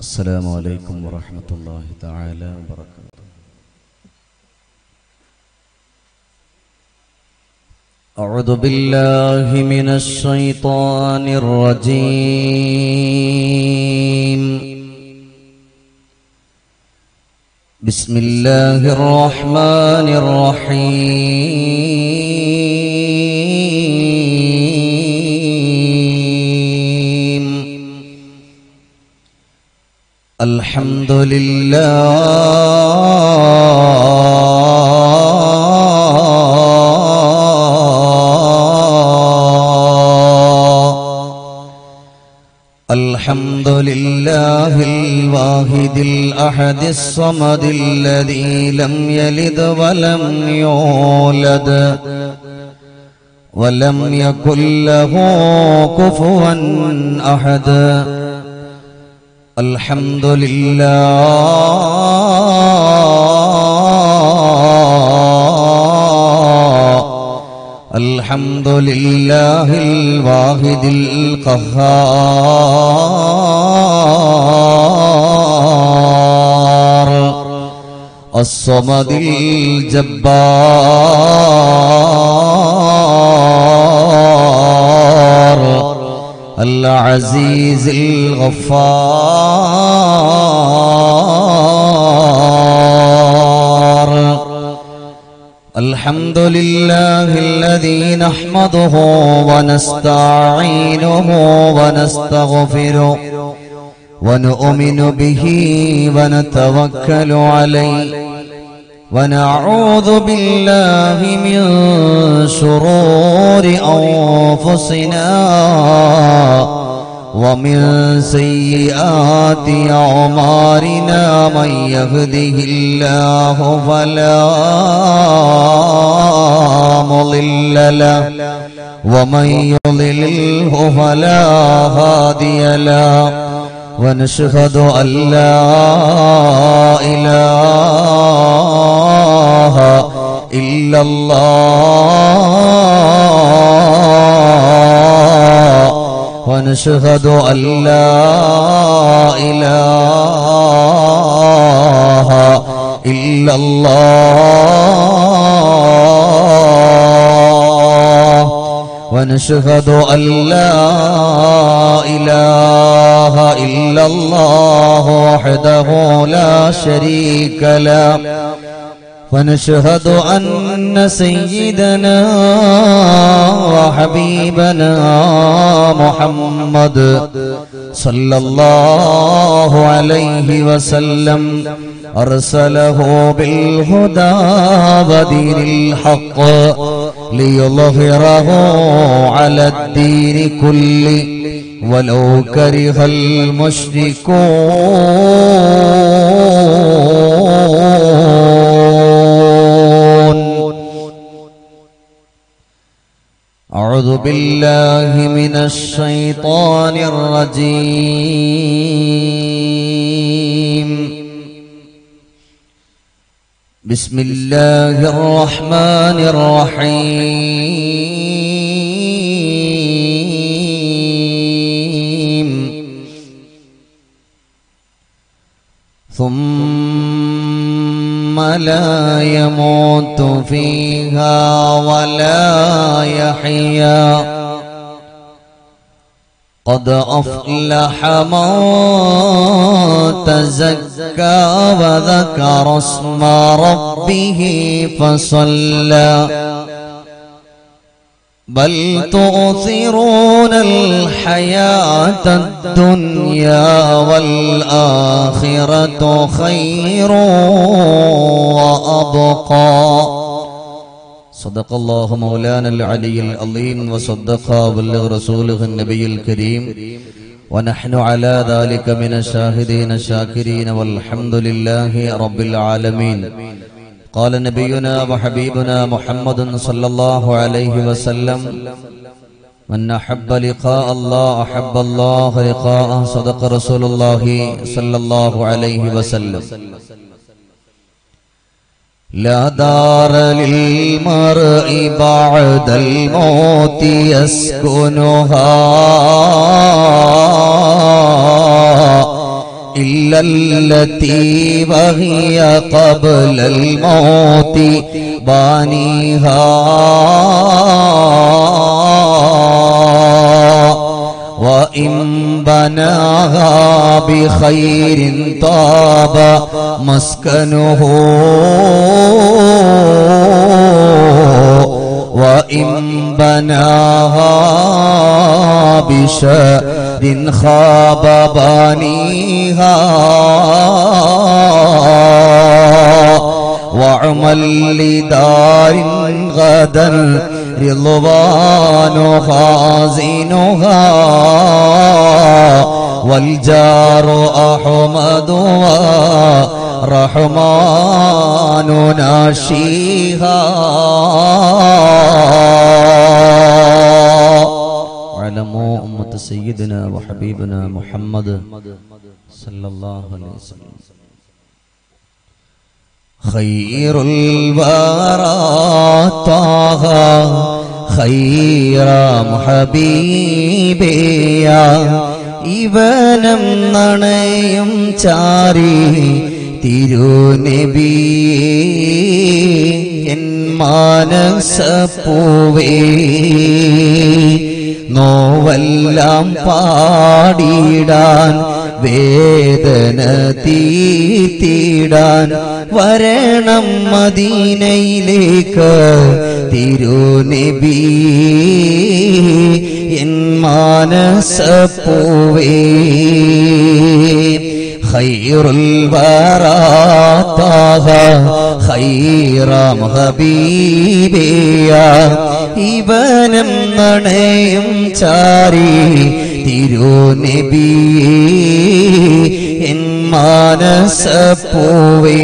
السلام عليكم ورحمة الله تعالى وبركاته أعوذ بالله من الشيطان الرجيم بسم الله الرحمن الرحيم الحمد لله الحمد لله الواحد الأحد الصمد الذي لم يلد ولم يولد ولم يكن له كفوا أحد الحمد لله الحمد لله الواحد القهار الصمد الجبار العزيز الغفار الحمد لله الذي نحمده ونستعينه ونستغفره ونؤمن به ونتوكل عليه ونعوذ بالله من شرور أنفسنا ومن سيئات أعمارنا من يهده الله فلا مضل له ومن يضلله فلا هادي له ونشهد أن لا إله إلا الله ونشهد أن لا إله إلا الله ونشهد أن لا إله إلا الله وحده لا شريك له ونشهد أن سيدنا وحبيبنا محمد صلى الله عليه وسلم أرسله بالهدى ودين الحق ليظهره على الدين كله ولو كره المشركون أعوذ بالله من الشيطان الرجيم بسم الله الرحمن الرحيم ثم لا يموت فيها ولا يحيا قد أفلح من تزكى وذكر اسم ربه فصلى بل تؤثرون الحياة الدنيا والآخرة خير وأبقى صدق الله مولانا العلي العظيم وصدق وبلغ رسوله النبي الكريم ونحن على ذلك من الشاهدين الشاكرين والحمد لله رب العالمين قال نبينا وحبيبنا محمد صلى الله عليه وسلم من أحب لقاء الله أحب الله لقاءه صدق رسول الله صلى الله عليه وسلم لا دار للمرء بعد الموت يسكنها التي وهي قبل الموت بانيها وإن بناها بخير طاب مسكنه وإن بناها بشر خاب بانيها وعمل لدار غدا رضوان خازنها والجار أحمد ورحمن ناشيها علموا أمة سيدنا وحبيبنا محمد صلى الله عليه وسلم خير الورى طه خير محبيبيا ഇവനം നണയും ചാരി തിരുനബി എൻ മാനസപ്പൂവേ നോവെല്ലാം പാടിടാൻ വേദന തീത്തിടാൻ വരണം മദീനയിലേക്ക് തിരുനബി എൻ മാനസപ്പൂവേ خير الورى طه خير حبيبيا ഇവനം നണയും ചാരി തിരുനബി എൻ മാനസപ്പൂവേ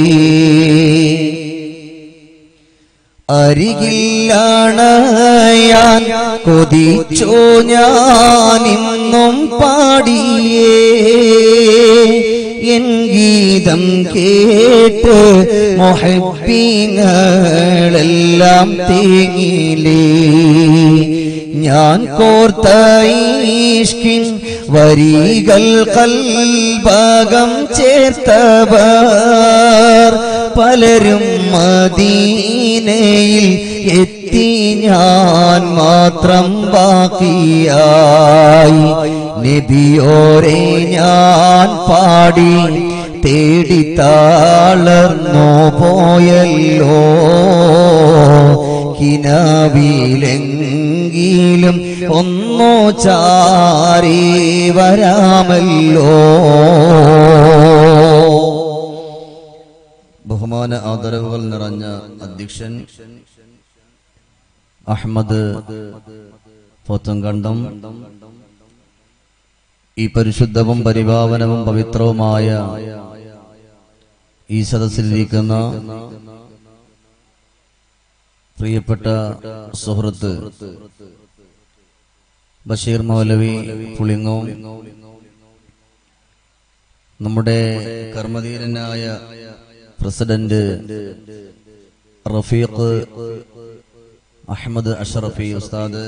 അരികില്ലണയാൻ കൊതിച്ചോ ഞാനിന്നും പാടിയേ എൻ ഗീതം കേട്ട് മൊഹബീങ്ങളെല്ലാം തേങ്ങിലേ ഞാൻ കോർത്ത ഈഷ്കിൻ വരികൾ കൽഭാഗം ചേർത്തവർ പലരും മദീനയിൽ എത്തി ഞാൻ മാത്രം ബാക്കിയായി നബിയോരെ ഞാൻ പാടി തേടി താളർന്നു പോയല്ലോ കിനാവിലെങ്കിലും ഒന്നോ ചാരി വരാമല്ലോ ബഹുമാന ആദരവുകൾ നിറഞ്ഞ അധ്യക്ഷൻ അഹമ്മദ് പോത്തങ്കണ്ടം ഈ പരിശുദ്ധവും പരിപാവനവും പവിത്രവുമായ ഈ സദസ്സിലിരിക്കുന്ന പ്രിയപ്പെട്ട സുഹൃത്ത് ബഷീർ മൗലവി പുളിങ്ങോ നമ്മുടെ കർമ്മധീരനായ പ്രസിഡന്റ് റഫീഖ് അഹമ്മദ് അഷറഫി ഉസ്താദ്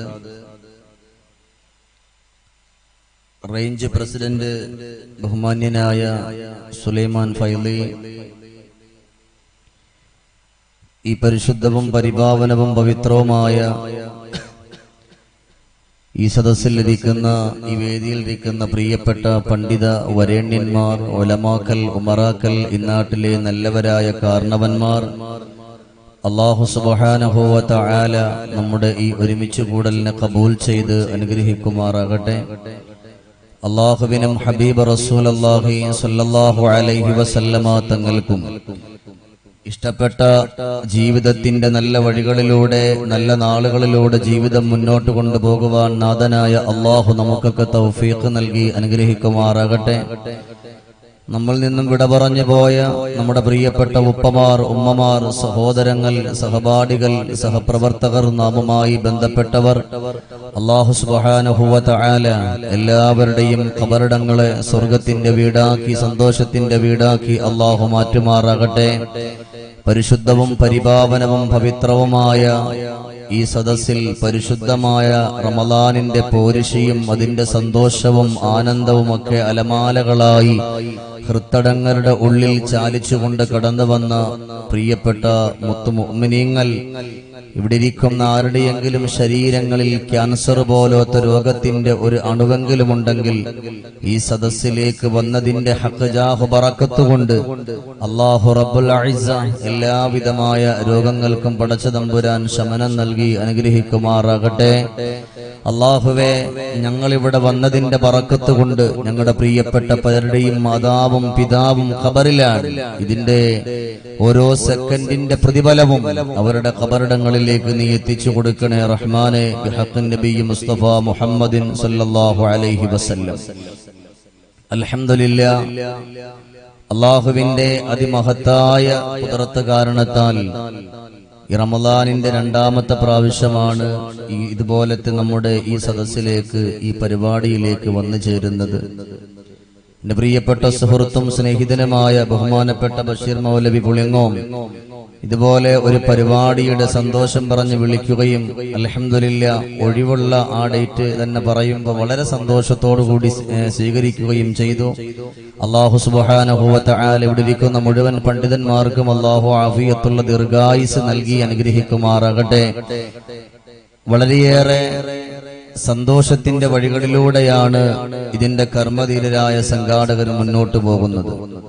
റേഞ്ച് പ്രസിഡന്റ് ബഹുമാന്യനായ സുലൈമാൻ ഫൈലി ഈ പരിശുദ്ധവും പരിപാവനവും പവിത്രവുമായ ഈ സദസ്സിൽ ഇരിക്കുന്ന ഈ വേദിയിൽ ഇരിക്കുന്ന പ്രിയപ്പെട്ട പണ്ഡിത വരേണ്യന്മാർ ഒലമാക്കൽ ഉമറാക്കൽ ഇന്നാട്ടിലെ നല്ലവരായ കാരണവന്മാർ അള്ളാഹു സുബാനഹോവത്ത ആല നമ്മുടെ ഈ ഒരുമിച്ച് കൂടലിനെ കബൂൽ ചെയ്ത് അനുഗ്രഹിക്കുമാറാകട്ടെ അള്ളാഹുവിനും ഹബീബ് റസൂൽ അള്ളാഹി സല്ലല്ലാഹു അലൈഹി വസല്ലമ തങ്ങൾക്കും ഇഷ്ടപ്പെട്ട ജീവിതത്തിന്റെ നല്ല വഴികളിലൂടെ നല്ല നാളുകളിലൂടെ ജീവിതം മുന്നോട്ട് കൊണ്ടുപോകുവാൻ നാഥനായ അള്ളാഹു നമുക്കൊക്കെ തൗഫീഖ് നൽകി അനുഗ്രഹിക്കുമാറാകട്ടെ നമ്മൾ നിന്നും വിട പറഞ്ഞു പോയ നമ്മുടെ പ്രിയപ്പെട്ട ഉപ്പമാർ ഉമ്മമാർ സഹോദരങ്ങൾ സഹപാഠികൾ സഹപ്രവർത്തകർ നാമുമായി ബന്ധപ്പെട്ടവർ അള്ളാഹു സുബാനുഹുവത്ത ആല എല്ലാവരുടെയും കബറിടങ്ങളെ സ്വർഗത്തിന്റെ വീടാക്കി സന്തോഷത്തിന്റെ വീടാക്കി അള്ളാഹു മാറ്റുമാറാകട്ടെ പരിശുദ്ധവും പരിപാവനവും പവിത്രവുമായ ഈ സദസ്സിൽ പരിശുദ്ധമായ റമലാനിന്റെ പോരിശയും അതിന്റെ സന്തോഷവും ആനന്ദവുമൊക്കെ അലമാലകളായി ഹൃത്തടങ്ങളുടെ ഉള്ളിൽ ചാലിച്ചുകൊണ്ട് കടന്നു വന്ന പ്രിയപ്പെട്ട മുത്തുമുഅ്മിനീങ്ങൾ ഇവിടെ ഇരിക്കുന്ന ആരുടെയെങ്കിലും ശരീരങ്ങളിൽ ക്യാൻസർ പോലത്തെ രോഗത്തിന്റെ ഒരു അണുവെങ്കിലും ഉണ്ടെങ്കിൽ ഈ സദസ്സിലേക്ക് വന്നതിന്റെ ഹക്കജാഹു പറക്കത്തുകൊണ്ട് അള്ളാഹു റബ്ബുൽ അഇസ്സ എല്ലാവിധമായ രോഗങ്ങൾക്കും പടച്ച തമ്പുരാൻ ശമനം നൽകി അനുഗ്രഹിക്കുമാറാകട്ടെ അള്ളാഹുവെ ഞങ്ങൾ ഇവിടെ വന്നതിന്റെ പറക്കത്ത് കൊണ്ട് ഞങ്ങളുടെ പ്രിയപ്പെട്ട പലരുടെയും മാതാവും പിതാവും ഖബറിലാണ് ഇതിന്റെ ഓരോ സെക്കൻഡിന്റെ പ്രതിഫലവും അവരുടെ ഖബറിടങ്ങളിലേക്ക് നീ എത്തിച്ചു കൊടുക്കണേ റഹ്മാനെ ബിഹഖിൻ നബി മുസ്തഫ മുഹമ്മദിൻ സല്ലല്ലാഹു അലൈഹി വസല്ലം അൽഹംദുലില്ലാ അള്ളാഹുവിന്റെ അതിമഹത്തായ കുതിരത്ത് കാരണത്താൽ ഈ റമദാനിന്റെ രണ്ടാമത്തെ പ്രാവശ്യമാണ് ഈ ഇതുപോലത്തെ നമ്മുടെ ഈ സദസ്സിലേക്ക് ഈ പരിപാടിയിലേക്ക് വന്നു ചേരുന്നത് എന്റെ പ്രിയപ്പെട്ട സുഹൃത്തും സ്നേഹിതനുമായ ബഹുമാനപ്പെട്ട ബഷീർ മൗലവി പുളിങ്ങോം ഇതുപോലെ ഒരു പരിപാടിയുടെ സന്തോഷം പറഞ്ഞ് വിളിക്കുകയും അലഹമില്ല ഒഴിവുള്ള ആ ഡേറ്റ് തന്നെ പറയുമ്പോൾ വളരെ സന്തോഷത്തോടു കൂടി ഏഹ്, സ്വീകരിക്കുകയും ചെയ്തു അള്ളാഹു സുബാനഹുവത്ത ആല ഇവിടെ ഇരിക്കുന്ന മുഴുവൻ പണ്ഡിതന്മാർക്കും അള്ളാഹു ആഫിയത്തുള്ള ദീർഘായുസ് നൽകി അനുഗ്രഹിക്കുമാറാകട്ടെ വളരെയേറെ സന്തോഷത്തിന്റെ വഴികളിലൂടെയാണ് ഇതിന്റെ കർമ്മധീരരായ സംഘാടകർ മുന്നോട്ട് പോകുന്നത്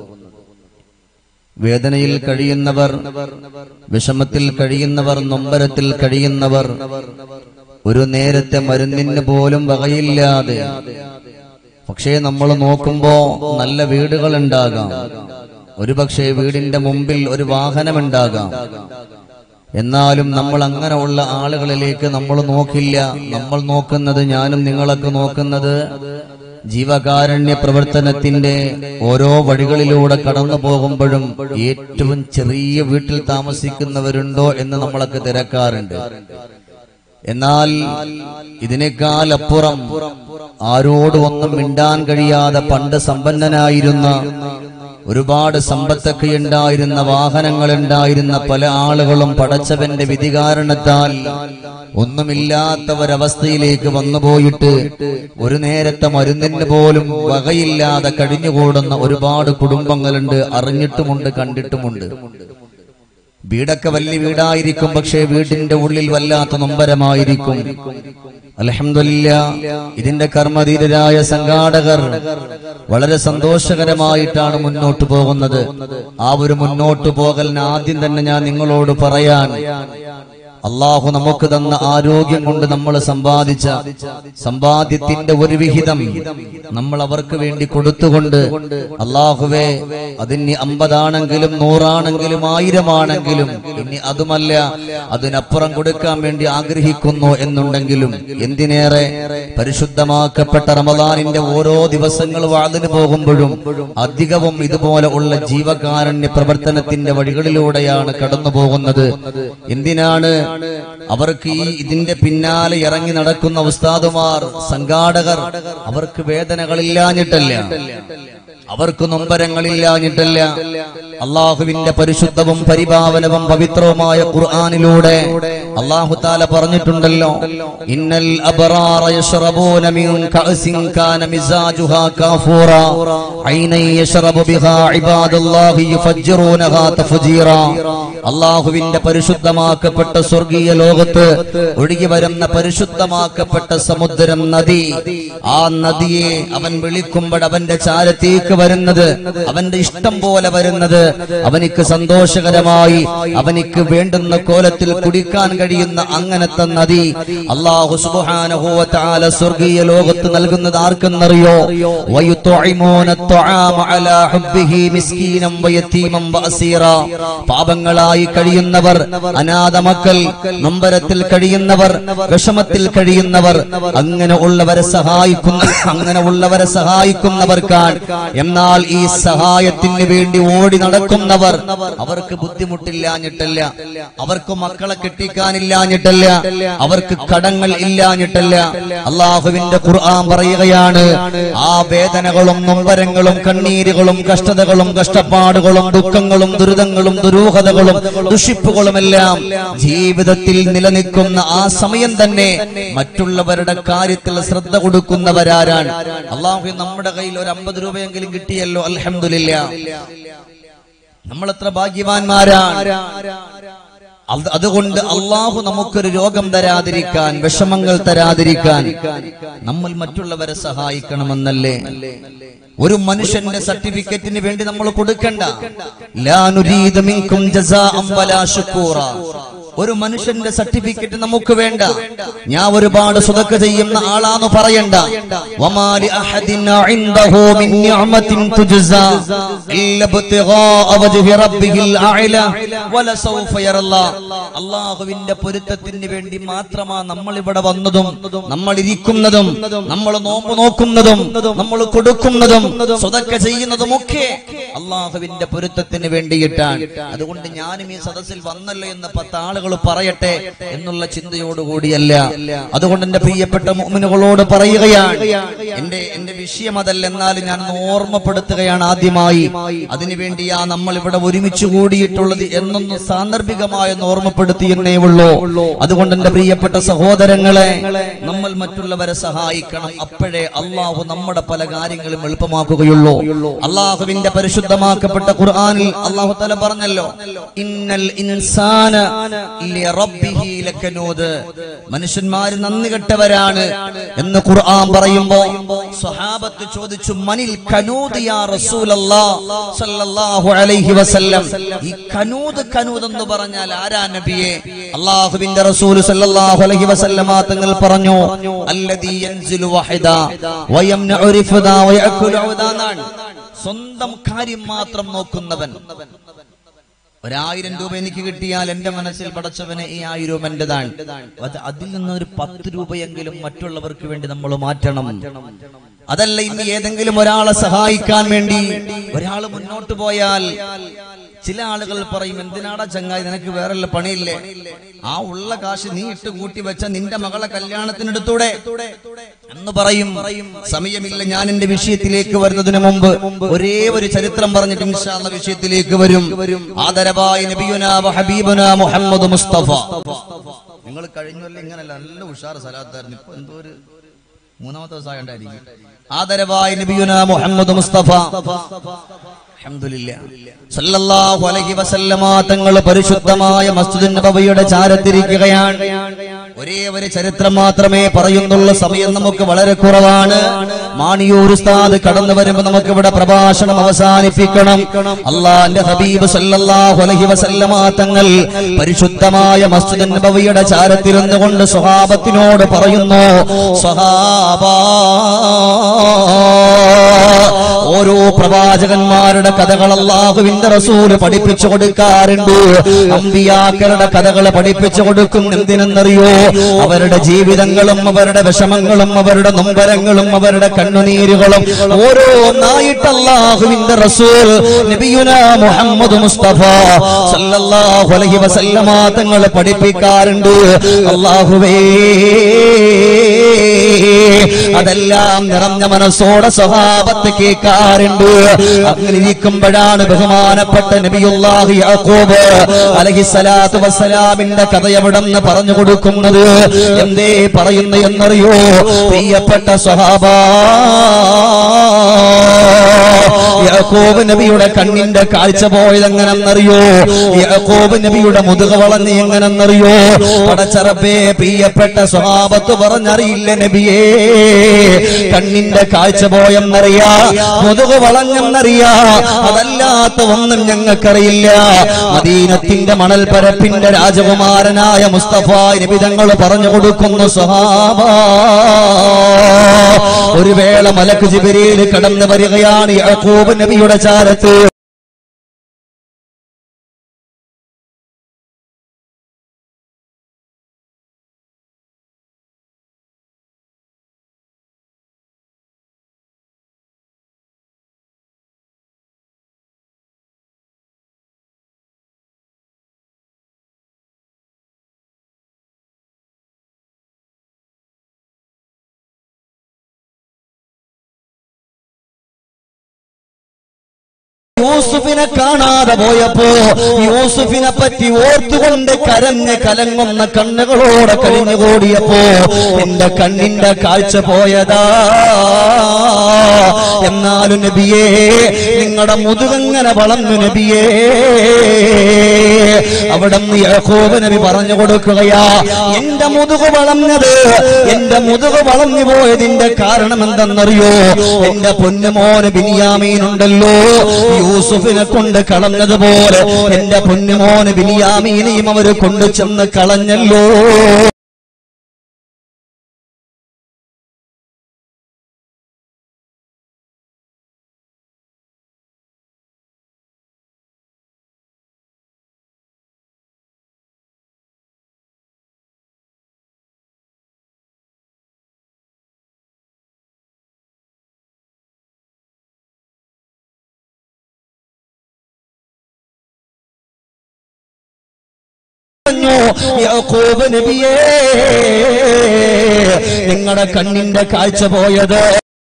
വേദനയിൽ കഴിയുന്നവർ വിഷമത്തിൽ കഴിയുന്നവർ നൊമ്പരത്തിൽ കഴിയുന്നവർ ഒരു നേരത്തെ മരുന്നിന് പോലും വകയില്ലാതെ പക്ഷേ നമ്മൾ നോക്കുമ്പോ നല്ല വീടുകൾ ഉണ്ടാകാം ഒരുപക്ഷെ വീടിന്റെ മുമ്പിൽ ഒരു വാഹനമുണ്ടാകാം എന്നാലും നമ്മൾ അങ്ങനെയുള്ള ആളുകളിലേക്ക് നമ്മൾ നോക്കില്ല നമ്മൾ നോക്കുന്നത് ഞാനും നിങ്ങളൊക്കെ നോക്കുന്നത് ജീവകാരുണ്യ പ്രവർത്തനത്തിന്റെ ഓരോ വഴികളിലൂടെ കടന്നു പോകുമ്പോഴും ഏറ്റവും ചെറിയ വീട്ടിൽ താമസിക്കുന്നവരുണ്ടോ എന്ന് നമ്മളൊക്കെ തിരക്കാറുണ്ട് എന്നാൽ ഇതിനേക്കാൾ അപ്പുറം ആരോടും ഒന്നും മിണ്ടാൻ കഴിയാതെ പണ്ട് സമ്പന്നനായിരുന്ന ഒരുപാട് സമ്പത്തൊക്കെ ഉണ്ടായിരുന്ന വാഹനങ്ങൾ ഉണ്ടായിരുന്ന പല ആളുകളും പടച്ചവന്റെ വിധി കാരണത്താൽ ഒന്നുമില്ലാത്തവരവസ്ഥയിലേക്ക് വന്നുപോയിട്ട് ഒരു നേരത്തെ മരുന്നിന് പോലും വകയില്ലാതെ കഴിഞ്ഞുകൂടുന്ന ഒരുപാട് കുടുംബങ്ങളുണ്ട് അറിഞ്ഞിട്ടുമുണ്ട് കണ്ടിട്ടുമുണ്ട് വീടൊക്കെ വലിയ വീടായിരിക്കും പക്ഷേ വീടിന്റെ ഉള്ളിൽ വല്ലാത്ത നൊമ്പരമായിരിക്കും അലഹമില്ല ഇതിന്റെ കർമ്മധീരരായ സംഘാടകർ വളരെ സന്തോഷകരമായിട്ടാണ് മുന്നോട്ട് പോകുന്നത് ആ ഒരു മുന്നോട്ട് പോകലിന് ആദ്യം തന്നെ ഞാൻ നിങ്ങളോട് പറയാൻ അള്ളാഹു നമുക്ക് തന്ന ആരോഗ്യം കൊണ്ട് നമ്മൾ സമ്പാദിച്ച സമ്പാദ്യത്തിന്റെ ഒരു വിഹിതം നമ്മൾ അവർക്ക് വേണ്ടി കൊടുത്തുകൊണ്ട് അള്ളാഹുവെ അതിന് അമ്പതാണെങ്കിലും നൂറാണെങ്കിലും ആയിരമാണെങ്കിലും ഇനി അതുമല്ല അതിനപ്പുറം കൊടുക്കാൻ വേണ്ടി ആഗ്രഹിക്കുന്നു എന്നുണ്ടെങ്കിലും എന്തിനേറെ പരിശുദ്ധമാക്കപ്പെട്ട റമദാനിന്റെ ഓരോ ദിവസങ്ങൾ വാതിന് പോകുമ്പോഴും അധികവും ഇതുപോലെ ഉള്ള ജീവകാരുണ്യ പ്രവർത്തനത്തിന്റെ വഴികളിലൂടെയാണ് കടന്നു പോകുന്നത് എന്തിനാണ് അവർക്ക് ഈ ഇതിന്റെ പിന്നാലെ ഇറങ്ങി നടക്കുന്ന ഉസ്താദുമാർ സംഘാടകർ അവർക്ക് വേദനകളില്ലാഞ്ഞിട്ടല്ല അവർക്ക് നൊമ്പരങ്ങളില്ലാഞ്ഞിട്ടല്ല അള്ളാഹുവിന്റെ പരിശുദ്ധവും പരിപാവനവും പവിത്രവുമായ ഖുർആനിലൂടെ അള്ളാഹു താല പറഞ്ഞിട്ടുണ്ടല്ലോ ഇന്നൽ അബ്റാറ യശ്റബൂന മിൻ കഅസിൻ കാന മിസാജുഹാ കാഫൂറ ഐനൻ യശ്റബു ബിഹാ ഇബാദുല്ലാഹി യുഫജ്ജിറൂനഹാ തഫ്ജീറാ അള്ളാഹുവിന്റെ പരിശുദ്ധമാക്കപ്പെട്ട സ്വർഗീയ ലോകത്ത് ഒഴുകി വരുന്ന പരിശുദ്ധമാക്കപ്പെട്ട സമുദ്രം നദി ആ നദിയെ അവൻ വിളിക്കുമ്പോൾ അവന്റെ ചാരത്തേക്ക് വരുന്നത് അവന്റെ ഇഷ്ടം പോലെ വരുന്നത് അവനിക്ക് സന്തോഷകരമായി അവനിക്ക് വേണ്ടുന്ന കോലത്തിൽ കുടിക്കാൻ കഴിയുന്ന അങ്ങനത്തെ നദി അള്ളാഹു സുബാനഹുവല സ്വർഗീയ ലോകത്ത് നൽകുന്നത് ആർക്കെന്നറിയോ വയുത്തൊഴിമോന ത്വആമ അലാ ഹുബ്ബിഹി മിസ്കീനം വയതീമം വഅസീറ പാപങ്ങളായി കഴിയുന്നവർ അനാഥ മക്കൾ നൊമ്പരത്തിൽ കഴിയുന്നവർ വിഷമത്തിൽ കഴിയുന്നവർ അങ്ങനെ ഉള്ളവരെ സഹായിക്കുന്ന അങ്ങനെ ഉള്ളവരെ സഹായിക്കുന്നവർക്കാണ് എന്നാൽ ഈ സഹായത്തിന് വേണ്ടി ഓടി നട നടക്കുന്നവർ അവർക്ക് ബുദ്ധിമുട്ടില്ലാഞ്ഞിട്ടല്ല അവർക്ക് മക്കളെ കെട്ടിക്കാനില്ലാഞ്ഞിട്ടല്ല അവർക്ക് കടങ്ങൾ ഇല്ലാഞ്ഞിട്ടല്ല അള്ളാഹുവിന്റെ ഖുർആൻ പറയുകയാണ് ആ വേദനകളും നൊമ്പരങ്ങളും കണ്ണീരുകളും കഷ്ടതകളും കഷ്ടപ്പാടുകളും ദുഃഖങ്ങളും ദുരിതങ്ങളും ദുരൂഹതകളും ദുഷിപ്പുകളുമെല്ലാം ജീവിതത്തിൽ നിലനിൽക്കുന്ന ആ സമയം തന്നെ മറ്റുള്ളവരുടെ കാര്യത്തിൽ ശ്രദ്ധ കൊടുക്കുന്നവരാരാണ് അള്ളാഹു നമ്മുടെ കയ്യിൽ ഒരു അമ്പത് രൂപയെങ്കിലും കിട്ടിയല്ലോ അൽഹംദുലില്ല നമ്മൾ എത്ര ഭാഗ്യവാന്മാരാണ് അത് അതുകൊണ്ട് അള്ളാഹു നമുക്കൊരു രോഗം തരാതിരിക്കാൻ വിഷമങ്ങൾ തരാതിരിക്കാൻ നമ്മൾ മറ്റുള്ളവരെ സഹായിക്കണമെന്നല്ലേ ഒരു മനുഷ്യന്റെ സർട്ടിഫിക്കറ്റിന് വേണ്ടി നമ്മൾ കൊടുക്കണ്ട ലാ നുരീദു മിൻകും ജസാഅൻ വലാ ശുക്കൂറ ഒരു മനുഷ്യന്റെ സർട്ടിഫിക്കറ്റ് നമുക്ക് വേണ്ട ഞാൻ ഒരുപാട് സുതക്ക ചെയ്യുന്ന ആളാന്ന് പറയണ്ട വമാലി അഹദിൻ ഇൻദഹു മിൻ നിഅമത്തിൻ തുജ്സാ ഇല്ല ഇബ്തിഗാഅ വജ്ഹി റബ്ബിഹിൽ അഅല വലസൗഫ യറല്ലാ അല്ലാഹുവിന്റെ പൊരുത്തത്തിന് വേണ്ടി മാത്രമാ നമ്മൾ ഇവിടെ വന്നതും നമ്മൾ ഇരിക്കുന്നതും നമ്മൾ നോമ്പ് നോക്കുന്നതും നമ്മൾ കൊടുക്കുന്നതും സ്വതക്ക ചെയ്യുന്നതും ഒക്കെ അള്ളാഹുവിന്റെ പൊരുത്തത്തിന് വേണ്ടിയിട്ടാണ് അതുകൊണ്ട് ഞാനും ഈ സദസ്സിൽ വന്നല്ലോ എന്ന് പത്ത് ആളുകൾ പറയട്ടെ എന്നുള്ള ചിന്തയോടുകൂടിയല്ല അതുകൊണ്ട് എന്റെ പ്രിയപ്പെട്ട മുഅ്മിനുകളോട് പറയുകയാണ് എന്റെ എന്റെ വിഷയം അതല്ല എന്നാലും ഞാൻ ഒന്ന് ഓർമ്മപ്പെടുത്തുകയാണ് ആദ്യമായി അതിനുവേണ്ടിയാ നമ്മൾ ഇവിടെ ഒരുമിച്ച് കൂടിയിട്ടുള്ളത് എന്നൊന്ന് സാന്ദർഭികമായി ഒന്ന് ഓർമ്മപ്പെടുത്തിയെന്നേ ഉള്ളൂ അതുകൊണ്ട് എന്റെ പ്രിയപ്പെട്ട സഹോദരങ്ങളെ നമ്മൾ മറ്റുള്ളവരെ സഹായിക്കണം അപ്പോഴേ അള്ളാഹു നമ്മുടെ പല കാര്യങ്ങളും എളുപ്പമാക്കുകയുള്ളൂ അള്ളാഹുവിന്റെ പരിശുദ്ധമാക്കപ്പെട്ട ഖുർആനിൽ അള്ളാഹു തല പറഞ്ഞല്ലോ ഇന്നൽ ഇൻസാന ലിറബ്ബിഹി ലക്കനൂദ് മനുഷ്യന്മാര് നന്ദി കെട്ടവരാണ് എന്ന് ഖുർആൻ പറയുമ്പോ സ്വഹാബത്ത് ചോദിച്ചു മനിൽ കനൂദ് യാ റസൂലല്ലാഹ് സല്ലല്ലാഹു അലൈഹി വസല്ലം ഈ കനൂദ് കനൂദ് എന്ന് പറഞ്ഞാൽ ആരാ നബിയെ അള്ളാഹുവിന്റെ റസൂൽ സല്ലല്ലാഹു അലൈഹി വസല്ലമ തങ്ങൾ പറഞ്ഞു അല്ലദീ യൻസിലു വഹിദ വയംനഉ റിഫദ വയഅകുലു ഉദാ എന്നാണ് സ്വന്തം കാര്യം മാത്രം നോക്കുന്നവൻ ഒരായിരം രൂപ എനിക്ക് കിട്ടിയാൽ എന്റെ മനസ്സിൽ പടച്ചവനെ ഈ ആയിരം എന്റേതാണ് അത് അതിൽ നിന്ന് ഒരു പത്ത് രൂപയെങ്കിലും മറ്റുള്ളവർക്ക് വേണ്ടി നമ്മൾ മാറ്റണം അതല്ല ഇനി ഏതെങ്കിലും ഒരാളെ സഹായിക്കാൻ വേണ്ടി ഒരാൾ മുന്നോട്ട് പോയാൽ ചില ആളുകൾ പറയും എന്തിനാടാ ചങ്ങായി നിനക്ക് വേറല്ല പണിയില്ലേ ആ ഉള്ള കാശ് നീ ഇട്ട് കൂട്ടി വെച്ച നിന്റെ മകളെ കല്യാണത്തിനെടുത്തൂടെ എന്ന് പറയും സമയമില്ല ഞാൻ എന്റെ വിഷയത്തിലേക്ക് വരുന്നതിന് മുമ്പ് ഒരേ ഒരു ചരിത്രം പറഞ്ഞിട്ട് ഇൻഷാല്ല വിഷയത്തിലേക്ക് വരും ആദരവായ നബിയുന വ ഹബീബുന മുഹമ്മദ് മുസ്തഫ നിങ്ങൾ കഴിഞ്ഞല്ല ഇങ്ങനല്ല നല്ല ഉഷാർ സലാത്തായിരുന്നു ഇപ്പൊ എന്തോ ഒരു മൂന്നാമത്തെ ദിവസം ഉണ്ടായിരിക്കും ആദരവായ നബിയുന മുഹമ്മദ് മുസ്തഫ അൽഹംദുലില്ലാ. സല്ലല്ലാഹു അലൈഹി വസല്ലമ തങ്ങൾ പരിശുദ്ധമായ മസ്ജിദ് നബവിയുടെ ചാരത്തിരിക്കുകയാണ് ഒരേ ഒരു ചരിത്രം മാത്രമേ പറയുന്നുള്ള സമയം നമുക്ക് വളരെ കുറവാണ് മാണിയൂർ ഉസ്താദ് കടന്നു വരുമ്പോ നമുക്ക് ഇവിടെ പ്രഭാഷണം അവസാനിപ്പിക്കണം അള്ളാന്റെ ഹബീബ് സല്ലല്ലാഹു അലൈഹി വസല്ലമ തങ്ങൾ പരിശുദ്ധമായ മസ്ജിദ് നബവിയുടെ ചാരത്തിരുന്നു കൊണ്ട് സ്വഹാബത്തിനോട് പറയുന്നു സ്വഹാബാ ഓരോ പ്രവാചകന്മാരുടെ കഥകൾ അള്ളാഹുവിന്റെ റസൂല് പഠിപ്പിച്ചു കൊടുക്കാറുണ്ട് അമ്പിയാക്കളുടെ കഥകൾ പഠിപ്പിച്ചു കൊടുക്കും എന്തിനെന്നറിയോ അവരുടെ ജീവിതങ്ങളും അവരുടെ വിഷമങ്ങളും അവരുടെ നൊമ്പരങ്ങളും അവരുടെ കണ്ണുനീരുകളും ഓരോന്നായിട്ട് അള്ളാഹുവിന്റെ റസൂൽ നബിയുന മുഹമ്മദ് മുസ്തഫ സല്ലല്ലാഹു അലൈഹി വസല്ലമ തങ്ങൾ പഠിപ്പിക്കാറുണ്ട് അള്ളാഹുവേ അതെല്ലാം നിറഞ്ഞ മനസ്സോടെ സ്വഭാവത്ത് കേൾക്കാറുണ്ട് അങ്ങനെ ഇരിക്കുമ്പോഴാണ് ബഹുമാനപ്പെട്ട നബിയുല്ലാഹി യാക്കൂബ് അലഹിസലാത്തു വസ്സലാമിന്റെ കഥ എവിടെന്ന് പറഞ്ഞു കൊടുക്കുന്നത് എന്തേ പറയുന്നു എന്നറിയോ പ്രിയപ്പെട്ട സ്വഹാബ യാക്കോബ് നബിയുടെ കണ്ണിന്റെ കാഴ്ച പോയത് എങ്ങനെന്നറിയോ യാക്കോബ് നബിയുടെ മുതുക വളഞ്ഞ് എങ്ങനെന്നറിയോ പടച്ചറബേ പ്രിയപ്പെട്ട സ്വഭാവത്ത് പറഞ്ഞറിയില്ല നബിയേ കണ്ണിന്റെ കാഴ്ച പോയെന്നറിയാ മുതുക വളഞ്ഞെന്നറിയാ അതല്ലാത്ത ഒന്നും ഞങ്ങൾക്കറിയില്ല മദീനത്തിന്റെ മണൽപ്പരപ്പിന്റെ രാജകുമാരനായ മുസ്തഫ നബി തങ്ങൾ പറഞ്ഞു കൊടുക്കുന്നു സ്വഹാബ ഒരു വേള മലക്ക് ജിബിരിയിൽ കടന്നു വരികയാണ് യാക്കൂബ് നബിയുടെ ചാരത്ത് യൂസുഫിനെ കാണാതെ പോയപ്പോ യൂസുഫിനെ പറ്റി ഓർത്തുകൊണ്ട് കരഞ്ഞ് കലങ്ങുന്ന കണ്ണുകളോടെ കഴിഞ്ഞുകൂടിയപ്പോ എന്റെ കണ്ണിന്റെ കാഴ്ച പോയതാ എന്നാലും നബിയേ നിങ്ങളുടെ മുതുകങ്ങനെ വളർന്നു നബിയേ അവിടെ നിന്ന് യാക്കോബ് നബി പറഞ്ഞു കൊടുക്കുകയാ എന്റെ മുതുക് വളർന്നത് എന്റെ മുതുക് വളർന്നു പോയതിന്റെ കാരണം എന്തെന്നറിയോ എന്റെ പൊന്നുമോന് ബിനിയാമീനുണ്ടല്ലോ യൂസുഫിനെ കൊണ്ട് കളഞ്ഞതുപോലെ എന്റെ പൊന്നുമോന് ബിനിയാമീനെയും അവര് കൊണ്ടു ചെന്ന് കളഞ്ഞല്ലോ പറഞ്ഞു യാക്കോബ് നബിയേ നിങ്ങളുടെ കണ്ണിന്റെ കാഴ്ച പോയത്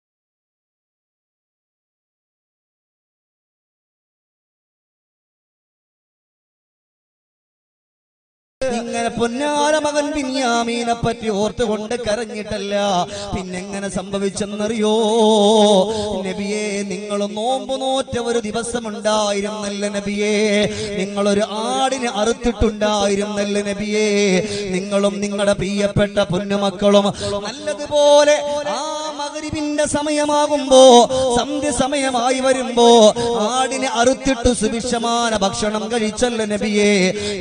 ഇങ്ങനെ പൊന്നാര മകൻ ബിന്യാമീനെ പറ്റി ഓർത്തുകൊണ്ട് കരഞ്ഞിട്ടല്ല പിന്നെങ്ങനെ സംഭവിച്ചെന്നറിയോ നബിയെ നിങ്ങൾ നോമ്പ് നോറ്റ ഒരു ദിവസമുണ്ടായിരുന്നല്ല നബിയെ നിങ്ങളൊരു ആടിനെ അറുത്തിട്ടുണ്ടായിരുന്നല്ല നബിയെ നിങ്ങളും നിങ്ങളുടെ പ്രിയപ്പെട്ട പൊന്നുമക്കളും നല്ലതുപോലെ ആ മകരിവിന്റെ സമയമാകുമ്പോ സന്ധ്യ സമയമായി വരുമ്പോ ആടിനെ അറുത്തിട്ട് സുഭിക്ഷமான ഭക്ഷണം കഴിച്ചല്ല നബിയെ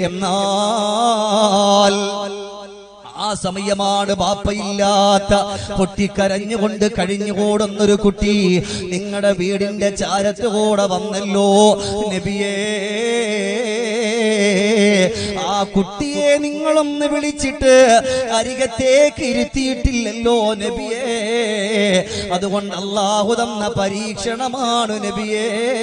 എന്നാൽ ആ സമയമാണ് ബാപ്പയില്ലാത്ത പൊട്ടിക്കരഞ്ഞുകൊണ്ട് കഴിഞ്ഞുകൂടുന്നൊരു കുട്ടി നിങ്ങളുടെ വീടിന്റെ ചാരത്ത് കൂടെ വന്നല്ലോ നബിയേ ആ കുട്ടിയെ നിങ്ങളൊന്ന് വിളിച്ചിട്ട് അരികത്തേക്ക് ഇരുത്തിയിട്ടില്ലല്ലോ നബിയേ അതുകൊണ്ട് അള്ളാഹു തന്ന പരീക്ഷണമാണ് നബിയേ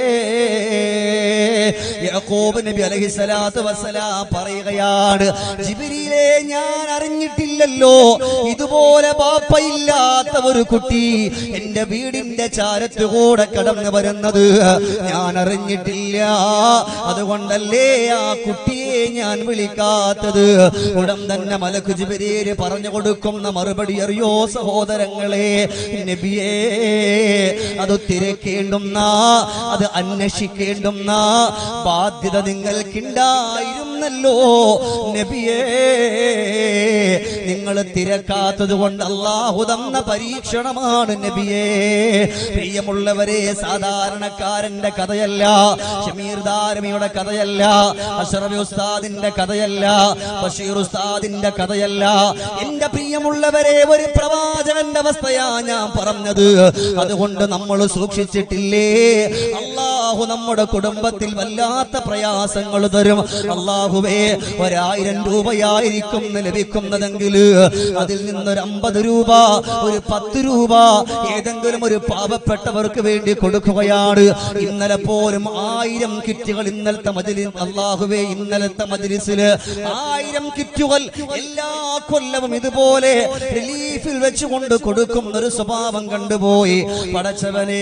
യാക്കോബ് നബി അലഹിസലാത്ത് വസ്സലാം പറയുകയാണ് ജിബിരിയിലെ ഞാൻ അറിഞ്ഞിട്ടില്ലല്ലോ ഇതുപോലെ ബാപ്പയില്ലാത്ത ഒരു കുട്ടി എന്റെ വീടിന്റെ ചാരത്ത് കൂടെ കടന്നു വരുന്നത് ഞാൻ അറിഞ്ഞിട്ടില്ല അതുകൊണ്ടല്ലേ ആ കുട്ടിയെ ഞാൻ വിളിക്കാത്തത് ഉടൻ തന്നെ മലക്ക് ജിബിരിയിൽ പറഞ്ഞു കൊടുക്കുന്ന മറുപടി അറിയോ സഹോദരങ്ങളെ നബിയേ അത് തിരക്കേണ്ടുന്ന അത് അന്വേഷിക്കേണ്ടുന്ന ബാധ്യത നിങ്ങൾക്കുണ്ടായിരുന്നല്ലോ നബിയേ നിങ്ങൾ തിരക്കാത്തത് കൊണ്ട് അള്ളാഹു തന്ന പരീക്ഷണമാണ് നബിയേ പ്രിയമുള്ളവരെ സാധാരണക്കാരന്റെ കഥയല്ല ഷമീർ ദാരമിയുടെ കഥയല്ല അഷറബി ഉസ്താദിന്റെ കഥയല്ല ബഷീർ ഉസ്താദിന്റെ കഥയല്ല എന്റെ പ്രിയമുള്ളവരെ ഒരു പ്രവാചകന്റെ അവസ്ഥയാ ഞാൻ പറഞ്ഞത് അതുകൊണ്ട് നമ്മൾ സൂക്ഷിച്ചിട്ടില്ലേ അള്ളാഹു നമ്മുടെ കുടുംബത്തിൽ വല്ലാത്ത പ്രയാസങ്ങൾ തരും അള്ളാഹുവേ ഒരായിരം രൂപയായിരിക്കും ലഭിക്കുന്നതെങ്കിൽ അതിൽ നിന്നൊരു അമ്പത് രൂപ ഒരു പത്ത് രൂപ ഏതെങ്കിലും ഒരു പാവപ്പെട്ടവർക്ക് വേണ്ടി കൊടുക്കുകയാണ് ഇന്നലെ പോലും ആയിരം കിറ്റുകൾ ഇന്നലത്തെ മജിലി അള്ളാഹുവേ ഇന്നലത്തെ മജിലിസില് ആയിരം കിറ്റുകൾ എല്ലാ കൊല്ലവും ഇതുപോലെ റിലീഫിൽ വെച്ചുകൊണ്ട് കൊടുക്കുന്ന ഒരു സ്വഭാവം കണ്ടുപോയി പടച്ചവനേ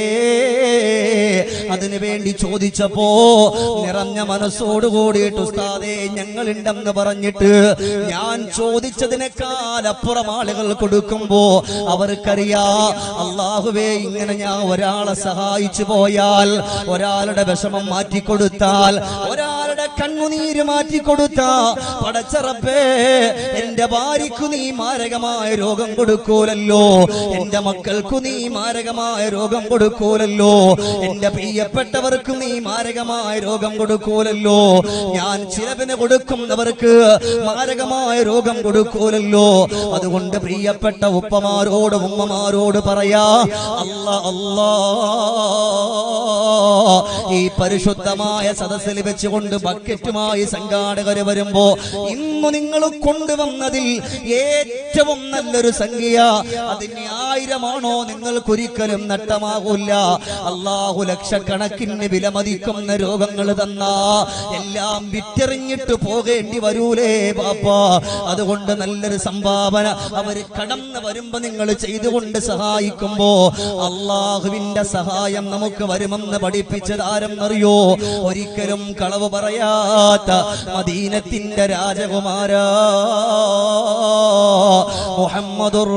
അതിനു വേണ്ടി ചോദിച്ചപ്പോ നിറഞ്ഞ മനസ്സോട് കൂടിയിട്ട് ഉസ്താദേ ഞങ്ങളുണ്ടെന്ന് പറഞ്ഞിട്ട് ഞാൻ ചോദിച്ചതിനേക്കാൾ അപ്പുറം ആളുകൾ കൊടുക്കുമ്പോ അവർക്കറിയാ അള്ളാഹുവേ ഇങ്ങനെ ഞാൻ ഒരാളെ സഹായിച്ചു പോയാൽ ഒരാളുടെ വിഷമം മാറ്റിക്കൊടുത്താൽ ഒരാളുടെ കണ്ണുനീര് മാറ്റിക്കൊടുത്ത പടച്ചറപ്പേ എന്റെ ഭാര്യക്കു നീ മാരകമായ രോഗം കൊടുക്കൂലല്ലോ എന്റെ മക്കൾക്കു നീ മാരകമായ രോഗം കൊടുക്കൂലല്ലോ എന്റെ പ്രിയപ്പെട്ടവർക്ക് നീ മാരകമായ രോഗം കൊടുക്കൂലല്ലോ ഞാൻ ചിലവിന് കൊടുക്കുന്നവർക്ക് മാരകമായ രോഗം കൊടുക്കൂലല്ലോ അതുകൊണ്ട് പ്രിയപ്പെട്ട ഉപ്പമാരോട് ഉമ്മമാരോട് പറയാ അല്ല അല്ലാ ഈ പരിശുദ്ധമായ സദസ്സിൽ വെച്ചുകൊണ്ട് ബക്കറ്റുമായി സംഘാടകർ വരുമ്പോ ഇന്ന് നിങ്ങൾ കൊണ്ടുവന്നതിൽ ഏറ്റവും നല്ലൊരു സംഖ്യ അതിന് ആയിരമാണോ നിങ്ങൾക്കൊരിക്കലും നഷ്ടമാകൂല അള്ളാഹു ലക്ഷക്കണക്കിന് വിലമതിക്കുന്ന രോഗങ്ങൾ തന്ന എല്ലാം വിറ്റെറിഞ്ഞിട്ട് പോകേണ്ടി വരൂലേ ബാപ്പ അതുകൊണ്ട് നല്ലൊരു സംഭാവന അവര് കടന്നു വരുമ്പോ നിങ്ങൾ ചെയ്തുകൊണ്ട് സഹായിക്കുമ്പോ അള്ളാഹുവിന്റെ സഹായം നമുക്ക് വരുമെന്ന് പഠിപ്പിച്ചതാരെന്നറിയോ ഒരിക്കലും കളവ് പറയാത്ത മദീനത്തിന്റെ രാജകുമാര മുഹമ്മദുർ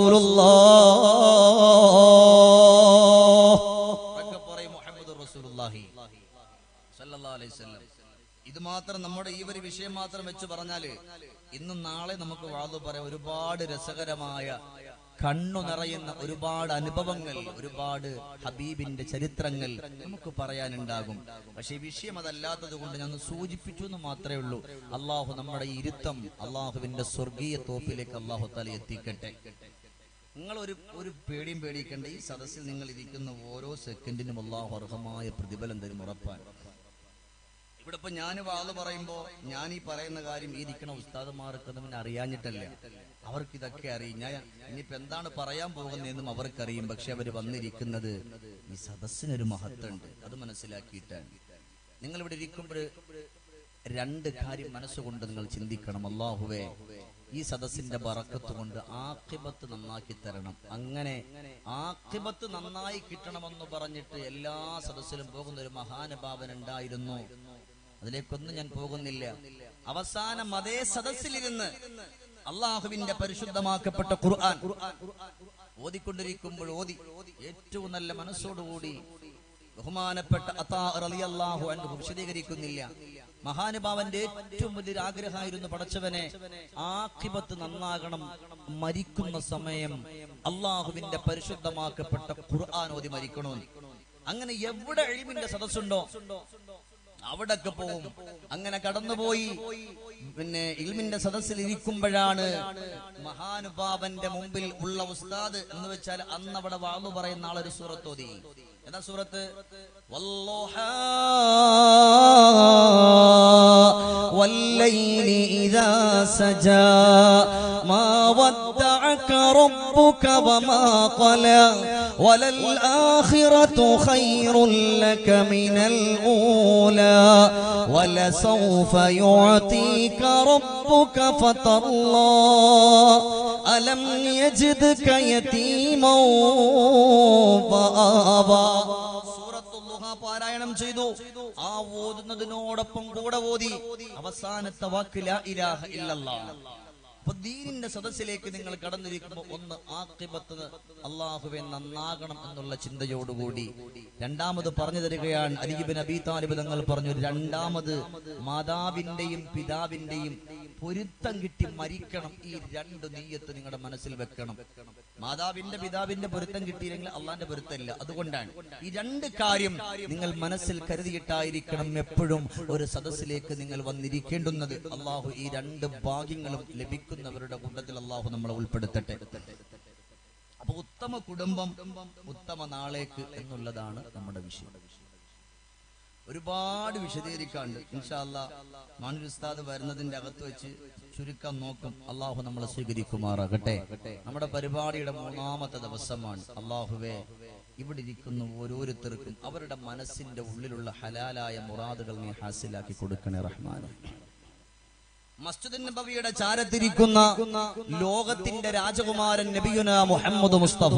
ഇത് മാത്രം നമ്മുടെ ഈ ഒരു വിഷയം മാത്രം വെച്ച് പറഞ്ഞാല് ഇന്നും നാളെ നമുക്ക് വാതു പറയാം ഒരുപാട് രസകരമായ കണ്ണു നിറയുന്ന ഒരുപാട് അനുഭവങ്ങൾ ഒരുപാട് ഹബീബിന്റെ ചരിത്രങ്ങൾ നമുക്ക് പറയാനുണ്ടാകും പക്ഷെ വിഷയം അതല്ലാത്തത് കൊണ്ട് ഞാൻ ഒന്ന് സൂചിപ്പിച്ചു എന്ന് മാത്രമേ ഉള്ളൂ അള്ളാഹു നമ്മുടെ ഈ ഇരുത്തം അള്ളാഹുവിന്റെ സ്വർഗീയ തോപ്പിലേക്ക് അള്ളാഹു തല എത്തിക്കട്ടെ നിങ്ങൾ ഒരു ഒരു പേടിയും പേടിക്കേണ്ട ഈ സദസ്സിൽ നിങ്ങൾ ഇരിക്കുന്ന ഓരോ സെക്കൻഡിനും അള്ളാഹു അർഹമായ പ്രതിഫലം തരും ഉറപ്പാണ് ഇവിടെ ഇപ്പൊ ഞാൻ വാള് പറയുമ്പോ ഞാൻ ഈ പറയുന്ന കാര്യം ഈ ഇരിക്കണ ഉസ്താദുമാർക്കൊന്നും അറിയാഞ്ഞിട്ടല്ല അവർക്ക് ഇതൊക്കെ അറിയും ഞാൻ ഇനിയിപ്പോ എന്താണ് പറയാൻ പോകുന്നതെന്നും അവർക്കറിയും പക്ഷെ അവർ വന്നിരിക്കുന്നത് ഈ സദസ്സിനൊരു മഹത്വമുണ്ട് അത് മനസ്സിലാക്കിയിട്ടാണ് നിങ്ങൾ ഇവിടെ ഇരിക്കുമ്പോൾ രണ്ട് കാര്യം മനസ്സുകൊണ്ട് നിങ്ങൾ ചിന്തിക്കണം അള്ളാഹുവേ ഈ സദസ്സിന്റെ ബറക്കത്ത് കൊണ്ട് ആക്കിബത്ത് നന്നാക്കി തരണം അങ്ങനെ ആക്കിബത്ത് നന്നായി കിട്ടണമെന്ന് പറഞ്ഞിട്ട് എല്ലാ സദസ്സിലും പോകുന്ന ഒരു മഹാനുഭാവൻ ഉണ്ടായിരുന്നു അതിലേക്കൊന്നും ഞാൻ പോകുന്നില്ല അവസാനം അതേ സദസ്സിലിരുന്ന് അള്ളാഹുവിന്റെ പരിശുദ്ധമാക്കപ്പെട്ട ഖുർആൻ ഓതിക്കൊണ്ടിരിക്കുമ്പോൾ ഓതി ഏറ്റവും നല്ല മനസ്സോടുകൂടി ബഹുമാനപ്പെട്ട അത്താ റളിയല്ലാഹു അൻഹു വിശദീകരിക്കുന്നില്ല മഹാനുഭാവന്റെ ഏറ്റവും വലിയൊരു ആഗ്രഹമായിരുന്നു പടച്ചവനെ ആഖിബത്ത് നന്നാകണം മരിക്കുന്ന സമയം അള്ളാഹുവിന്റെ പരിശുദ്ധമാക്കപ്പെട്ട ഖുർആൻ ഓതി മരിക്കണമെന്ന് അങ്ങനെ എവിടെ എഴിവിന്റെ സദസ്സുണ്ടോ അവിടൊക്കെ പോവും അങ്ങനെ കടന്നുപോയി പിന്നെ ഇൽമിന്റെ സദസ്സിൽ ഇരിക്കുമ്പോഴാണ് മഹാനുഭാവന്റെ മുമ്പിൽ ഉള്ള ഉസ്താദ് എന്ന് വെച്ചാൽ അന്ന് അവിടെ വാളു പറയുന്ന ആളൊരു സൂറത്തോതി ഏതാ സൂറത്ത് വല്ലോഹാ والليل إذا سجى ما ودعك ربك وما قلى وللآخرة خير لك من الأولى ولسوف يعطيك ربك فترضى ألم يجدك يتيما فآبى സൂറത്തുല്ലുഹ പാരായണം ചെയ്തു ആ ഓതുന്നതിനോടൊപ്പം കൂടെ ഓതി അവസാനത്തെ വാക്ക് ലാ ഇലാഹ ഇല്ലല്ലാഹ് അപ്പൊ ദീനിന്റെ സദസ്സിലേക്ക് നിങ്ങൾ കടന്നിരിക്കുമ്പോൾ ഒന്ന് ആക്കിബത്ത് അള്ളാഹുവെ നന്നാകണം എന്നുള്ള ചിന്തയോടുകൂടി രണ്ടാമത് പറഞ്ഞു തരികയാണ് അലിബിൻ അബി താലിബ് തങ്ങൾ പറഞ്ഞു രണ്ടാമത് മാതാവിന്റെയും പിതാവിന്റെയും പൊരുത്തം കിട്ടി മരിക്കണം ഈ രണ്ട് നീയത്ത് നിങ്ങളുടെ മനസ്സിൽ വെക്കണം മാതാവിന്റെ പിതാവിന്റെ പൊരുത്തം കിട്ടിയില്ലെങ്കിൽ അള്ളാന്റെ പൊരുത്തമില്ല അതുകൊണ്ടാണ് ഈ രണ്ട് കാര്യം നിങ്ങൾ മനസ്സിൽ കരുതിയിട്ടായിരിക്കണം എപ്പോഴും ഒരു സദസ്സിലേക്ക് നിങ്ങൾ വന്നിരിക്കേണ്ടുന്നത് അള്ളാഹു ഈ രണ്ട് ഭാഗ്യങ്ങളും ലഭിക്കുന്നവരുടെ കൂട്ടത്തിൽ അള്ളാഹു നമ്മളെ ഉൾപ്പെടുത്തട്ടെ അപ്പൊ ഉത്തമ കുടുംബം ഉത്തമ നാളേക്ക് എന്നുള്ളതാണ് നമ്മുടെ വിഷയം ഒരുപാട് വിശദീകരിക്കാണ്ട് ഇൻഷാല്ല മാനൂർ ഉസ്താദ് വരുന്നതിന്റെ അകത്ത് വെച്ച് ചുരുക്കം നോക്കും അള്ളാഹു നമ്മളെ സ്വീകരിക്കുമാറാകട്ടെ നമ്മുടെ പരിപാടിയുടെ മൂന്നാമത്തെ ദിവസമാണ് അള്ളാഹുവെ ഇവിടെ ഇരിക്കുന്ന ഓരോരുത്തർക്കും അവരുടെ മനസ്സിന്റെ ഉള്ളിലുള്ള ഹലാലായ മുറാദുകൾ നീ ഹാസിലാക്കി കൊടുക്കണേ റഹ്മാൻ മസ്ജിദ് നബവിയുടെ ചാരത്തിരിക്കുന്ന ലോകത്തിന്റെ രാജകുമാരൻ നബിയുന മുഹമ്മദ് മുസ്തഫ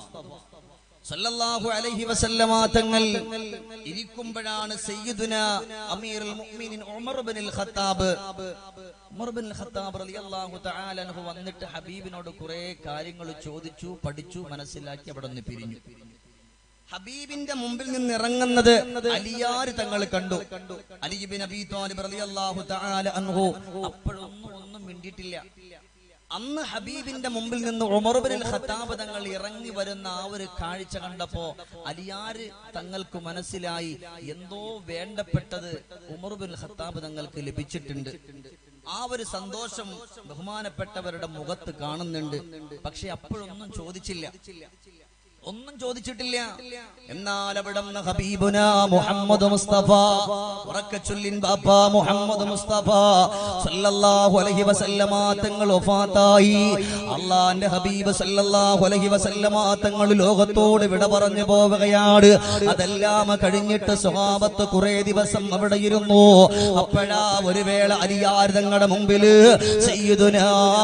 സല്ലല്ലാഹു അലൈഹി വസല്ലമ തങ്ങൾ ഇരിക്കുമ്പോഴാണ് സയ്യിദുന അമീറുൽ മുഅ്മിനീൻ Umar ibnul Khattab Umar ibnul Khattab റളിയല്ലാഹു തആല അൻഹു വന്നിട്ട് ഹബീബിനോട് കുറെ കാര്യങ്ങൾ ചോദിച്ചു പഠിച്ചു മനസ്സിലാക്കി അവിടെ നിന്ന് പിരിഞ്ഞു ഹബീബിന്റെ മുമ്പിൽ നിന്ന് ഇറങ്ങുന്നത് അലിയാര് തങ്ങൾ കണ്ടു അലിബിൻ അബി താലിബ് റളിയല്ലാഹു തആല അൻഹു അപ്പോഴൊന്നും ഒന്നും മിണ്ടിയിട്ടില്ല അന്ന് ഹബീബിന്റെ മുമ്പിൽ നിന്ന് ഉമർബിനിൽ ഖത്താബ് തങ്ങൾ ഇറങ്ങി വരുന്ന ആ ഒരു കാഴ്ച കണ്ടപ്പോ അലിയാര് തങ്ങൾക്ക് മനസ്സിലായി എന്തോ വേണ്ടപ്പെട്ടത് ഉമർബിൻ ഖത്താബ് തങ്ങൾക്ക് ലഭിച്ചിട്ടുണ്ട് ആ ഒരു സന്തോഷം ബഹുമാനപ്പെട്ടവരുടെ മുഖത്ത് കാണുന്നുണ്ട് പക്ഷെ അപ്പോഴൊന്നും ചോദിച്ചില്ല ഒന്നും ചോദിച്ചിട്ടില്ല എന്നാൽ അവിടെ ഹബീബുന മുഹമ്മദ് മുസ്തഫ ഉറക്കെ ചൊല്ലിൻ ബാപ്പ മുഹമ്മദ് മുസ്തഫ സല്ലല്ലാഹു അലൈഹി വസല്ലമ തങ്ങൾ വഫാത്തായി അള്ളാന്റെ ഹബീബ് സല്ലല്ലാഹു അലൈഹി വസല്ലമ തങ്ങൾ ലോകത്തോട് വിട പറഞ്ഞു പോവുകയാണ് അതെല്ലാം കഴിഞ്ഞിട്ട് സ്വഭാവത്ത് കുറെ ദിവസം അവിടെ ഇരുന്നു അപ്പോഴാ ഒരു വേള അലിയാർ തങ്ങളുടെ മുമ്പില് സയ്യിദുനാ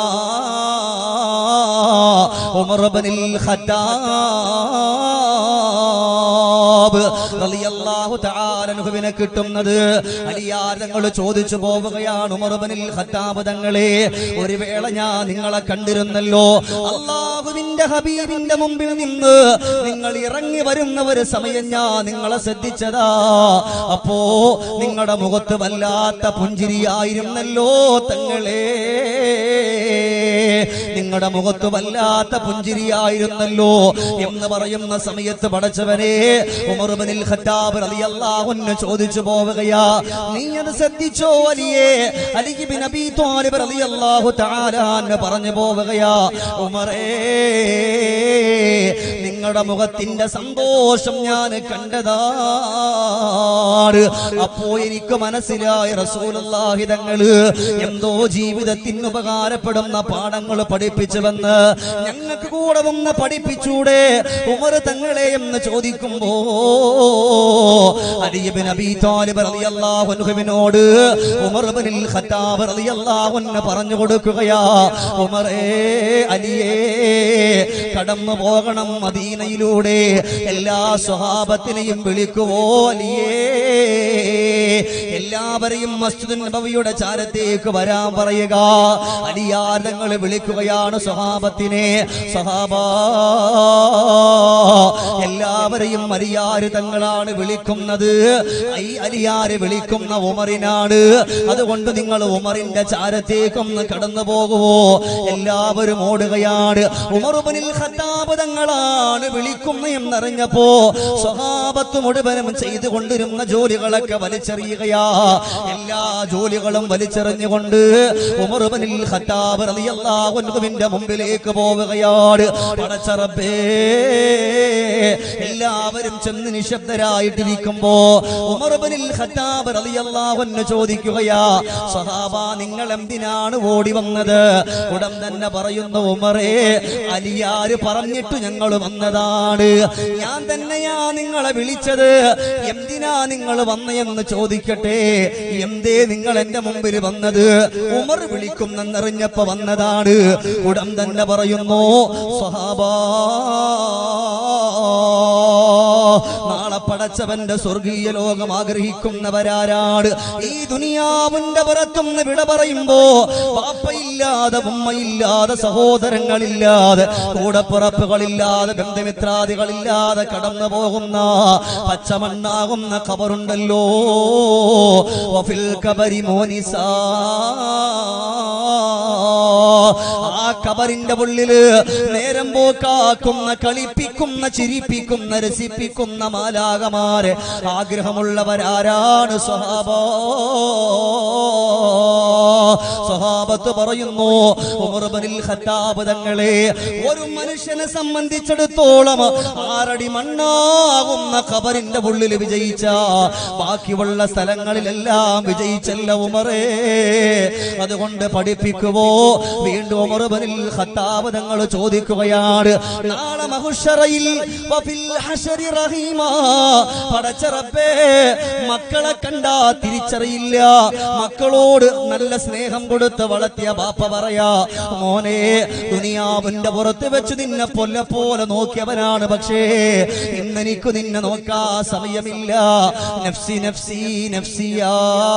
ഉമർ ഇബ്നുൽ ഖത്താബ് റളിയല്ലാഹു തആല അൻഹുവിനെ കിട്ടുന്നത് അലിയാർ തങ്ങൾ ചോദിച്ചു പോവുകയാണ് ഉമർ ഇബ്നുൽ ഖത്താബ് തങ്ങളെ ഒരു വേള ഞാൻ നിങ്ങളെ കണ്ടിരുന്നല്ലോ അള്ളാഹുവിന്റെ ഹബീബിന്റെ മുമ്പിൽ നിന്ന് നിങ്ങൾ ഇറങ്ങി വരുന്ന ഒരു സമയം ഞാൻ നിങ്ങളെ ശ്രദ്ധിച്ചതാ അപ്പോ നിങ്ങളുടെ മുഖത്ത് വല്ലാത്ത പുഞ്ചിരിയായിരുന്നല്ലോ തങ്ങളെ നിങ്ങളുടെ മുഖത്ത് വല്ലാത്ത പുഞ്ചിരിയായിരുന്നല്ലോ എന്ന് പറയുന്ന സമയത്ത് പടച്ചവനെ ഉമർബനിൽ ഖത്താബ് റളിയല്ലാഹു അൻഹു ചോദിച്ചു പോവുകയാ നീ അത് ശ്രദ്ധിച്ചോ അലിയേ അലി ബിൻ അബീ ത്വാലിബ് റളിയല്ലാഹു തആല അൻഹു പറഞ്ഞു പോവുകയാ ഉമറേ നിങ്ങളുടെ മുഖത്തിന്റെ സന്തോഷം ഞാൻ കണ്ടതാണ് അപ്പോ എനിക്ക് മനസ്സിലായി റസൂലുള്ളാഹി തങ്ങള് എന്തോ ജീവിതത്തിന് ഉപകാരപ്പെടുന്ന പാഠങ്ങൾ പഠിപ്പിച്ചുവെന്ന് ഞങ്ങൾക്ക് കൂടെ വന്ന് പഠിപ്പിച്ചൂടെ ഉമർ തങ്ങളെ എന്ന് ചോദിക്കുമ്പോ അലിയബിൻ അബീ താലിബ് റളിയല്ലാഹു അൻഹുവിനോട് ഉമർ ഇബ്നുൽ ഖത്താബ് റളിയല്ലാഹു അൻഹു പറഞ്ഞു കൊടുക്കുകയാ ഉമറേ അലിയേ കടന്നു പോകണം മദീനയിലൂടെ എല്ലാ സ്വഹാബത്തിനെയും വിളിക്കുവോ അലിയേ എല്ലാവരെയും മസ്ജിദ് നബവിയുടെ ചാരത്തേക്ക് വരാൻ പറയുക അലിയാരങ്ങൾ വിളിക്കുകയാണ് സ്വഹാബത്തിനെ സ്വഹാബ എല്ലാവരെയും അലിയാര് തങ്ങളാണ് വിളിക്കുന്നത് ഈ അലിയാര് വിളിക്കുന്ന ഉമറിനാണ് അതുകൊണ്ട് നിങ്ങൾ ഉമറിന്റെ ചാരത്തേക്കൊന്ന് കടന്നു പോകുവോ എല്ലാവരും ഓടുകയാണ് ഉമറുബനിൽ ഖത്താബ് തങ്ങളാണ് വിളിക്കുന്ന എന്നറിഞ്ഞപ്പോ സ്വഹാബത്ത് മുഴുവനും ചെയ്തുകൊണ്ടിരുന്ന ജോലികളൊക്കെ വലിച്ചെറിയുകയാ എല്ലാ ജോലികളും വലിച്ചെറിഞ്ഞുകൊണ്ട് ഉമറുബനിൽ ഖത്താബ് റളിയല്ലാഹു അൻഹുവിന്റെ മുമ്പിലേക്ക് പോവുകയാണ് പടച്ചറബേ എല്ലാവരും ചെന്ന് നിശബ്ദരായിട്ടിരിക്കുമ്പോ ഉമറുബനിൽ ഖത്താബ് റളിയല്ലാഹു അൻഹു ചോദിക്കുകയാ സഹാബ നിങ്ങൾ എന്തിനാണ് ഓടി വന്നത് ഉടൻ തന്നെ പറയുന്ന ഉമറേ അലിയാര് പറഞ്ഞിട്ട് ഞങ്ങൾ വന്നതാണ് ഞാൻ തന്നെയാ നിങ്ങളെ വിളിച്ചത് എന്തിനാ നിങ്ങൾ വന്നയെന്ന് ചോദിക്കട്ടെ എന്തേ നിങ്ങൾ എന്റെ മുമ്പിൽ വന്നത് ഉമർ വിളിക്കുന്നെന്നറിഞ്ഞപ്പോ വന്നതാണ് ഉടൻ തന്നെ പറയുന്നു സ്വഹാബാ നാളെ പടച്ചവന്റെ സ്വർഗീയ ലോകം ആഗ്രഹിക്കുന്നവരാരാണ് ഈ ദുനിയാവിന്റെ പുറത്തുനിന്ന് വിട പറയുമ്പോ പാപ്പയില്ലാതെ ഉമ്മയില്ലാതെ സഹോദരങ്ങളില്ലാതെ കൂടപ്പുറപ്പുകളില്ലാതെ ബന്ധുമിത്രാദികളില്ലാതെ കടന്നു പോകുന്ന പച്ചമണ്ണാകുന്ന ഖബറുണ്ടല്ലോ വഫിൽ കബരി മോനിസാ ആ കബറിന്റെ ഉള്ളില് നേരം പോക്കാക്കുന്ന കളിപ്പിക്കുന്ന ചിരിപ്പിക്കുന്ന രസിപ്പിക്കുന്ന മാലാകമാരെ ആഗ്രഹമുള്ളവരാരാണ് സ്വഹാബ സ്വഹാബത്ത് പറയുന്നു ഉമർബനിൽ ഖത്താബ് തങ്ങളെ ഒരു മനുഷ്യനെ സംബന്ധിച്ചിടത്തോളം ആറടി മണ്ണാകുന്ന ഖബറിന്റെ ഉള്ളിൽ വിജയിച്ച ബാക്കിയുള്ള സ്ഥലങ്ങളിലെല്ലാം വിജയിച്ചല്ല ഉമറേ അതുകൊണ്ട് പഠിപ്പിക്കുവോ വീണ്ടും ഉമർബനിൽ ഖത്താബ് തങ്ങൾ ചോദിക്കുകയാണ് നാളെ മഹുഷറയിൽ വഫിൽ ഹശരി റഹീമാ പടച്ച റബ്ബേ മക്കളെ കണ്ടാ തിരിച്ചറിയില്ല മക്കളോട് നല്ല സ്നേഹം കൊടുത്ത് വളർത്തിയ ബാപ്പ പറയാ മോനെ ദുനിയാവിന്റെ പുറത്ത് വെച്ച് നിന്നെ പൊല്ല പോലെ നോക്കിയവനാണ് പക്ഷേ ഇന്നെനിക്ക് നിന്നെ നോക്കാ സമയമില്ല നഫ്സി നഫ്സി നഫ്സിയാ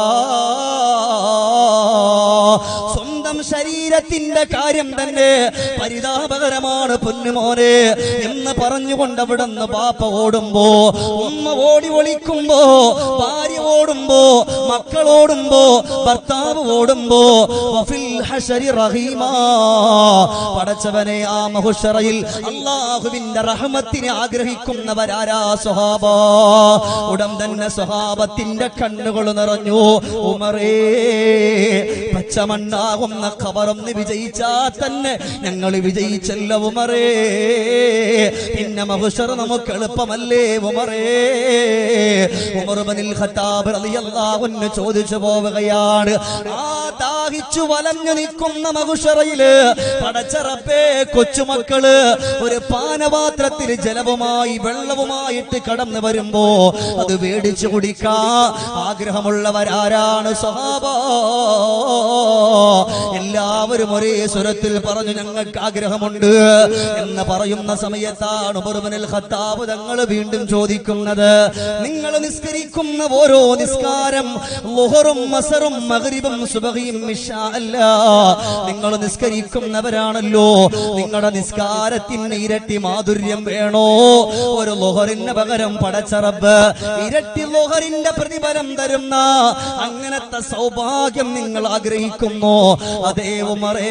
സ്വന്തം ശരീരത്തിന്റെ കാര്യം തന്നെ പരിതാപകരമാണ് പൊന്നുമോനെ എന്ന് പറഞ്ഞുകൊണ്ട് അവിടെ നിന്ന് പാപ്പ ഓടുമ്പോ ഉമ്മ ഓടി ഒളിക്കുമ്പോ ഭാര്യ ഓടുമ്പോ മക്കൾ ഓടുമ്പോ ഭർത്താവ് ഓടുമ്പോ വഫിൽ ഹശരി റഹീമാ പടച്ചവനെ ആ മഹുഷറയിൽ അള്ളാഹുവിന്റെ റഹ്മത്തിനെ ആഗ്രഹിക്കുന്നവരാരാ സ്വഹാബ ഉടൻ തന്നെ സ്വഹാബത്തിന്റെ കണ്ണുകൾ നിറഞ്ഞു ഉമറേ പച്ചമണ്ണാകുന്ന ഖബറൊന്ന് വിജയിച്ചാ തന്നെ ഞങ്ങൾ വിജയിച്ചല്ല ഉമറേ പിന്നെ മഹുഷർ നമുക്ക് എളുപ്പമല്ലേ ഉമറേ ഉമർ ബനിൽ ഖത്താബ് റളിയല്ലാഹു അൻഹു ചോദിച്ചു പോവുകയാണ് ആ ദാഹിച്ചു വലഞ്ഞു നിൽക്കുന്ന മഹുഷറയില് പടച്ചറപ്പേ കൊച്ചുമക്കള് ഒരു പാനപാത്രത്തിൽ ജലവുമായി വെള്ളവുമായിട്ട് കടന്നു വരുമ്പോ അത് മേടിച്ചു കുടിക്കാ ആഗ്രഹമുള്ളവരാരാണ് സ്വഭാവ എല്ലാവരും ഒരേ സ്വരത്തിൽ പറഞ്ഞു ഞങ്ങൾക്ക് ആഗ്രഹമുണ്ട് എന്ന് പറയുന്ന സമയത്താണ് മുറുമനിൽ ഖത്താബ് തങ്ങൾ വീണ്ടും ചോദിക്കുന്നത് നിങ്ങൾ നിസ്കരിക്കുന്ന ഓരോ നിസ്കാരം ലുഹറും മസറും മഗ്രിബും സുബഹിയും ഇശാ അല്ല നിങ്ങൾ നിസ്കരിക്കുന്നവരാണല്ലോ നിങ്ങളുടെ നിസ്കാരത്തിന് ഇരട്ടി മാധുര്യം വേണോ ഒരു ലുഹറിന് പകരം പടച്ചറബ് ഇരട്ടി ലുഹറിന്റെ പ്രതിഫലം തരുന്ന അങ്ങനത്തെ സൗഭാഗ്യം നിങ്ങൾ ആഗ്രഹിക്കുന്നു അതേ ഉമറേ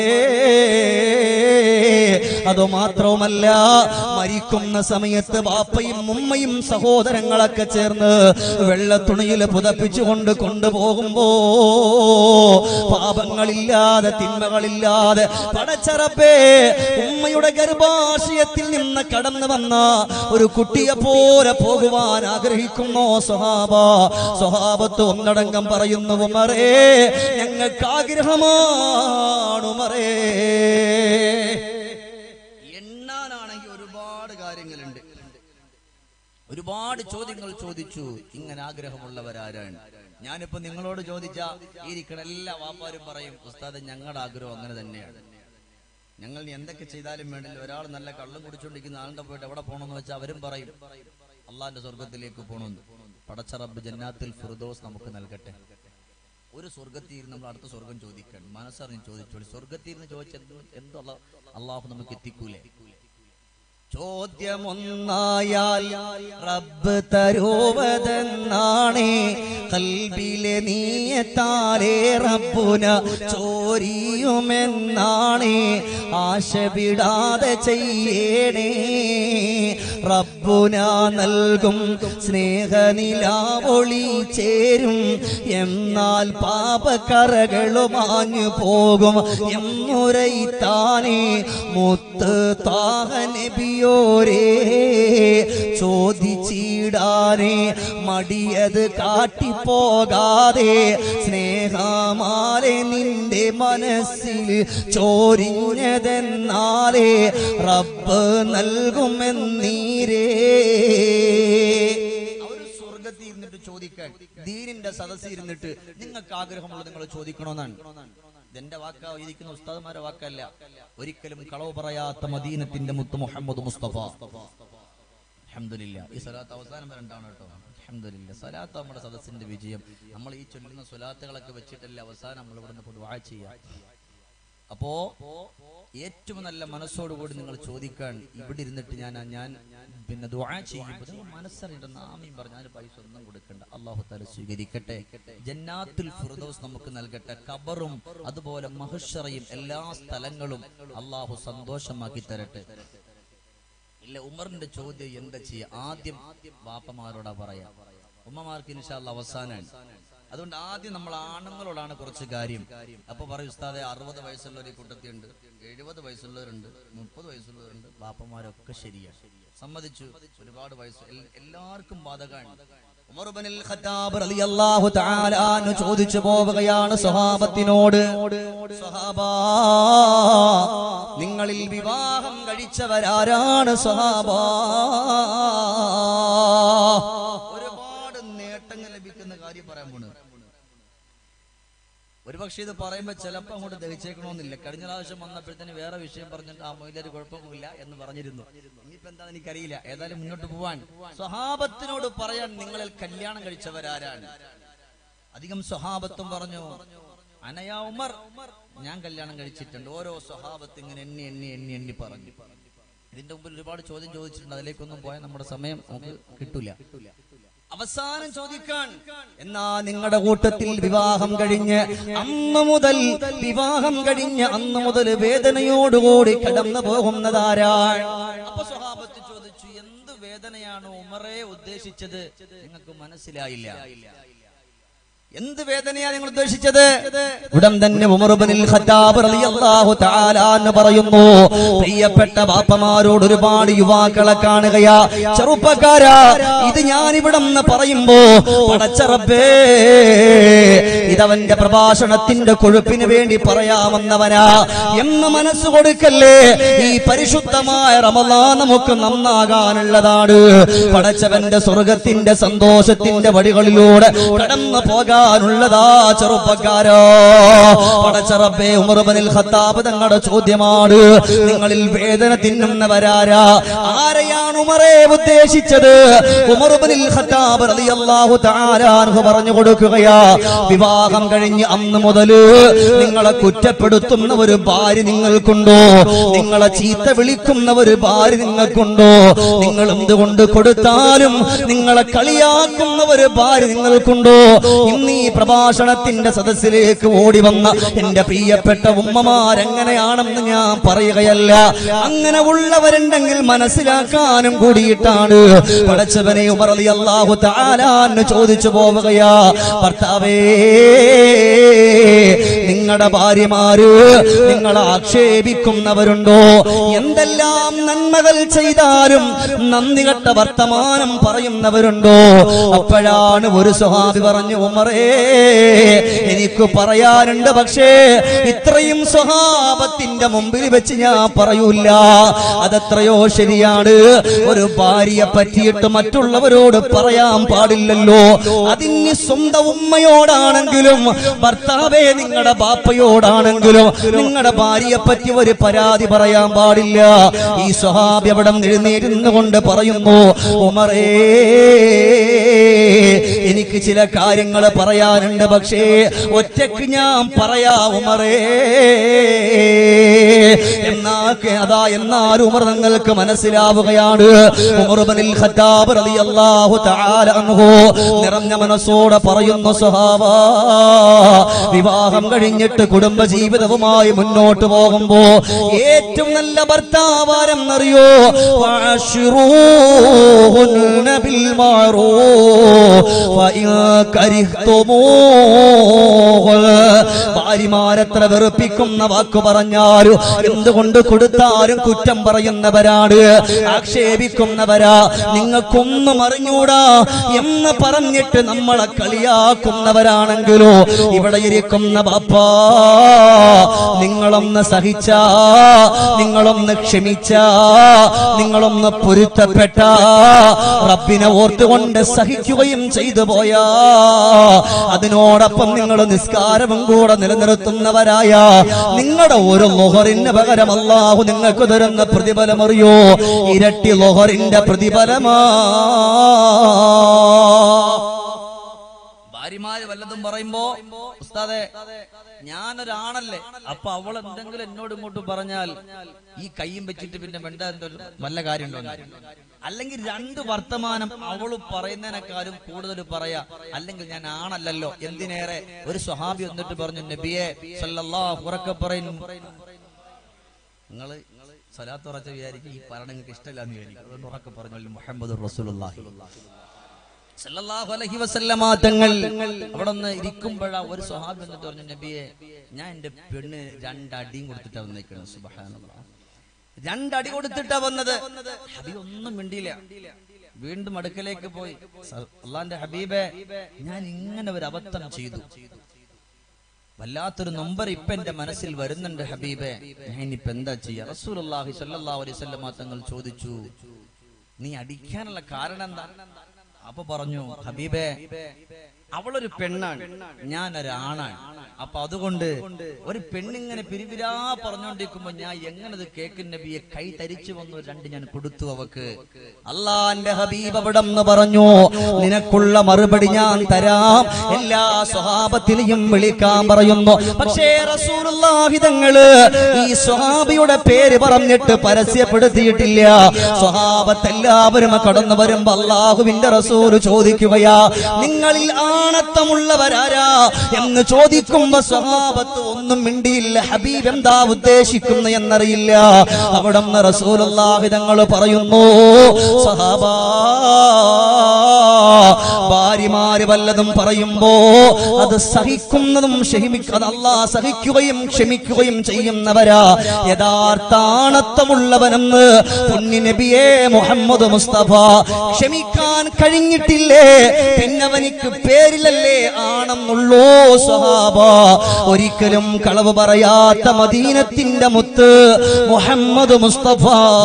അത് മാത്രവുമല്ല മരിക്കുന്ന സമയത്ത് ബാപ്പയും ഉമ്മയും സഹോദരങ്ങളൊക്കെ ചേർന്ന് വെള്ളത്തുണിയിൽ പുതപ്പിച്ചുകൊണ്ട് കൊണ്ടുപോകുമ്പോ പാപങ്ങളില്ലാതെ തിന്മകളില്ലാതെ പടച്ചറപ്പേ ഉമ്മയുടെ ഗർഭാശയത്തിൽ നിന്ന് കടന്നു വന്ന ഒരു കുട്ടിയെ പോലെ പോകുവാൻ ആഗ്രഹിക്കുന്നു സ്വഹാബ സ്വഹാബത്ത് ഒന്നടങ്കം പറയുന്നു ഉമറേ ഞങ്ങൾക്ക് ആഗ്രഹമാണ് ഉമറേ എണ്ണാനാണെങ്കിൽ ഒരുപാട് കാര്യങ്ങളുണ്ട് ഒരുപാട് ചോദ്യങ്ങൾ ചോദിച്ചു ഇങ്ങനെ ആഗ്രഹമുള്ളവരാരാണ് ഞാനിപ്പോ നിങ്ങളോട് ചോദിച്ച ഈ ഇരിക്കണ എല്ലാ വാപ്പാരും പറയും ഉസ്താദ് ഞങ്ങളുടെ ആഗ്രഹം അങ്ങനെ തന്നെയാണ് ഞങ്ങൾ ഇനി എന്തൊക്കെ ചെയ്താലും വേണ്ടില്ല ഒരാൾ നല്ല കള്ളം കുടിച്ചുകൊണ്ടിരിക്കുന്ന ആളുടെ പോയിട്ട് എവിടെ പോകണമെന്ന് വെച്ചാൽ അവരും പറയും അള്ളാന്റെ സ്വർഗത്തിലേക്ക് പോകണമെന്ന് പടച്ചറബ് ജന്നാത്തിൽ ഫിർദോസ് നമുക്ക് നൽകട്ടെ ഒരു സ്വർഗത്തിൽ ഇരുന്ന് നമ്മൾ അടുത്ത സ്വർഗം ചോദിക്കണം മനസ്സറിഞ്ഞ് ചോദിച്ചോളി സ്വർഗത്തിൽ ഇരുന്ന് ചോദിച്ചെന്തോ എന്തോ അല്ല അള്ളാഹു നമുക്ക് എത്തിക്കൂലേ ചോദ്യമൊന്നായാൽ റബ്ബ് തരുവതെന്നാണേ കൽബിലെ നീയത്താലേ റബ്ബുന ചോരിയുമെന്നാണേ ആശ വിടാതെ ചെയ്യണേ റബ്ബുന നൽകും സ്നേഹനിലാവൊളി ചേരും എന്നാൽ പാപക്കറകളുമാഞ്ഞു പോകും എന്നുരയിത്താനേ മുത്ത് താഹ നബിയോരേ ചോദിച്ചിടാനേ മടിയത് കാട്ടിപ്പോകാതെ സ്നേഹമാലെ നിന്റെ മനസ്സിൽ ചോരിഞ്ഞതെന്നാലേ റബ്ബ് നൽകുമെന്നീരേ അവര് സ്വർഗത്തിൽ ഇരുന്നിട്ട് ചോദിക്കാൻ ദീനിന്റെ സദസ്സിൽ ഇരുന്നിട്ട് നിങ്ങൾക്ക് ആഗ്രഹമുള്ളത് നിങ്ങൾ ചോദിക്കണമെന്നാണ് ഇതെന്റെ വാക്കാ ഇരിക്കുന്ന ഉസ്താദുമാരെ വാക്കല്ല ഒരിക്കലും കളവ് പറയാത്ത മദീനത്തിന്റെ മുത്ത് മുഹമ്മദ് മുസ്തഫ അൽഹംദുലില്ലാ ഈ സ്വലാത്ത് അവസാനം വരണ്ടാണ് കേട്ടോ അൽഹംദുലില്ലാ സ്വലാത്ത് നമ്മുടെ സദസ്സിന്റെ വിജയം നമ്മൾ ഈ ചൊല്ലുന്ന സ്വലാത്തുകളൊക്കെ വെച്ചിട്ടല്ലേ അവസാനം നമ്മൾ ഇവിടുന്ന് ദുആ ചെയ്യാം അപ്പോ ഏറ്റവും നല്ല മനസ്സോടുകൂടി നിങ്ങൾ ചോദിക്കാൻ ഇവിടെ ഇരുന്നിട്ട് ഞാൻ ഞാൻ പിന്നെ ദുആ ചെയ്യുമ്പോൾ നിങ്ങൾ മനസ്സറിയുടെ നാമയും പറഞ്ഞ് അതിന് പൈസ ഒന്നും കൊടുക്കണ്ട അള്ളാഹു താല സ്വീകരിക്കട്ടെ ജന്നാത്തുൽ ഫിർദൗസ് നമുക്ക് നൽകട്ടെ ഖബറും അതുപോലെ മഹുഷറയും എല്ലാ സ്ഥലങ്ങളും അള്ളാഹു സന്തോഷമാക്കി തരട്ടെ ഇല്ല ഉമറിന്റെ ചോദ്യം എന്താ ചെയ്യുക ആദ്യം വാപ്പമാരോടാ പറയാ ഉമ്മമാർക്ക് ഇൻഷാല്ല അവസാനാണ് അതുകൊണ്ട് ആദ്യം നമ്മൾ ആണുങ്ങളോടാണ് കുറച്ച് കാര്യം അപ്പൊ പറയും ഉസ്താദെ അറുപത് വയസ്സുള്ളവർ ഈ കൂട്ടത്തിലുണ്ട് എഴുപത് വയസ്സുള്ളവരുണ്ട് മുപ്പത് വയസ്സുള്ളവരുണ്ട് ബാപ്പമാരൊക്കെ ശരിയാണ് സമ്മതിച്ചു ഒരുപാട് വയസ്സ് എൽ- എല്ലാവർക്കും ബാധകമാണ് ഉമർ ഇബ്നുൽ ഖത്താബ് റളിയല്ലാഹു തആല അൻഹു ചോദിച്ചു പോവുകയാണ് സ്വഹാബത്തിനോട് സ്വഹാബാ നിങ്ങളിൽ വിവാഹം കഴിച്ചവരാരാണ് സ്വഹാബാ ഒരുപാട് നേട്ടങ്ങൾ ലഭിക്കുന്ന കാര്യം പറയാൻ പോണ് ഒരുപക്ഷെ ഇത് പറയുമ്പോ ചിലപ്പോ അങ്ങോട്ട് ദഹിച്ചേക്കണമെന്നില്ല കഴിഞ്ഞ പ്രാവശ്യം വന്നപ്പോഴത്തേന് വേറെ വിഷയം പറഞ്ഞിട്ട് ആ മൊയിലൊരു കുഴപ്പമില്ല എന്ന് പറഞ്ഞിരുന്നു ഇനിയിപ്പോ എന്താ എനിക്കറിയില്ല ഏതായാലും മുന്നോട്ട് പോവാൻ സ്വഹാബത്തിനോട് പറയാൻ നിങ്ങളിൽ കല്യാണം കഴിച്ചവരാരാണ് അധികം സ്വഹാബത്തും പറഞ്ഞു അനയാ ഉമർ ഞാൻ കല്യാണം കഴിച്ചിട്ടുണ്ട് ഓരോ സ്വഹാബത്ത് ഇങ്ങനെ എണ്ണി എണ്ണി എണ്ണി എണ്ണി പറഞ്ഞു ഇതിന്റെ മുമ്പിൽ ഒരുപാട് ചോദ്യം ചോദിച്ചിട്ടുണ്ട് അതിലേക്കൊന്നും പോയാൽ നമ്മുടെ സമയം നമുക്ക് കിട്ടൂല അവസാനം ചോദിക്കാൻ എന്നാ നിങ്ങളുടെ കൂട്ടത്തിൽ വിവാഹം കഴിഞ്ഞ് അന്ന് മുതൽ വിവാഹം കഴിഞ്ഞ് അന്ന് മുതൽ വേദനയോടുകൂടി കടന്നു പോകുന്നതാരാണ് അപ്പൊ സ്വഹാബത്ത് ചോദിച്ചു എന്ത് വേദനയാണ് ഉമറെ ഉദ്ദേശിച്ചത് നിങ്ങൾക്ക് മനസ്സിലായില്ല എന്ത് വേദനയാണ് നിങ്ങൾ ഉദ്ദേശിച്ചത് ഉടൻ തന്നെ ഉമർബനിൽ ഖത്താബ് റളിയല്ലാഹു തആല എന്ന് പറയുന്നു പ്രിയപ്പെട്ട ബാപ്പമാരോട് ഒരുപാട് യുവാക്കളെ കാണുകയാ ചെറുപ്പക്കാരാ ഇത് ഞാൻ ഇവിടെ നിന്ന് പറയുമ്പോ പടച്ച റബ്ബേ ഇതവന്റെ പ്രഭാഷണത്തിന്റെ കൊഴുപ്പിന് വേണ്ടി പറയാമെന്നവനാ എന്ന് മനസ്സ് കൊടുക്കല്ലേ ഈ പരിശുദ്ധമായ റമദാൻ നമുക്ക് നന്നാകാനുള്ളതാണ് പടച്ചവന്റെ സ്വർഗത്തിന്റെ സന്തോഷത്തിന്റെ വഴികളിലൂടെ കടന്നു പോകാനുള്ളതാ ചെറുപ്പക്കാരോ പടച്ചറബേ ഉമർബനിൽ ഖത്താബ് തങ്ങളുടെ ചോദ്യമാണ് നിങ്ങളിൽ വേദന തിന്നുന്നവരാരാ ആരെയാണ് ഉമറെ ഉദ്ദേശിച്ചത് ഉമർബനിൽ ഖത്താബ് റളിയല്ലാഹു തആല അൻഹു പറഞ്ഞു കൊടുക്കുകയാ വിവാഹം കഴിഞ്ഞ് അന്ന് മുതൽ നിങ്ങളെ കുറ്റപ്പെടുത്തുന്ന ഒരു ഭാര്യ നിങ്ങൾക്കുണ്ടോ നിങ്ങളെ ചീത്ത വിളിക്കുന്ന ഒരു ഭാര്യ നിങ്ങൾക്കുണ്ടോ നിങ്ങൾ എന്തുകൊണ്ട് കൊടുത്താലും നിങ്ങളെ കളിയാക്കുന്ന ഒരു ഭാര്യ നിങ്ങൾക്കുണ്ടോ ഇന്ന് ഈ പ്രഭാഷണത്തിന്റെ സദസ്സിലേക്ക് ഓടി വന്ന എന്റെ പ്രിയപ്പെട്ട ഉമ്മമാരെങ്ങനെയാണെന്ന് ഞാൻ പറയുകയല്ല അങ്ങനെ ഉള്ളവരുണ്ടെങ്കിൽ മനസ്സിലാക്കാനും കൂടിയിട്ടാണ് പടച്ചവനെ ഉമർ അള്ളാഹു താലാന്ന് ചോദിച്ചു പോവുകയാ ഭർത്താവേ നിങ്ങളുടെ ഭാര്യമാര് നിങ്ങളെ ആക്ഷേപിക്കുന്നവരുണ്ടോ എന്തെല്ലാം നന്മകൾ ചെയ്താലും നന്ദി കെട്ട വർത്തമാനം പറയുന്നവരുണ്ടോ അപ്പോഴാണ് ഒരു സ്വഹാബി പറഞ്ഞു ഉമറേ എനിക്ക് പറയാനുണ്ട് പക്ഷേ ഇത്രയും സ്വഹാബത്തിന്റെ മുമ്പിൽ വെച്ച് ഞാൻ പറയൂല അതെത്രയോ ശരിയാണ് ഒരു ഭാര്യയെ പറ്റിയിട്ട് മറ്റുള്ളവരോട് പറയാൻ പാടില്ലല്ലോ അതിന് സ്വന്തം ഉമ്മയോടാണെങ്കിലും ഭർത്താവേ നിങ്ങളുടെ ബാപ്പയോടാണെങ്കിലും നിങ്ങളുടെ ഭാര്യയെ പറ്റി ഒരു പരാതി പറയാൻ പാടില്ല ഈ സ്വഹാബി അവിടെ എഴുന്നേരുന്നു കൊണ്ട് പറയുന്നു ഉമറേ എനിക്ക് ചില കാര്യങ്ങൾ പറയാനുണ്ട് പക്ഷേ ഒറ്റക്ക് ഞാൻ പറയാ ഉമറേ എന്നാ അതാ എന്നാൽ ഉമർ നിങ്ങൾക്ക് മനസ്സിലാവുകയാണ് ഉമർബനിൽ ഖത്താബ് റളിയല്ലാഹു തആല അൻഹു നിറഞ്ഞ മനസ്സോടെ പറയുന്നു സ്വഹാബ വിവാഹം കഴിഞ്ഞിട്ട് കുടുംബ ജീവിതവുമായി മുന്നോട്ട് പോകുമ്പോ ഏറ്റവും നല്ല ഭർത്താവാരെന്നറിയോ വഅശ്റൂഹുന്ന ബിൽ മഅറൂഫ് വഇൻ കരിഹ്തുമൂഹു ഭാര്യമാരെത്ര വെറുപ്പിക്കുന്ന വാക്ക് പറഞ്ഞാലും എന്തുകൊണ്ട് കൊടുത്താലും കുറ്റം പറയുന്നവരാണ് ആക്ഷേപിക്കുന്നവരാ നിങ്ങൾക്കൊന്നും അറിഞ്ഞൂടാ എന്ന് പറഞ്ഞിട്ട് നമ്മളെ കളിയാക്കുന്നവരാണെങ്കിലോ ഇവിടെ ഇരിക്കുന്ന ബാപ്പാ നിങ്ങളൊന്ന് സഹിച്ച നിങ്ങളൊന്ന് ക്ഷമിച്ച നിങ്ങളൊന്ന് പൊരുത്തപ്പെട്ട റബ്ബിനെ ഓർത്തുകൊണ്ട് സഹിക്കുകയും ചെയ്തു പോയാ അതിനോടൊപ്പം നിങ്ങൾ നിസ്കാരവും കൂടെ നിലനിർത്തുന്നവരായ നിങ്ങളുടെ ഒരു ലൊഹറിന് പകരം അല്ലാഹു നിങ്ങൾക്ക് തരുന്ന പ്രതിഫലം അറിയോ ഇരട്ടി ലൊഹറിന്റെ പ്രതിഫലമാ ഭാര്യമാര് വല്ലതും പറയുമ്പോ ഉസ്താദെ ഞാനൊരാണല്ലേ അപ്പൊ അവൾ എന്തെങ്കിലും എന്നോട് ഇങ്ങോട്ട് പറഞ്ഞാൽ ഈ കൈയും വെച്ചിട്ട് പിന്നെ വേണ്ട വല്ല കാര്യമുണ്ടോ അല്ലെങ്കിൽ രണ്ട് വർത്തമാനം അവള് പറയുന്നതിനേക്കാളും കൂടുതൽ പറയാ അല്ലെങ്കിൽ ഞാൻ ആണല്ലല്ലോ എന്തിനേറെ ഒരു സ്വഹാബി വന്നിട്ട് പറഞ്ഞു നബിയെ സല്ലല്ലാഹു ഉറക്കെ പറയും നിങ്ങള് സ്വലാത്ത് ഉറച്ച വിചാരിക്കും ഈ പറയണ നിങ്ങൾക്ക് ഇഷ്ടമില്ല എന്ന് വിചാരിക്കും അതുകൊണ്ട് ഉറക്കെ പറഞ്ഞു മുഹമ്മദ് റസൂലുള്ളാഹി സല്ലല്ലാഹു അലൈഹി വസല്ലമ തങ്ങൾ അവിടെ നിന്ന് ഇരിക്കുമ്പോഴാ ഒരു സ്വഹാബി എന്നിട്ട് പറഞ്ഞു നബിയെ ഞാൻ എന്റെ പെണ്ണ് രണ്ടടിയും കൊടുത്തിട്ടാ വന്നേക്കണം സുബ്ഹാനല്ലാഹ് രണ്ടടി കൊടുത്തിട്ടാ വന്നത് ഹബീബ് ഒന്നും മിണ്ടിയില്ല വീണ്ടും അടുക്കലേക്ക് പോയി സ- അള്ളാന്റെ ഹബീബെ ഞാൻ ഇങ്ങനെ ഒരു അബദ്ധം ചെയ്തു വല്ലാത്തൊരു നമ്പർ ഇപ്പൊ എന്റെ മനസ്സിൽ വരുന്നുണ്ട് ഹബീബെ ഞാൻ ഇനിയിപ്പൊ എന്താ ചെയ്യാ റസൂലുള്ളാഹി സ്വല്ലല്ലാഹു അലൈഹി വസല്ലമ തങ്ങൾ ചോദിച്ചു നീ അടിക്കാനുള്ള കാരണം എന്താ അപ്പൊ പറഞ്ഞു ഹബീബെ അവളൊരു പെണ്ണാണ് ഞാൻ ഒരാണാണ് അപ്പൊ അതുകൊണ്ട് ഒരു പെണ്ണിങ്ങനെ പിരിവിരാ പറഞ്ഞോണ്ടിരിക്കുമ്പോ ഞാൻ എങ്ങനെ കേക്കും നബിയെ കൈ തരിച്ചു വന്നു രണ്ട് ഞാൻ കൊടുത്തു അവക്ക് അള്ളാന്റെ ഹബീബ് അവിടെന്ന് പറഞ്ഞു നിനക്കുള്ള മറുപടി ഞാൻ തരാം എല്ലാ സ്വഹാബത്തിനെയും വിളിക്കാൻ പറയുന്നു പക്ഷേ റസൂലുള്ളാഹി തങ്ങള് ഈ സ്വഹാബിയുടെ പേര് പറഞ്ഞിട്ട് പരസ്യപ്പെടുത്തിയിട്ടില്ല സ്വഹാബത്ത് എല്ലാവരും കടന്നു വരുമ്പോ അള്ളാഹുവിന്റെ റസൂല് ചോദിക്കുകയാ നിങ്ങളിൽ ആണത്തമുള്ളവരാരാ എന്ന് ചോദിക്കുമ്പോ സ്വഹാബത്ത് ഒന്നും മിണ്ടിയില്ല ഹബീബ് എന്താ ഉദ്ദേശിക്കുന്നു എന്നറിയില്ല അവിടെ റസൂലുള്ളാഹി തങ്ങൾ പറയുന്നു സഹാബാ ഭാര്യമാര് വല്ലതും പറയുമ്പോ അത് സഹിക്കുന്നതും ക്ഷമിക്ക അത് അല്ലാ സഹിക്കുകയും ക്ഷമിക്കുകയും ചെയ്യുന്നവരാ യഥാർത്ഥാണത്വമുള്ളവനെന്ന് പുണ്യ നബിയെ മുഹമ്മദ് മുസ്തഫ ക്ഷമിക്കാൻ കഴിഞ്ഞിട്ടില്ലേ പിന്നവനിക്ക് പേരിലല്ലേ ആണെന്നുള്ളൂ സഹാബ ഒരിക്കലും കളവ് പറയാത്ത മദീനത്തിന്റെ മുത്ത് മുഹമ്മദ് മുസ്തഫ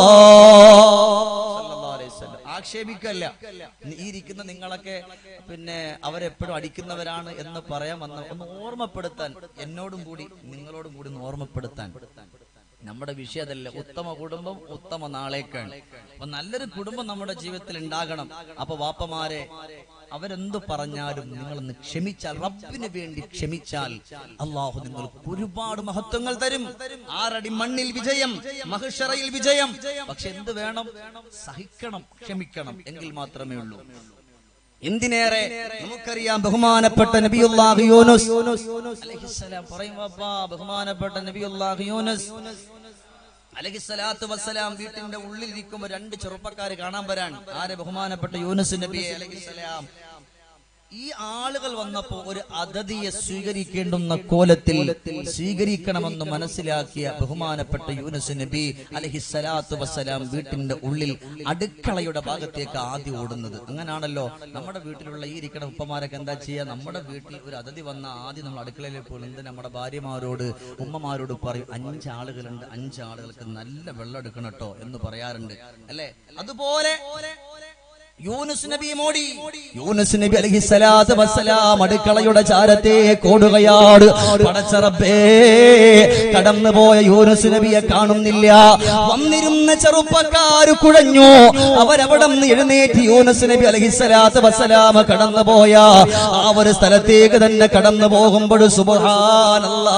സല്ലല്ലാഹു അലൈഹി വസല്ലം. ആക്ഷേപിക്കല്ല ഈ ഇരിക്കുന്ന നിങ്ങളൊക്കെ പിന്നെ അവരെപ്പോഴും അടിക്കുന്നവരാണ് എന്ന് പറയാൻ വന്ന ഒന്ന് ഓർമ്മപ്പെടുത്താൻ എന്നോടും കൂടി നിങ്ങളോടും കൂടി ഒന്ന് ഓർമ്മപ്പെടുത്താൻ നമ്മുടെ വിഷയം അതല്ല ഉത്തമ കുടുംബം ഉത്തമ നാളേക്കാണ് അപ്പൊ നല്ലൊരു കുടുംബം നമ്മുടെ ജീവിതത്തിൽ ഉണ്ടാകണം അപ്പൊ വാപ്പമാരെ അവരെന്ത് പറഞ്ഞാലും നിങ്ങളൊന്ന് ക്ഷമിച്ചാൽ റബ്ബിന് വേണ്ടി ക്ഷമിച്ചാൽ അള്ളാഹു നിങ്ങൾക്ക് ഒരുപാട് മഹത്വങ്ങൾ തരും ആറടി മണ്ണിൽ വിജയം മഹിഷറയിൽ വിജയം പക്ഷെ എന്ത് വേണം സഹിക്കണം ക്ഷമിക്കണം എങ്കിൽ മാത്രമേ ഉള്ളൂ എന്തിനേറെ നമുക്കറിയാം ബഹുമാനപ്പെട്ട നബിയുല്ലാഹി യൂനുസ് അലഹിസ്സലാം പറയും വാപ്പാ ബഹുമാനപ്പെട്ട നബിയുല്ലാഹി യൂനുസ് അലഹിസ്സലാത്തു വസ്സലാം വീട്ടിന്റെ ഉള്ളിൽ ഇരിക്കുമ്പോ രണ്ട് ചെറുപ്പക്കാര് കാണാൻ വരാൻ ആരെ ബഹുമാനപ്പെട്ട യൂനുസ് നബിയെ അലഹിസ്സലാം ഈ ആളുകൾ വന്നപ്പോ ഒരു അതിഥിയെ സ്വീകരിക്കേണ്ടുന്ന കോലത്തിൽ സ്വീകരിക്കണമെന്ന് മനസ്സിലാക്കിയ ബഹുമാനപ്പെട്ട യൂനുസ് നബി അലഹിസ്സലാത്തു വസ്സലാം വീട്ടിന്റെ ഉള്ളിൽ അടുക്കളയുടെ ഭാഗത്തേക്ക് ആദ്യം ഓടുന്നത് അങ്ങനാണല്ലോ നമ്മുടെ വീട്ടിലുള്ള ഈ ഇരിക്കണ ഉപ്പമാരൊക്കെ എന്താ ചെയ്യുക നമ്മുടെ വീട്ടിൽ ഒരു അതിഥി വന്ന ആദ്യം നമ്മൾ അടുക്കളയിലേക്ക് പോകും എന്ത് നമ്മുടെ ഭാര്യമാരോട് ഉമ്മമാരോട് പറയും അഞ്ചാളുകളുണ്ട് അഞ്ചാളുകൾക്ക് നല്ല വെള്ളം എടുക്കണം കേട്ടോ എന്ന് പറയാറുണ്ട് അല്ലെ അതുപോലെ യൂനുസ് നബി മോടി യൂനുസ് നബി അലൈഹിസ്സലാത്തു വസ്സലാം അടുക്കളയുടെ ചാരത്തെ കോടുകയാണ് പടച്ചറബേ കടന്നുപോയ യൂനുസ് നബിയെ കാണുന്നില്ല വന്നിരുന്ന ചെറുപ്പക്കാര് കുഴഞ്ഞു അവരവിടെ നിന്ന് എഴുന്നേറ്റ് യൂനുസ് നബി അലൈഹിസ്സലാത്തു വസ്സലാം കടന്നുപോയ ആ ഒരു സ്ഥലത്തേക്ക് തന്നെ കടന്നു പോകുമ്പോൾ സുബ്ഹാനല്ലാ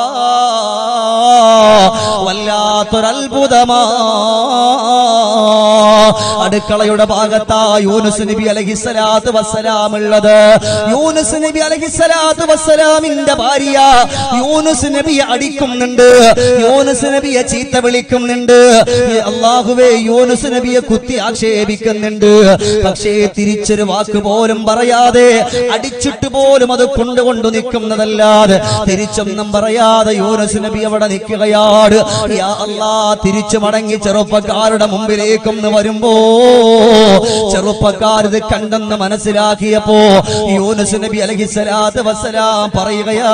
വല്ലാത്തൊരത്ഭുതമാ അടുക്കളയുടെ ഭാഗത്താ യൂനുസ് നബി അലഹിസ്സലാത്ത് വസ്സലാം ഉള്ളത് യൂനുസ് നബി അലഹിസ്സലാത്ത് വസ്സലാമിന്റെ ഭാര്യ യൂനുസ് നബിയെ അടിക്കുന്നുണ്ട് യൂനുസ് നബിയെ ചീത്ത വിളിക്കുന്നുണ്ട് അള്ളാഹുവേ യൂനുസ് നബിയെ കുത്തി ആക്ഷേപിക്കുന്നുണ്ട് പക്ഷേ തിരിച്ചൊരു വാക്ക് പോലും പറയാതെ അടിച്ചിട്ട് പോലും അത് കൊണ്ടുകൊണ്ടു നിൽക്കുന്നതല്ലാതെ തിരിച്ചൊന്നും പറയാതെ യൂനുസ് നബി അവിടെ നിൽക്കുകയാണ് യാ അല്ലാ തിരിച്ചു മടങ്ങി ചെറുപ്പക്കാരുടെ മുമ്പിലേക്കൊന്ന് വരുമ്പോ ചെറുപ്പക്കാർ ഇത് കണ്ടെന്ന് മനസ്സിലാക്കിയപ്പോ യൂനുസ് നബി അലഹിസലാത്ത് വസ്സലാം പറയുകയാ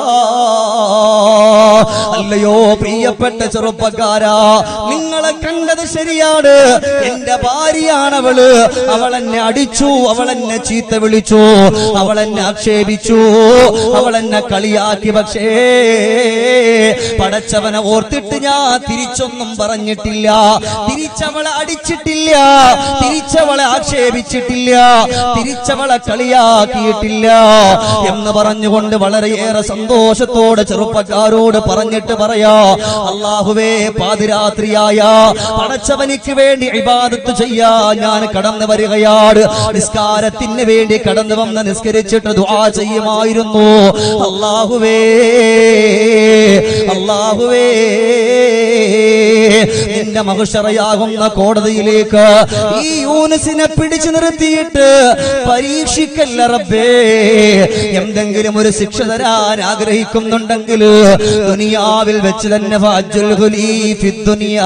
അല്ലയോ പ്രിയപ്പെട്ട ചെറുപ്പക്കാരാ നിങ്ങളെ കണ്ടത് ശരിയാണ് എന്റെ ഭാര്യയാണവള് അവൾ എന്നെ അടിച്ചു അവൾ എന്നെ ചീത്ത വിളിച്ചു അവൾ എന്നെ ആക്ഷേപിച്ചു അവൾ എന്നെ കളിയാക്കി പക്ഷേ പടച്ചവനെ ഓർത്തിട്ട് ഞാൻ തിരിച്ചൊന്നും പറഞ്ഞിട്ടില്ല തിരിച്ചവളെ അടിച്ചിട്ടില്ല തിരിച്ചവളെ ആക്ഷേപിച്ചിട്ടില്ല തിരിച്ചവളെ കളിയാക്കിയിട്ടില്ല എന്ന് പറഞ്ഞുകൊണ്ട് വളരെയേറെ സന്തോഷത്തോടെ ചെറുപ്പക്കാരോട് പറഞ്ഞിട്ട് പറയാ അള്ളാഹുവേ പാതിരാത്രിയായ പടച്ചവനിക്ക് വേണ്ടി ഇബാദത്ത് ചെയ്യാ ഞാൻ കടന്നു വരികയാണ് നിസ്കാരത്തിന് വേണ്ടി കടന്നു വന്ന് നിസ്കരിച്ചിട്ട് ദുആ ചെയ്യുമായിരുന്നു അള്ളാഹുവേ അള്ളാഹുവേ നിന്റെ മഹുഷറയാകുന്ന കോടതിയിലേക്ക് ഈ യൂനിസിനെ പിടിച്ചു നിർത്തിയിട്ട് പരീക്ഷിക്കല്ല റബ്ബേ എന്തെങ്കിലും ഒരു ശിക്ഷ തരാൻ ആഗ്രഹിക്കുന്നുണ്ടെങ്കിൽ ദുനിയാവിൽ വെച്ച് തന്നെ ഫഅജ്ജുൽ ഹുലീ ഫിദ് ദുനിയാ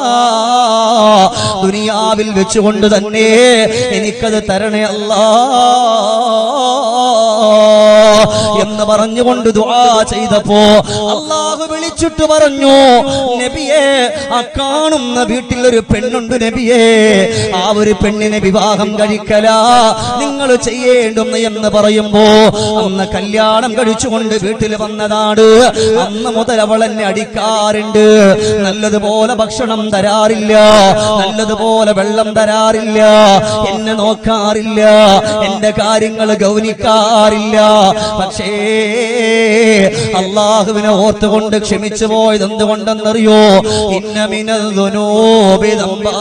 ദുനിയാവിൽ വെച്ചുകൊണ്ട് തന്നെ എനിക്കത് തരണേ അല്ലാ എന്ന് പറഞ്ഞുകൊണ്ട് ദുആ ചെയ്തപ്പോ അള്ളാഹു വിളിച്ചിട്ട് പറഞ്ഞു നബിയെ ആ കാണുന്ന വീട്ടിൽ ഒരു പെണ്ണുണ്ട് നബിയെ ആ ഒരു പെണ്ണിനെ വിവാഹം കഴിക്കല നിങ്ങൾ ചെയ്യേണ്ടുന്ന എന്ന് പറയുമ്പോ അന്ന് കല്യാണം കഴിച്ചുകൊണ്ട് വീട്ടിൽ വന്നതാണ് അന്ന് മുതൽ അവൾ എന്നെ അടിക്കാറുണ്ട് നല്ലതുപോലെ ഭക്ഷണം തരാറില്ല നല്ലതുപോലെ വെള്ളം തരാറില്ല എന്നെ നോക്കാറില്ല എന്റെ കാര്യങ്ങൾ ഗൗനിക്കാറില്ല പക്ഷേ അള്ളാഹുവിനെ ഓർത്തുകൊണ്ട് ക്ഷമിച്ചു പോയത് എന്തുകൊണ്ടെന്നറിയോ ഇന്നമിനൽ ദുനൂബി ദമ്പാ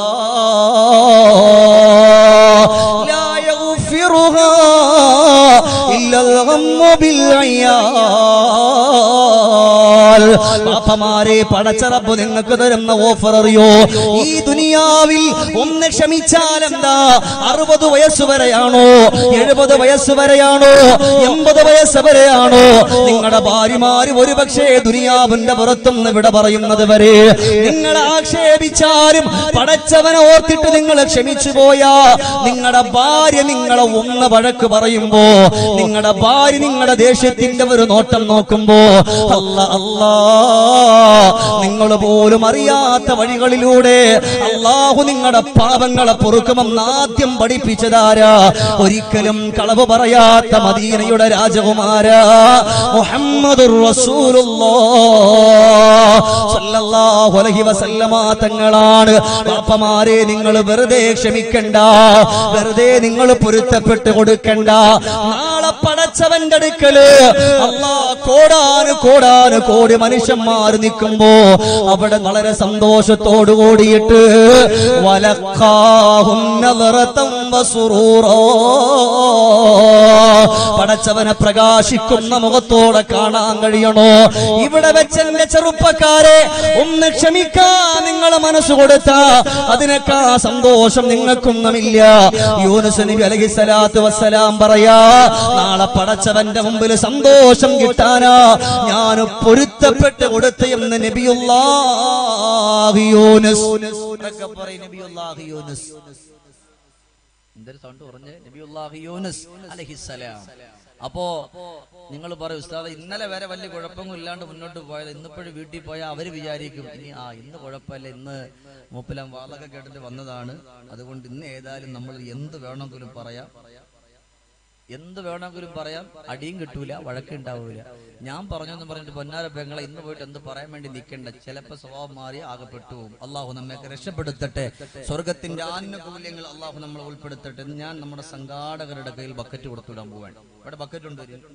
لا يغفرها إلا الغم بالعيال പാപ്പമാരെ പടച്ചറപ്പ് നിങ്ങൾക്ക് തരുന്ന ഓഫർ അറിയോ ഈ ദുനിയാവിൽ ഒന്ന് ക്ഷമിച്ചാൽ എന്താ അറുപത് വയസ്സ് വരെയാണോ എഴുപത് വയസ്സ് വരെയാണോ എൺപത് വയസ്സ് വരെയാണോ നിങ്ങളുടെ ഭാര്യമാര് ഒരുപക്ഷേ ദുനിയാവിന്റെ പുറത്തുനിന്ന് വിട പറയുന്നത് വരെ നിങ്ങൾ ആക്ഷേപിച്ചാലും പടച്ചവനെ ഓർത്തിട്ട് നിങ്ങൾ ക്ഷമിച്ചു പോയാ നിങ്ങളുടെ ഭാര്യ നിങ്ങളെ ഒന്ന് വഴക്ക് പറയുമ്പോ നിങ്ങളുടെ ഭാര്യ നിങ്ങളുടെ ദേഷ്യത്തിന്റെ ഒരു നോട്ടം നോക്കുമ്പോ അല്ല അല്ലാ നിങ്ങൾ പോലും അറിയാത്ത വഴികളിലൂടെ അള്ളാഹു നിങ്ങളുടെ പാപങ്ങളെ പൊറുക്കുമെന്ന് ആദ്യം പഠിപ്പിച്ചതാരാ ഒരിക്കലും കളവ് പറയാത്ത മദീനയുടെ രാജകുമാര മുഹമ്മദ് തങ്ങളാണ് പാപ്പമാരെ നിങ്ങൾ വെറുതെ ക്ഷമിക്കണ്ട വെറുതെ നിങ്ങൾ പൊരുത്തപ്പെട്ട് കൊടുക്കണ്ട നാളെ പടച്ചവന്റെ അടുക്കല് അല്ലാ കോടാന് കോടാന് കോടി മനുഷ്യന്മാർ നിൽക്കുമ്പോ അവിടെ വളരെ സന്തോഷത്തോടു കൂടിയിട്ട് വലക്കാഹും നളറത്തം വസുറൂറോ പടച്ചവനെ പ്രകാശിക്കുന്ന മുഖത്തോടെ കാണാൻ കഴിയണോ ഇവിടെ വെച്ച് എന്റെ ചെറുപ്പക്കാരെ ഒന്ന് ക്ഷമിക്കാൻ നിങ്ങളെ മനസ്സ് കൊടുത്ത അതിനേക്കാ സന്തോഷം നിങ്ങൾക്കൊന്നുമില്ല യൂനുസ് നബി അലഹി സ്വലാത്തു വസ്സലാം പറയാ നാളെ പടച്ചവന്റെ മുമ്പിൽ സന്തോഷം കിട്ടാനാ ഞാൻ പൊരുത്തപ്പെട്ട് കൊടുത്ത് എന്ന് നബിയുല്ലാഹി യൂനുസ് ഉറക്കെ പറയ് നബിയുല്ലാഹി യൂനുസ് എന്തൊരു സൗണ്ട് പറഞ്ഞ് നബിയുല്ലാഹി യൂനുസ് അലഹിസലാം അപ്പോ നിങ്ങൾ പറയും ഉസ്താദ് ഇന്നലെ വരെ വലിയ കുഴപ്പമൊന്നും ഇല്ലാണ്ട് മുന്നോട്ട് പോയത് ഇന്നിപ്പോഴും വീട്ടിൽ പോയാൽ അവര് വിചാരിക്കും ഇനി ആ ഇന്ന് കുഴപ്പമില്ല ഇന്ന് മൂപ്പിലാം വാളൊക്കെ കേട്ടിട്ട് വന്നതാണ് അതുകൊണ്ട് ഇന്ന് ഏതായാലും നമ്മൾ എന്ത് വേണമെങ്കിലും പറയാം എന്ത് വേണമെങ്കിലും പറയാം അടിയും കിട്ടൂല വഴക്കുണ്ടാവൂല ഞാൻ പറഞ്ഞെന്ന് പറഞ്ഞിട്ട് പൊന്നാര പെങ്ങളെ ഇന്ന് പോയിട്ട് എന്ത് പറയാൻ വേണ്ടി നിൽക്കണ്ട ചിലപ്പോ സ്വഭാവം മാറി ആകപ്പെട്ടു പോകും അള്ളാഹു നമ്മയൊക്കെ രക്ഷപ്പെടുത്തട്ടെ സ്വർഗത്തിന്റെ ആനുകൂല്യങ്ങൾ അള്ളാഹു നമ്മളെ ഉൾപ്പെടുത്തട്ടെ എന്ന് ഞാൻ നമ്മുടെ സംഘാടകരുടെ കയ്യിൽ ബക്കറ്റ് കൊടുത്തുവിടാൻ പോവാണ് ഇവിടെ ബക്കറ്റ് ഉണ്ട് വരും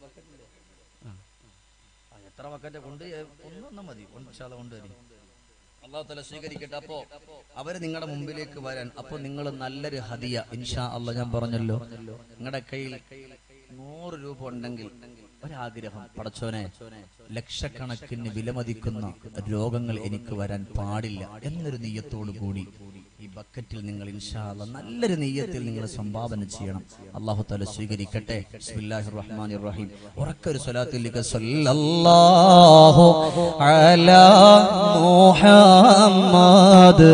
എത്ര ബക്കറ്റ് കൊണ്ട് ഒന്നൊന്നും മതി ഒന്നിച്ചാളെ കൊണ്ടുവരും അള്ളാഹു തല സ്വീകരിക്കട്ടെ അപ്പോ അവര് നിങ്ങളുടെ മുമ്പിലേക്ക് വരാൻ അപ്പൊ നിങ്ങൾ നല്ലൊരു ഹദിയ ഇൻഷാ അല്ല ഞാൻ പറഞ്ഞല്ലോ നിങ്ങളുടെ കയ്യിൽ നൂറ് രൂപ ഉണ്ടെങ്കിൽ ഒരാഗ്രഹം പടച്ചോനെ ലക്ഷക്കണക്കിന് വിലമതിക്കുന്ന രോഗങ്ങൾ എനിക്ക് വരാൻ പാടില്ല എന്നൊരു നെയ്യത്തോടു കൂടി ഈ ബക്കറ്റിൽ നിങ്ങൾ ഇൻഷാ അല്ലാ നല്ലൊരു നെയ്യത്തിൽ നിങ്ങൾ സംഭാവന ചെയ്യണം അള്ളാഹു താല സ്വീകരിക്കട്ടെ ബിസ്മില്ലാഹിർ റഹ്മാനിർ റഹീം ഉറക്കൊരു സ്വലാത്തിലേക്ക് സല്ലല്ലാഹു അലാ മുഹമ്മദ്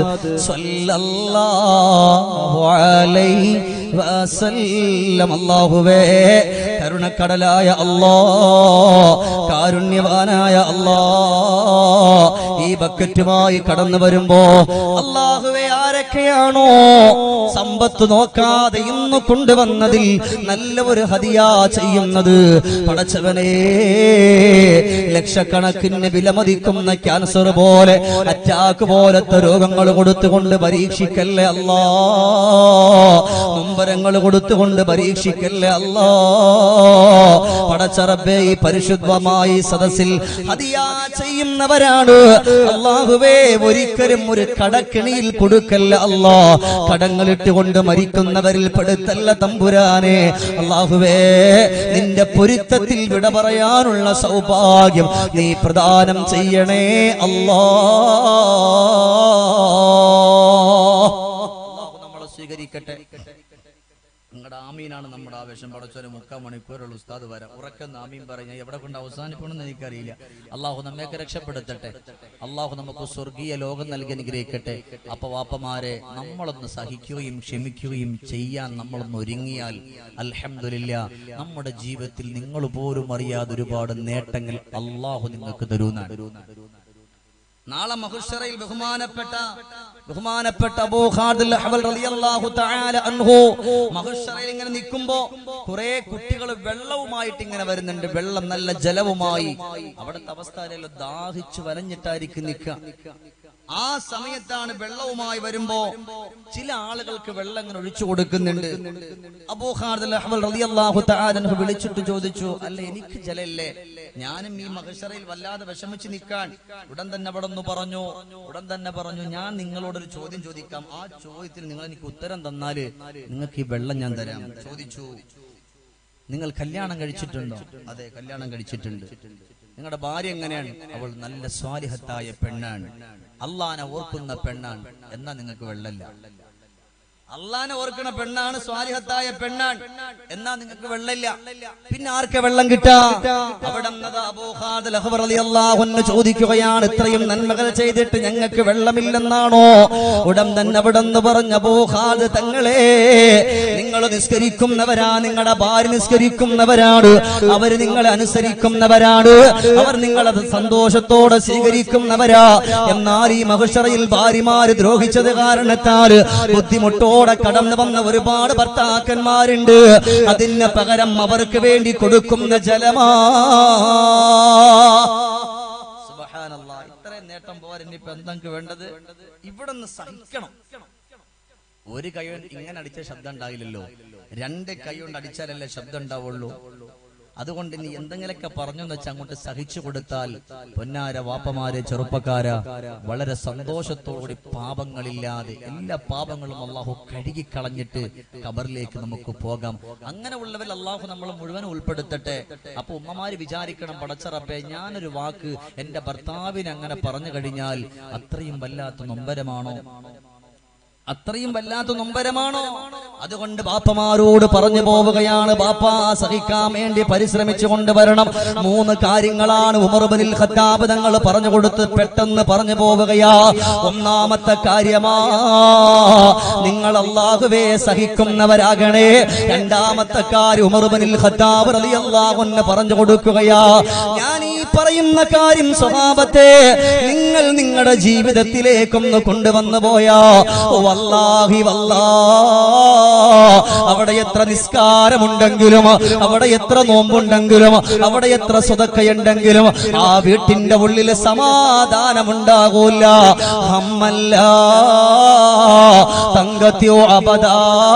സല്ലല്ലാഹു അലൈഹി വസല്ലം അല്ലാഹുവേ കരുണക്കടലായ അല്ലാ കാരുണ്യവാനായ അല്ലാ ഈ ബക്കറ്റുമായി കടന്നു വരുമ്പോ അള്ളാഹുവെ ആരൊക്കെയാണോ സമ്പത്ത് നോക്കാതെ ഇന്ന് കൊണ്ടുവന്നതിൽ നല്ല ഒരു ഹതിയാ ചെയ്യുന്നത് പടച്ചവനെ ലക്ഷക്കണക്കിന് വിലമതിക്കുന്ന ക്യാൻസർ പോലെ അറ്റാക്ക് പോലത്തെ രോഗങ്ങൾ കൊടുത്തുകൊണ്ട് പരീക്ഷിക്കല്ലേ അല്ലാ നൊമ്പരങ്ങൾ കൊടുത്തുകൊണ്ട് പരീക്ഷിക്കല്ലേ അല്ലാ പടച്ചറബെ ഈ പരിശുദ്ധമായി സദസ്സിൽ ഹതിയാ ചെയ്യുന്നവരാണ് അള്ളാഹുവേ ഒരിക്കലും ഒരു കടക്കിണിയിൽ കൊടുക്കല്ല അല്ലാ കടങ്ങളിട്ടുകൊണ്ട് മരിക്കുന്നവരിൽ പെടുത്തല്ല തമ്പുരാനെ അള്ളാഹുവേ നിന്റെ പൊരുത്തത്തിൽ വിട പറയാനുള്ള സൗഭാഗ്യം നീ പ്രദാനം ചെയ്യണേ അല്ലാ അള്ളാഹു നമ്മളെ സ്വീകരിക്കട്ടെ നിങ്ങളുടെ ആമീനാണ് നമ്മുടെ ആവേശം പടച്ചൊരു മുക്കാൽ മണിക്കൂറുള്ള ഉസ്താദ് വരാം ഉറക്കുന്ന ആമീൻ പറഞ്ഞ എവിടെ കൊണ്ട് അവസാനിക്കണമെന്ന് എനിക്കറിയില്ല അള്ളാഹു നമ്മയൊക്കെ രക്ഷപ്പെടുത്തട്ടെ അള്ളാഹു നമുക്ക് സ്വർഗീയ ലോകം നൽകി അനുഗ്രഹിക്കട്ടെ അപ്പൊ വാപ്പമാരെ നമ്മളൊന്ന് സഹിക്കുകയും ക്ഷമിക്കുകയും ചെയ്യാൻ നമ്മളൊന്ന് ഒരുങ്ങിയാൽ അൽഹംദുലില്ല നമ്മുടെ ജീവിതത്തിൽ നിങ്ങൾ പോലും അറിയാതെ ഒരുപാട് നേട്ടങ്ങൾ അള്ളാഹു നിങ്ങൾക്ക് തരുന്നതാണ് നാളെ മഹുഷറയിൽ ബഹുമാനപ്പെട്ട ബഹുമാനപ്പെട്ട അബൂ ഖാദിൽ അഹ്വൽ റളിയല്ലാഹു തആല അൻഹു മഹുഷറയിൽ ഇങ്ങനെ നിൽക്കുമ്പോ കുറെ കുട്ടികൾ വെള്ളവുമായിട്ട് ഇങ്ങനെ വരുന്നുണ്ട് വെള്ളം നല്ല ജലവുമായി അവിടുത്തെ അവസ്ഥയിലല്ലോ ദാഹിച്ചു വലഞ്ഞിട്ടായിരിക്കും നിൽക്കുക ആ സമയത്താണ് വെള്ളവുമായി വരുമ്പോ ചില ആളുകൾക്ക് വെള്ളം ഇങ്ങനെ ഒഴിച്ചു കൊടുക്കുന്നുണ്ട് അബൂ ഖാദിൽ അഹ്വൽ റളിയല്ലാഹു തആല അൻഹു വിളിച്ചിട്ട് ചോദിച്ചു അല്ല എനിക്ക് ജലല്ലേ ഞാനും ഈ മഹഷറയിൽ വല്ലാതെ വിഷമിച്ച് നിൽക്കാൻ ഉടൻ തന്നെ അവിടെ ഒന്ന് പറഞ്ഞു ഉടൻ തന്നെ പറഞ്ഞു ഞാൻ നിങ്ങളോടൊരു ചോദ്യം ചോദിക്കാം ആ ചോദ്യത്തിന് നിങ്ങൾ എനിക്ക് ഉത്തരം തന്നാല് നിങ്ങൾക്ക് ഈ വെള്ളം ഞാൻ തരാം ചോദിച്ചു നിങ്ങൾ കല്യാണം കഴിച്ചിട്ടുണ്ടോ അതെ കല്യാണം കഴിച്ചിട്ടുണ്ട് നിങ്ങളുടെ ഭാര്യ എങ്ങനെയാണ് അവൾ നല്ല സ്വാലിഹത്തായ പെണ്ണാണ് അള്ളാനെ ഓർക്കുന്ന പെണ്ണാണ് എന്നാ നിങ്ങൾക്ക് വെള്ളമില്ല അള്ളാനെ ഓർക്കണ പെണ്ണാണ് സ്വാലിഹത്തായ പെണ്ണാണ് എന്നാ നിങ്ങൾക്ക് വെള്ളമില്ല പിന്നെ ആർക്കെ വെള്ളം കിട്ടാ അവിടെ നിന്നത് അബൂ ഖാദിൽ അഹ്ബർ റളിയല്ലാഹു അൻഹു ചോദിക്കുകയാണ് ഇത്രയും നന്മകൾ ചെയ്തിട്ട് ഞങ്ങൾക്ക് വെള്ളമില്ലെന്നാണോ ഉടൻ തന്നെ അവിടെ നിന്ന് പറഞ്ഞ അബൂ ഖാദ് തങ്ങളെ നിങ്ങൾ നിസ്കരിക്കുന്നവരാ നിങ്ങളുടെ ഭാര്യ നിസ്കരിക്കുന്നവരാണ് അവര് നിങ്ങളെ അനുസരിക്കുന്നവരാണ് അവർ നിങ്ങളത് സന്തോഷത്തോടെ സ്വീകരിക്കുന്നവരാ എന്നാൽ ഈ മഹുഷറയിൽ ഭാര്യമാര് ദ്രോഹിച്ചത് കാരണത്താൽ ബുദ്ധിമുട്ടോടെ കടന്നു വന്ന ഒരുപാട് ഭർത്താക്കന്മാരുണ്ട് അതിന് പകരം അവർക്ക് വേണ്ടി കൊടുക്കുന്ന ജലമാ സുബ്ഹാനല്ലാഹ്. ഇത്രയും നേട്ടം പോരെ ഇനിയിപ്പോ എന്തെങ്കിലും വേണ്ടത് ഇവിടെ നിന്ന് സഹിക്കണം ഒരു കൈ കൊണ്ട് ഇങ്ങനെ അടിച്ച ശബ്ദം ഉണ്ടാവില്ലല്ലോ രണ്ട് കൈ കൊണ്ട് അടിച്ചാലല്ലേ ശബ്ദം ഉണ്ടാവുള്ളൂ അതുകൊണ്ട് ഇനി എന്തെങ്കിലുമൊക്കെ പറഞ്ഞു എന്ന് വെച്ചാൽ അങ്ങോട്ട് സഹിച്ചു കൊടുത്താൽ പൊന്നാര വാപ്പമാരെ ചെറുപ്പക്കാര വളരെ സന്തോഷത്തോടുകൂടി പാപങ്ങളില്ലാതെ എല്ലാ പാപങ്ങളും അള്ളാഹു കഴുകിക്കളഞ്ഞിട്ട് കബറിലേക്ക് നമുക്ക് പോകാം അങ്ങനെ ഉള്ളവരിൽ അള്ളാഹു നമ്മൾ മുഴുവൻ ഉൾപ്പെടുത്തട്ടെ അപ്പൊ ഉമ്മമാര് വിചാരിക്കണം പടച്ചറപ്പെ ഞാനൊരു വാക്ക് എന്റെ ഭർത്താവിന് അങ്ങനെ പറഞ്ഞു കഴിഞ്ഞാൽ അത്രയും വല്ലാത്ത നൊമ്പരമാണോ അത്രയും വല്ലാത്ത നൊമ്പരമാണോ അതുകൊണ്ട് ബാപ്പമാരോട് പറഞ്ഞു പോവുകയാണ് ബാപ്പ സഹിക്കാൻ വേണ്ടി പരിശ്രമിച്ചു കൊണ്ടുവരണം മൂന്ന് കാര്യങ്ങളാണ് ഉമർബനിൽ ഖത്താബ് തങ്ങൾ പറഞ്ഞു കൊടുത്ത് പെട്ടെന്ന് പറഞ്ഞു പോവുകയാ ഒന്നാമത്തെ കാര്യമാ നിങ്ങൾ അള്ളാഹുവേ സഹിക്കുന്നവരാകണേ രണ്ടാമത്തെ കാര്യം ഉമർബനിൽ ഖത്താബ് റളിയല്ലാഹു പറഞ്ഞു കൊടുക്കുകയാ ഞാൻ ഈ പറയുന്ന കാര്യം സ്വഭാവത്തെ നിങ്ങൾ നിങ്ങളുടെ ജീവിതത്തിലേക്കൊന്ന് കൊണ്ടുവന്നു പോയാ വല്ലാഹി വല്ലാ അവിടെ എത്ര നിസ്കാരമുണ്ടെങ്കിലും അവിടെ എത്ര നോമ്പുണ്ടെങ്കിലും അവിടെ എത്ര സ്വതക്കയുണ്ടെങ്കിലും ആ വീട്ടിന്റെ ഉള്ളിൽ സമാധാനമുണ്ടാകൂല ഹമ്മല്ല തങ്കത്യോ അപദാ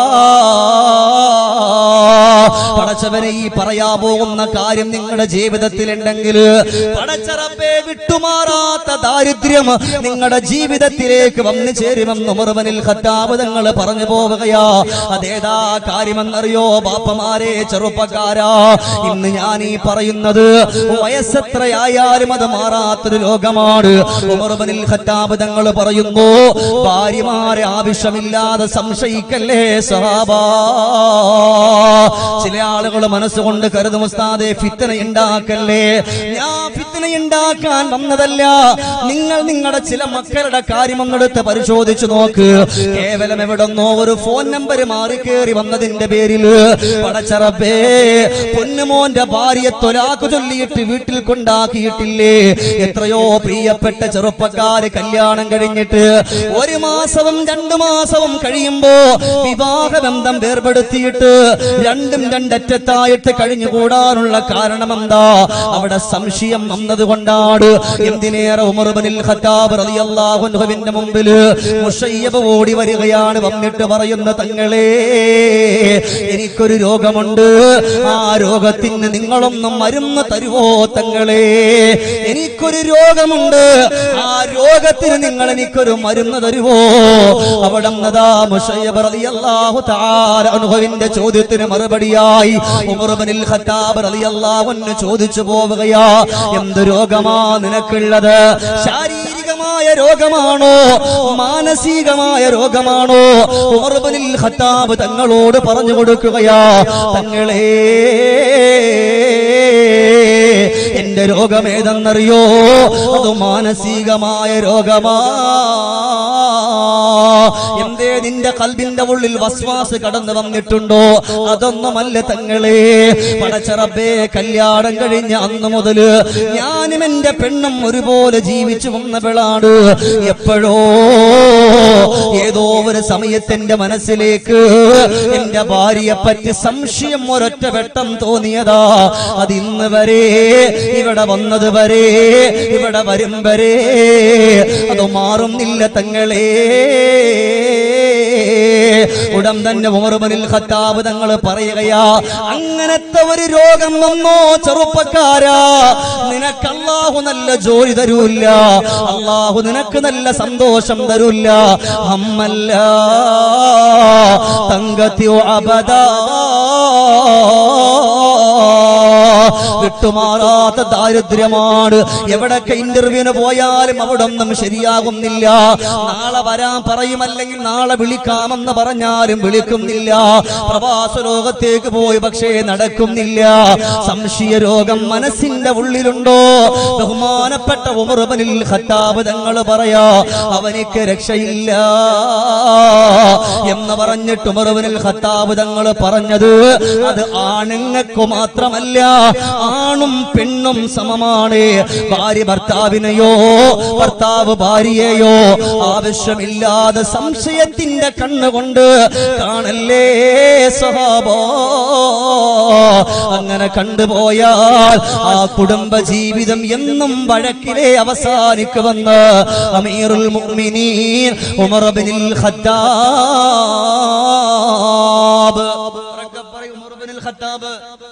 പടച്ചവനെ ഈ പറയാ പോകുന്ന കാര്യം നിങ്ങളുടെ ജീവിതത്തിൽ ഉണ്ടെങ്കിൽ പടച്ചറപ്പെ വിട്ടുമാറാത്ത ദാരിദ്ര്യം നിങ്ങളുടെ ജീവിതത്തിലേക്ക് വന്നു ചേരുമെന്ന് മുറുവനിൽ ഖത്താബുതങ്ങൾ പറഞ്ഞു പോവുകയാ അതേതാ കാര്യമെന്നറിയോ ബാപ്പമാരെ ചെറുപ്പക്കാരാ ഇന്ന് ഞാൻ ഈ പറയുന്നത് വയസ്സെത്രയായാലും അത് മാറാത്തൊരു ലോകമാണ് ഉമർബനിൽ ഖത്താബ് തങ്ങൾ പറയുന്നു ഭാര്യമാരെ ആവശ്യമില്ലാതെ സംശയിക്കല്ലേ സഹാബാ ചില ആളുകൾ മനസ്സുകൊണ്ട് കരുതും ഉസ്താദെ ഫിത്തന ഉണ്ടാക്കല്ലേ ഞാൻ ഫിത്തന ഉണ്ടാക്കാൻ വന്നതല്ല നിങ്ങൾ നിങ്ങളുടെ ചില മക്കളുടെ കാര്യം ഒന്നെടുത്ത് പരിശോധിച്ചു നോക്ക് കേവലം എവിടെന്നോ ഒരു ഫോൺ നമ്പർ മാറി കയറി വന്നതിന്റെ പേരിൽ പടച്ചറപ്പേ പൊന്നുമോന്റെ ഭാര്യ തൊലാക്ക് ചൊല്ലിയിട്ട് വീട്ടിൽ കൊണ്ടാക്കിയിട്ടില്ലേ എത്രയോ പ്രിയപ്പെട്ട ചെറുപ്പക്കാര് കല്യാണം കഴിഞ്ഞിട്ട് ഒരു മാസവും രണ്ടു മാസവും കഴിയുമ്പോ വിവാഹബന്ധം വേർപെടുത്തിയിട്ട് രണ്ടും രണ്ടറ്റത്തായിട്ട് കഴിഞ്ഞുകൂടാനുള്ള കാരണം എന്താ അവിടെ സംശയം വന്നതുകൊണ്ടാണ് എന്തിനേറെ ഉമർബനിൽ ഖത്താബ് റളിയല്ലാഹു അൻഹുവിന്റെ മുമ്പിൽ മുഷയ്യബ് ഓടി വരികയാണ് വന്നിട്ട് പറയുന്ന തങ്ങളെ എനിക്കൊരു രോഗമുണ്ട് ആ രോഗത്തിന് നിങ്ങളൊന്നും മരുന്ന് തരുവോ തങ്ങളെ എനിക്കൊരു രോഗമുണ്ട് ആ രോഗത്തിന് നിങ്ങൾ എനിക്കൊരു മരുന്ന് തരുവോ അവിടെ നിന്നതാ മുഷയ്യബ് റളിയല്ലാഹു തആല അൻഹുവിന്റെ ചോദ്യത്തിന് മറുപടിയായി ഉമർബനിൽ ഖത്താബ് റളിയല്ലാഹു അൻഹു ചോദിച്ചു പോവുകയാ എന്ത് രോഗമാ നിനക്കുള്ളത് ശാരീരികമായ ശാരീരികമായ രോഗമാണോ മാനസികമായ രോഗമാണോ ഉമർബനിൽ ഖത്താബ് തങ്ങളോട് പറഞ്ഞു കൊടുക്കുകയാ തങ്ങളെ എന്റെ രോഗം ഏതെന്നറിയോ അത് മാനസികമായ രോഗമാ എന്തേ നിന്റെ കൽബിന്റെ ഉള്ളിൽ വസ്വാസ് കടന്നു വന്നിട്ടുണ്ടോ അതൊന്നുമല്ല തങ്ങളെ പടച്ചറബേ കല്യാണം കഴിഞ്ഞ അന്ന് മുതല് ഞാനും എന്റെ പെണ്ണും ഒരുപോലെ ജീവിച്ചു വന്നവളാണ് എപ്പോഴോ ഏതോ ഒരു സമയത്ത് എന്റെ മനസ്സിലേക്ക് എന്റെ ഭാര്യയെ പറ്റി സംശയം ഒരൊറ്റ വെട്ടം തോന്നിയതാ അത് ഇന്ന് വരെ ഇവിടെ വന്നത് വരെ ഇവിടെ വരും വരെ അത് മാറുന്നില്ല തങ്ങളെ ഉടൻ തന്നെ ഉമർബനിൽ ഖത്താബ് തങ്ങൾ പറയുകയാ അങ്ങനത്തെ ഒരു രോഗം വന്നോ ചെറുപ്പക്കാരാ നിനക്ക് അള്ളാഹു നല്ല ജോലി തരൂല്ല അള്ളാഹു നിനക്ക് നല്ല സന്തോഷം തരൂല്ല അമ്മല്ല തങ്കത്തിയോ അബദാ വിട്ടുമാറാത്ത ദാരിദ്ര്യമാണ് എവിടൊക്കെ ഇന്റർവ്യൂവിന് പോയാലും അവിടെ ഒന്നും ശരിയാകുന്നില്ല നാളെ വരാൻ പറയുമല്ലെങ്കിൽ നാളെ വിളിക്കാമെന്ന് പറഞ്ഞാലും വിളിക്കുന്നില്ല പ്രവാസ ലോകത്തേക്ക് പോയി പക്ഷേ നടക്കുന്നില്ല സംശയ രോഗം മനസ്സിന്റെ ഉള്ളിലുണ്ടോ ബഹുമാനപ്പെട്ട ഉമർബനിൽ ഖത്താബ് തങ്ങൾ പറയാ അവനിക്ക് രക്ഷയില്ല എന്ന് പറഞ്ഞിട്ട് ഉമർബനിൽ ഖത്താബ് തങ്ങൾ പറഞ്ഞത് അത് ആണുങ്ങൾക്ക് മാത്രമല്ല ആണും പെണ്ണും സമമാണ് ഭാര്യ ഭർത്താവിനെയോ ഭർത്താവ് ഭാര്യയെയോ ആവശ്യമില്ലാതെ സംശയത്തിന്റെ കണ്ണുകൊണ്ട് കാണല്ലേ സഹാബോ അങ്ങനെ കണ്ടുപോയാൽ ആ കുടുംബ ജീവിതം എന്നും വഴക്കിലെ അവസാനിക്കുമെന്ന് അമീറുൽ മുഅ്മിനീൻ ഉമർ ഇബ്നുൽ ഖത്താബ് ഉറക്കെ പറയൂ, ഉമർ ഇബ്നുൽ ഖത്താബ്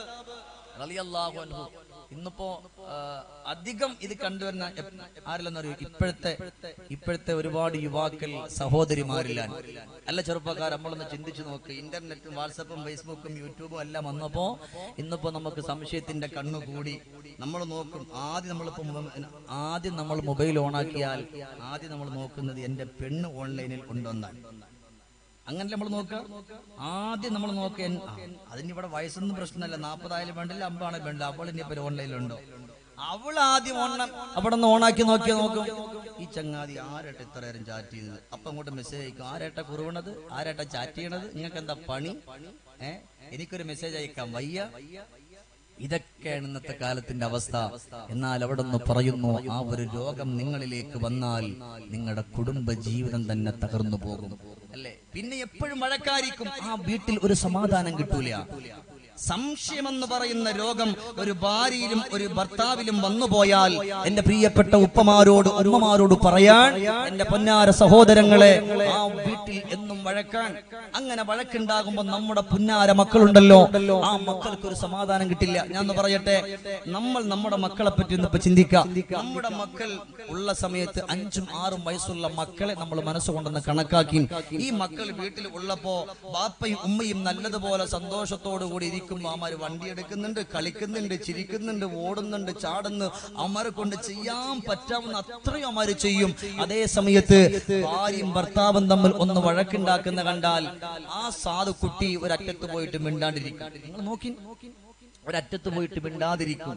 റളിയല്ലാഹു അൻഹു ഇന്നിപ്പോ ആ, അധികം ഇത് കണ്ടുവരുന്ന എപ്- ആരില്ലെന്നറിയോ ഇപ്പോഴത്തെ ഇപ്പോഴത്തെ ഒരുപാട് യുവാക്കൾ സഹോദരിമാരിലാണ് അല്ല ചെറുപ്പക്കാർ നമ്മളൊന്ന് ചിന്തിച്ചു നോക്ക് ഇന്റർനെറ്റും വാട്സപ്പും ഫേസ്ബുക്കും യൂട്യൂബും എല്ലാം വന്നപ്പോ ഇന്നിപ്പോ നമുക്ക് സംശയത്തിന്റെ കണ്ണു കൂടി നമ്മൾ നോക്കും ആദ്യം നമ്മളിപ്പോ മൊ- ആദ്യം നമ്മൾ മൊബൈൽ ഓണാക്കിയാൽ ആദ്യം നമ്മൾ നോക്കുന്നത് എന്റെ പെണ്ണ് ഓൺലൈനിൽ കൊണ്ടുവന്നാൽ അങ്ങനെ നമ്മൾ നോക്കുക ആദ്യം നമ്മൾ നോക്കുക അതിന് ഇവിടെ വയസ്സൊന്നും പ്രശ്നമല്ല നാൽപ്പതായാലും വേണ്ടില്ല അമ്പാണെങ്കിലും വേണ്ടില്ല അവൾ ഇനിയിപ്പോ ഓൺലൈനിലുണ്ടോ അവൾ ആദ്യം ഓൺ അവിടെ നിന്ന് ഓണാക്കി നോക്കിയാൽ നോക്കും ഈ ചങ്ങാതി ആരട്ട ഇത്ര നേരം ചാറ്റ് ചെയ്യുന്നത് അപ്പൊ അങ്ങോട്ട് മെസ്സേജ് അയക്കും ആരേട്ട കുറുവണത് ആരേട്ട ചാറ്റ് ചെയ്യണത് നിങ്ങൾക്ക് എന്താ പണി ഏ എനിക്കൊരു മെസ്സേജ് അയക്കാം വയ്യ ഇതൊക്കെയാണ് ഇന്നത്തെ കാലത്തിന്റെ അവസ്ഥ എന്നാൽ അവിടെ നിന്ന് പറയുന്നു ആ ഒരു രോഗം നിങ്ങളിലേക്ക് വന്നാൽ നിങ്ങളുടെ കുടുംബ ജീവിതം തന്നെ തകർന്നു പോകും അല്ലേ പിന്നെ എപ്പോഴും മഴക്കാരിക്കും ആ വീട്ടിൽ ഒരു സമാധാനം കിട്ടൂല സംശയമെന്ന് പറയുന്ന രോഗം ഒരു ഭാര്യയിലും ഒരു ഭർത്താവിലും വന്നുപോയാൽ എന്റെ പ്രിയപ്പെട്ട ഉപ്പമാരോട് ഉമ്മമാരോട് പറയാൻ എന്റെ പൊന്നാര സഹോദരങ്ങളെ ആ വീട്ടിൽ എന്നും വഴക്കാൻ അങ്ങനെ വഴക്കുണ്ടാകുമ്പോൾ നമ്മുടെ പുന്നാര മക്കളുണ്ടല്ലോ ആ മക്കൾക്ക് ഒരു സമാധാനം കിട്ടില്ല ഞാൻ ഒന്ന് പറയട്ടെ നമ്മൾ നമ്മുടെ മക്കളെ പറ്റി ഒന്ന് ഇപ്പൊ ചിന്തിക്കാം നമ്മുടെ മക്കൾ ഉള്ള സമയത്ത് അഞ്ചും ആറും വയസ്സുള്ള മക്കളെ നമ്മൾ മനസ്സുകൊണ്ടെന്ന് കണക്കാക്കി ഈ മക്കൾ വീട്ടിൽ ഉള്ളപ്പോ ബാപ്പയും ഉമ്മയും നല്ലതുപോലെ സന്തോഷത്തോടു കൂടി ഇരിക്കുമ്പോൾ അമാര് വണ്ടി എടുക്കുന്നുണ്ട് കളിക്കുന്നുണ്ട് ചിരിക്കുന്നുണ്ട് ഓടുന്നുണ്ട് ചാടുന്നു അമാരെ കൊണ്ട് ചെയ്യാൻ പറ്റാവുന്ന അത്രയും അമാര് ചെയ്യും അതേ സമയത്ത് ഭാര്യയും ഭർത്താവും തമ്മിൽ ഒന്ന് വഴക്കുണ്ടാക്കുന്ന കണ്ടാൽ ആ സാധു കുട്ടി ഒരറ്റത്ത് പോയിട്ട് മിണ്ടാണ്ടിരിക്കും നിങ്ങൾ നോക്കി ഒരറ്റത്ത് പോയിട്ട് മിണ്ടാതിരിക്കും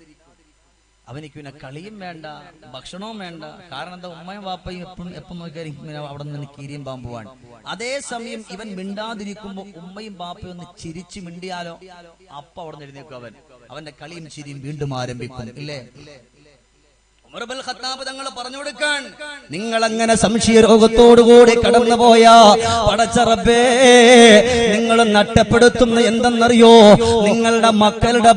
അവനിക്ക് പിന്നെ കളിയും വേണ്ട ഭക്ഷണവും വേണ്ട കാരണം എന്താ ഉമ്മയും വാപ്പയും എപ്പം എപ്പം നോക്കിയാലും ഇങ്ങനെ അവിടെ നിന്ന് കീരിയും പാമ്പുവാണ് അതേസമയം ഇവൻ മിണ്ടാതിരിക്കുമ്പോ ഉമ്മയും ബാപ്പയും ഒന്ന് ചിരിച്ചു മിണ്ടിയാലോ അപ്പൊ അവിടെ നിന്ന് എഴുന്നേക്കും അവൻ അവന്റെ കളിയും ചിരിയും വീണ്ടും ആരംഭിക്കും ഇല്ലേ ഉമർ ഇബ്നുൽ ഖത്താബ് തങ്ങൾ പറഞ്ഞു കൊടുക്കാൻ നിങ്ങൾ അങ്ങനെ സംശയ രോഗത്തോടുകൂടി കടന്നുപോയ പടച്ചറബേ നിങ്ങൾ നഷ്ടപ്പെടുത്തുന്ന എന്തെന്നറിയോ നിങ്ങളുടെ മക്കളുടെ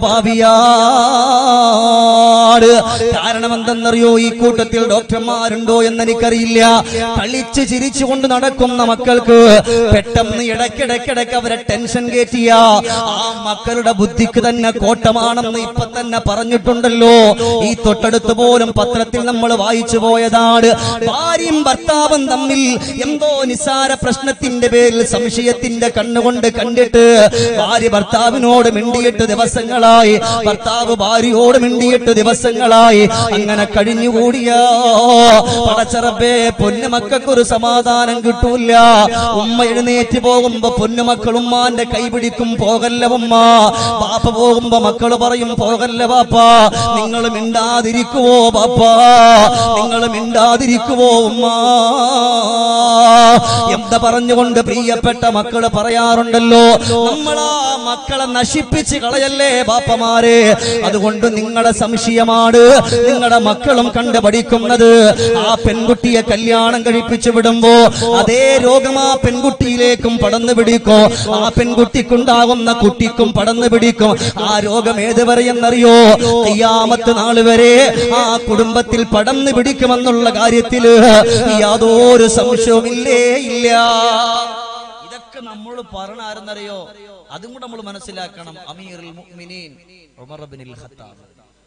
ഭാവിയാണ് കാരണം എന്തെന്നറിയോ ഈ കൂട്ടത്തിൽ ഡോക്ടർമാരുണ്ടോ എന്ന് എനിക്കറിയില്ല കളിച്ച് ചിരിച്ചുകൊണ്ട് നടക്കുന്ന മക്കൾക്ക് പെട്ടെന്ന് ഇടയ്ക്കിടയ്ക്കിടയ്ക്ക് അവരെ ടെൻഷൻ കയറ്റിയ ആ മക്കളുടെ ബുദ്ധിക്ക് തന്നെ കോട്ടമാണെന്ന് ഇപ്പൊ തന്നെ പറഞ്ഞിട്ടുണ്ടല്ലോ ഈ തൊട്ടടുത്ത് പോലും പത്രത്തിൽ നമ്മൾ വായിച്ചു പോയതാണ് ഭാര്യയും ഭർത്താവും തമ്മിൽ എന്തോ നിസ്സാര പ്രശ്നത്തിന്റെ പേരിൽ സംശയത്തിന്റെ കണ്ണുകൊണ്ട് കണ്ടിട്ട് ഭാര്യ ഭർത്താവിനോട് മിണ്ടിയിട്ട് ദിവസങ്ങളായി ഭർത്താവ് ഭാര്യയോട് മിണ്ടിയിട്ട് ദിവസങ്ങളായി അങ്ങനെ കഴിഞ്ഞുകൂടിയാ പടച്ചറബേ പൊന്നുമക്കൾക്കൊരു സമാധാനം കിട്ടൂല ഉമ്മ എഴുന്നേറ്റ് പോകുമ്പോ പൊന്നുമക്കൾ ഉമ്മാന്റെ കൈ പിടിക്കും പോകല്ല ഉമ്മ പാപ്പ പോകുമ്പോ മക്കള് പറയും പോകല്ല പാപ്പ നിങ്ങൾ മിണ്ടാതിരിക്കുവോ പാപ്പ നിങ്ങൾ മിണ്ടാതിരിക്കുവോ ഉമ്മ എന്താ പറഞ്ഞുകൊണ്ട് പ്രിയപ്പെട്ട മക്കള് പറയാറുണ്ടല്ലോ നമ്മളാ മക്കളെ നശിപ്പിച്ച് കളയല്ലേ ബാപ്പമാരെ അതുകൊണ്ട് നിങ്ങളുടെ സംശയമാണ് നിങ്ങളുടെ മക്കളും കണ്ട് പഠിക്കുന്നത് ആ പെൺകുട്ടിയെ കല്യാണം കഴിപ്പിച്ചു വിടുമ്പോ അതേ രോഗം ആ പെൺകുട്ടിയിലേക്കും പടന്നു പിടിക്കും ആ പെൺകുട്ടിക്കുണ്ടാകുന്ന കുട്ടിക്കും പടന്നു പിടിക്കും ആ രോഗം ഏതുവരെ എന്നറിയോ കയ്യാമത്ത് നാള് വരെ ആ കുടുംബത്തിൽ പടന്നു പിടിക്കുമെന്നുള്ള കാര്യത്തില് യാതൊരു സംശയവുമില്ലേ ഇല്ല ഇതൊക്കെ നമ്മൾ പറഞ്ഞ ആരെന്നറിയോ അതും കൂടെ നമ്മൾ മനസ്സിലാക്കണം അമീറുൽ മുഅ്മിനീൻ ഉമർ ഇബ്നുൽ ഖത്താബ്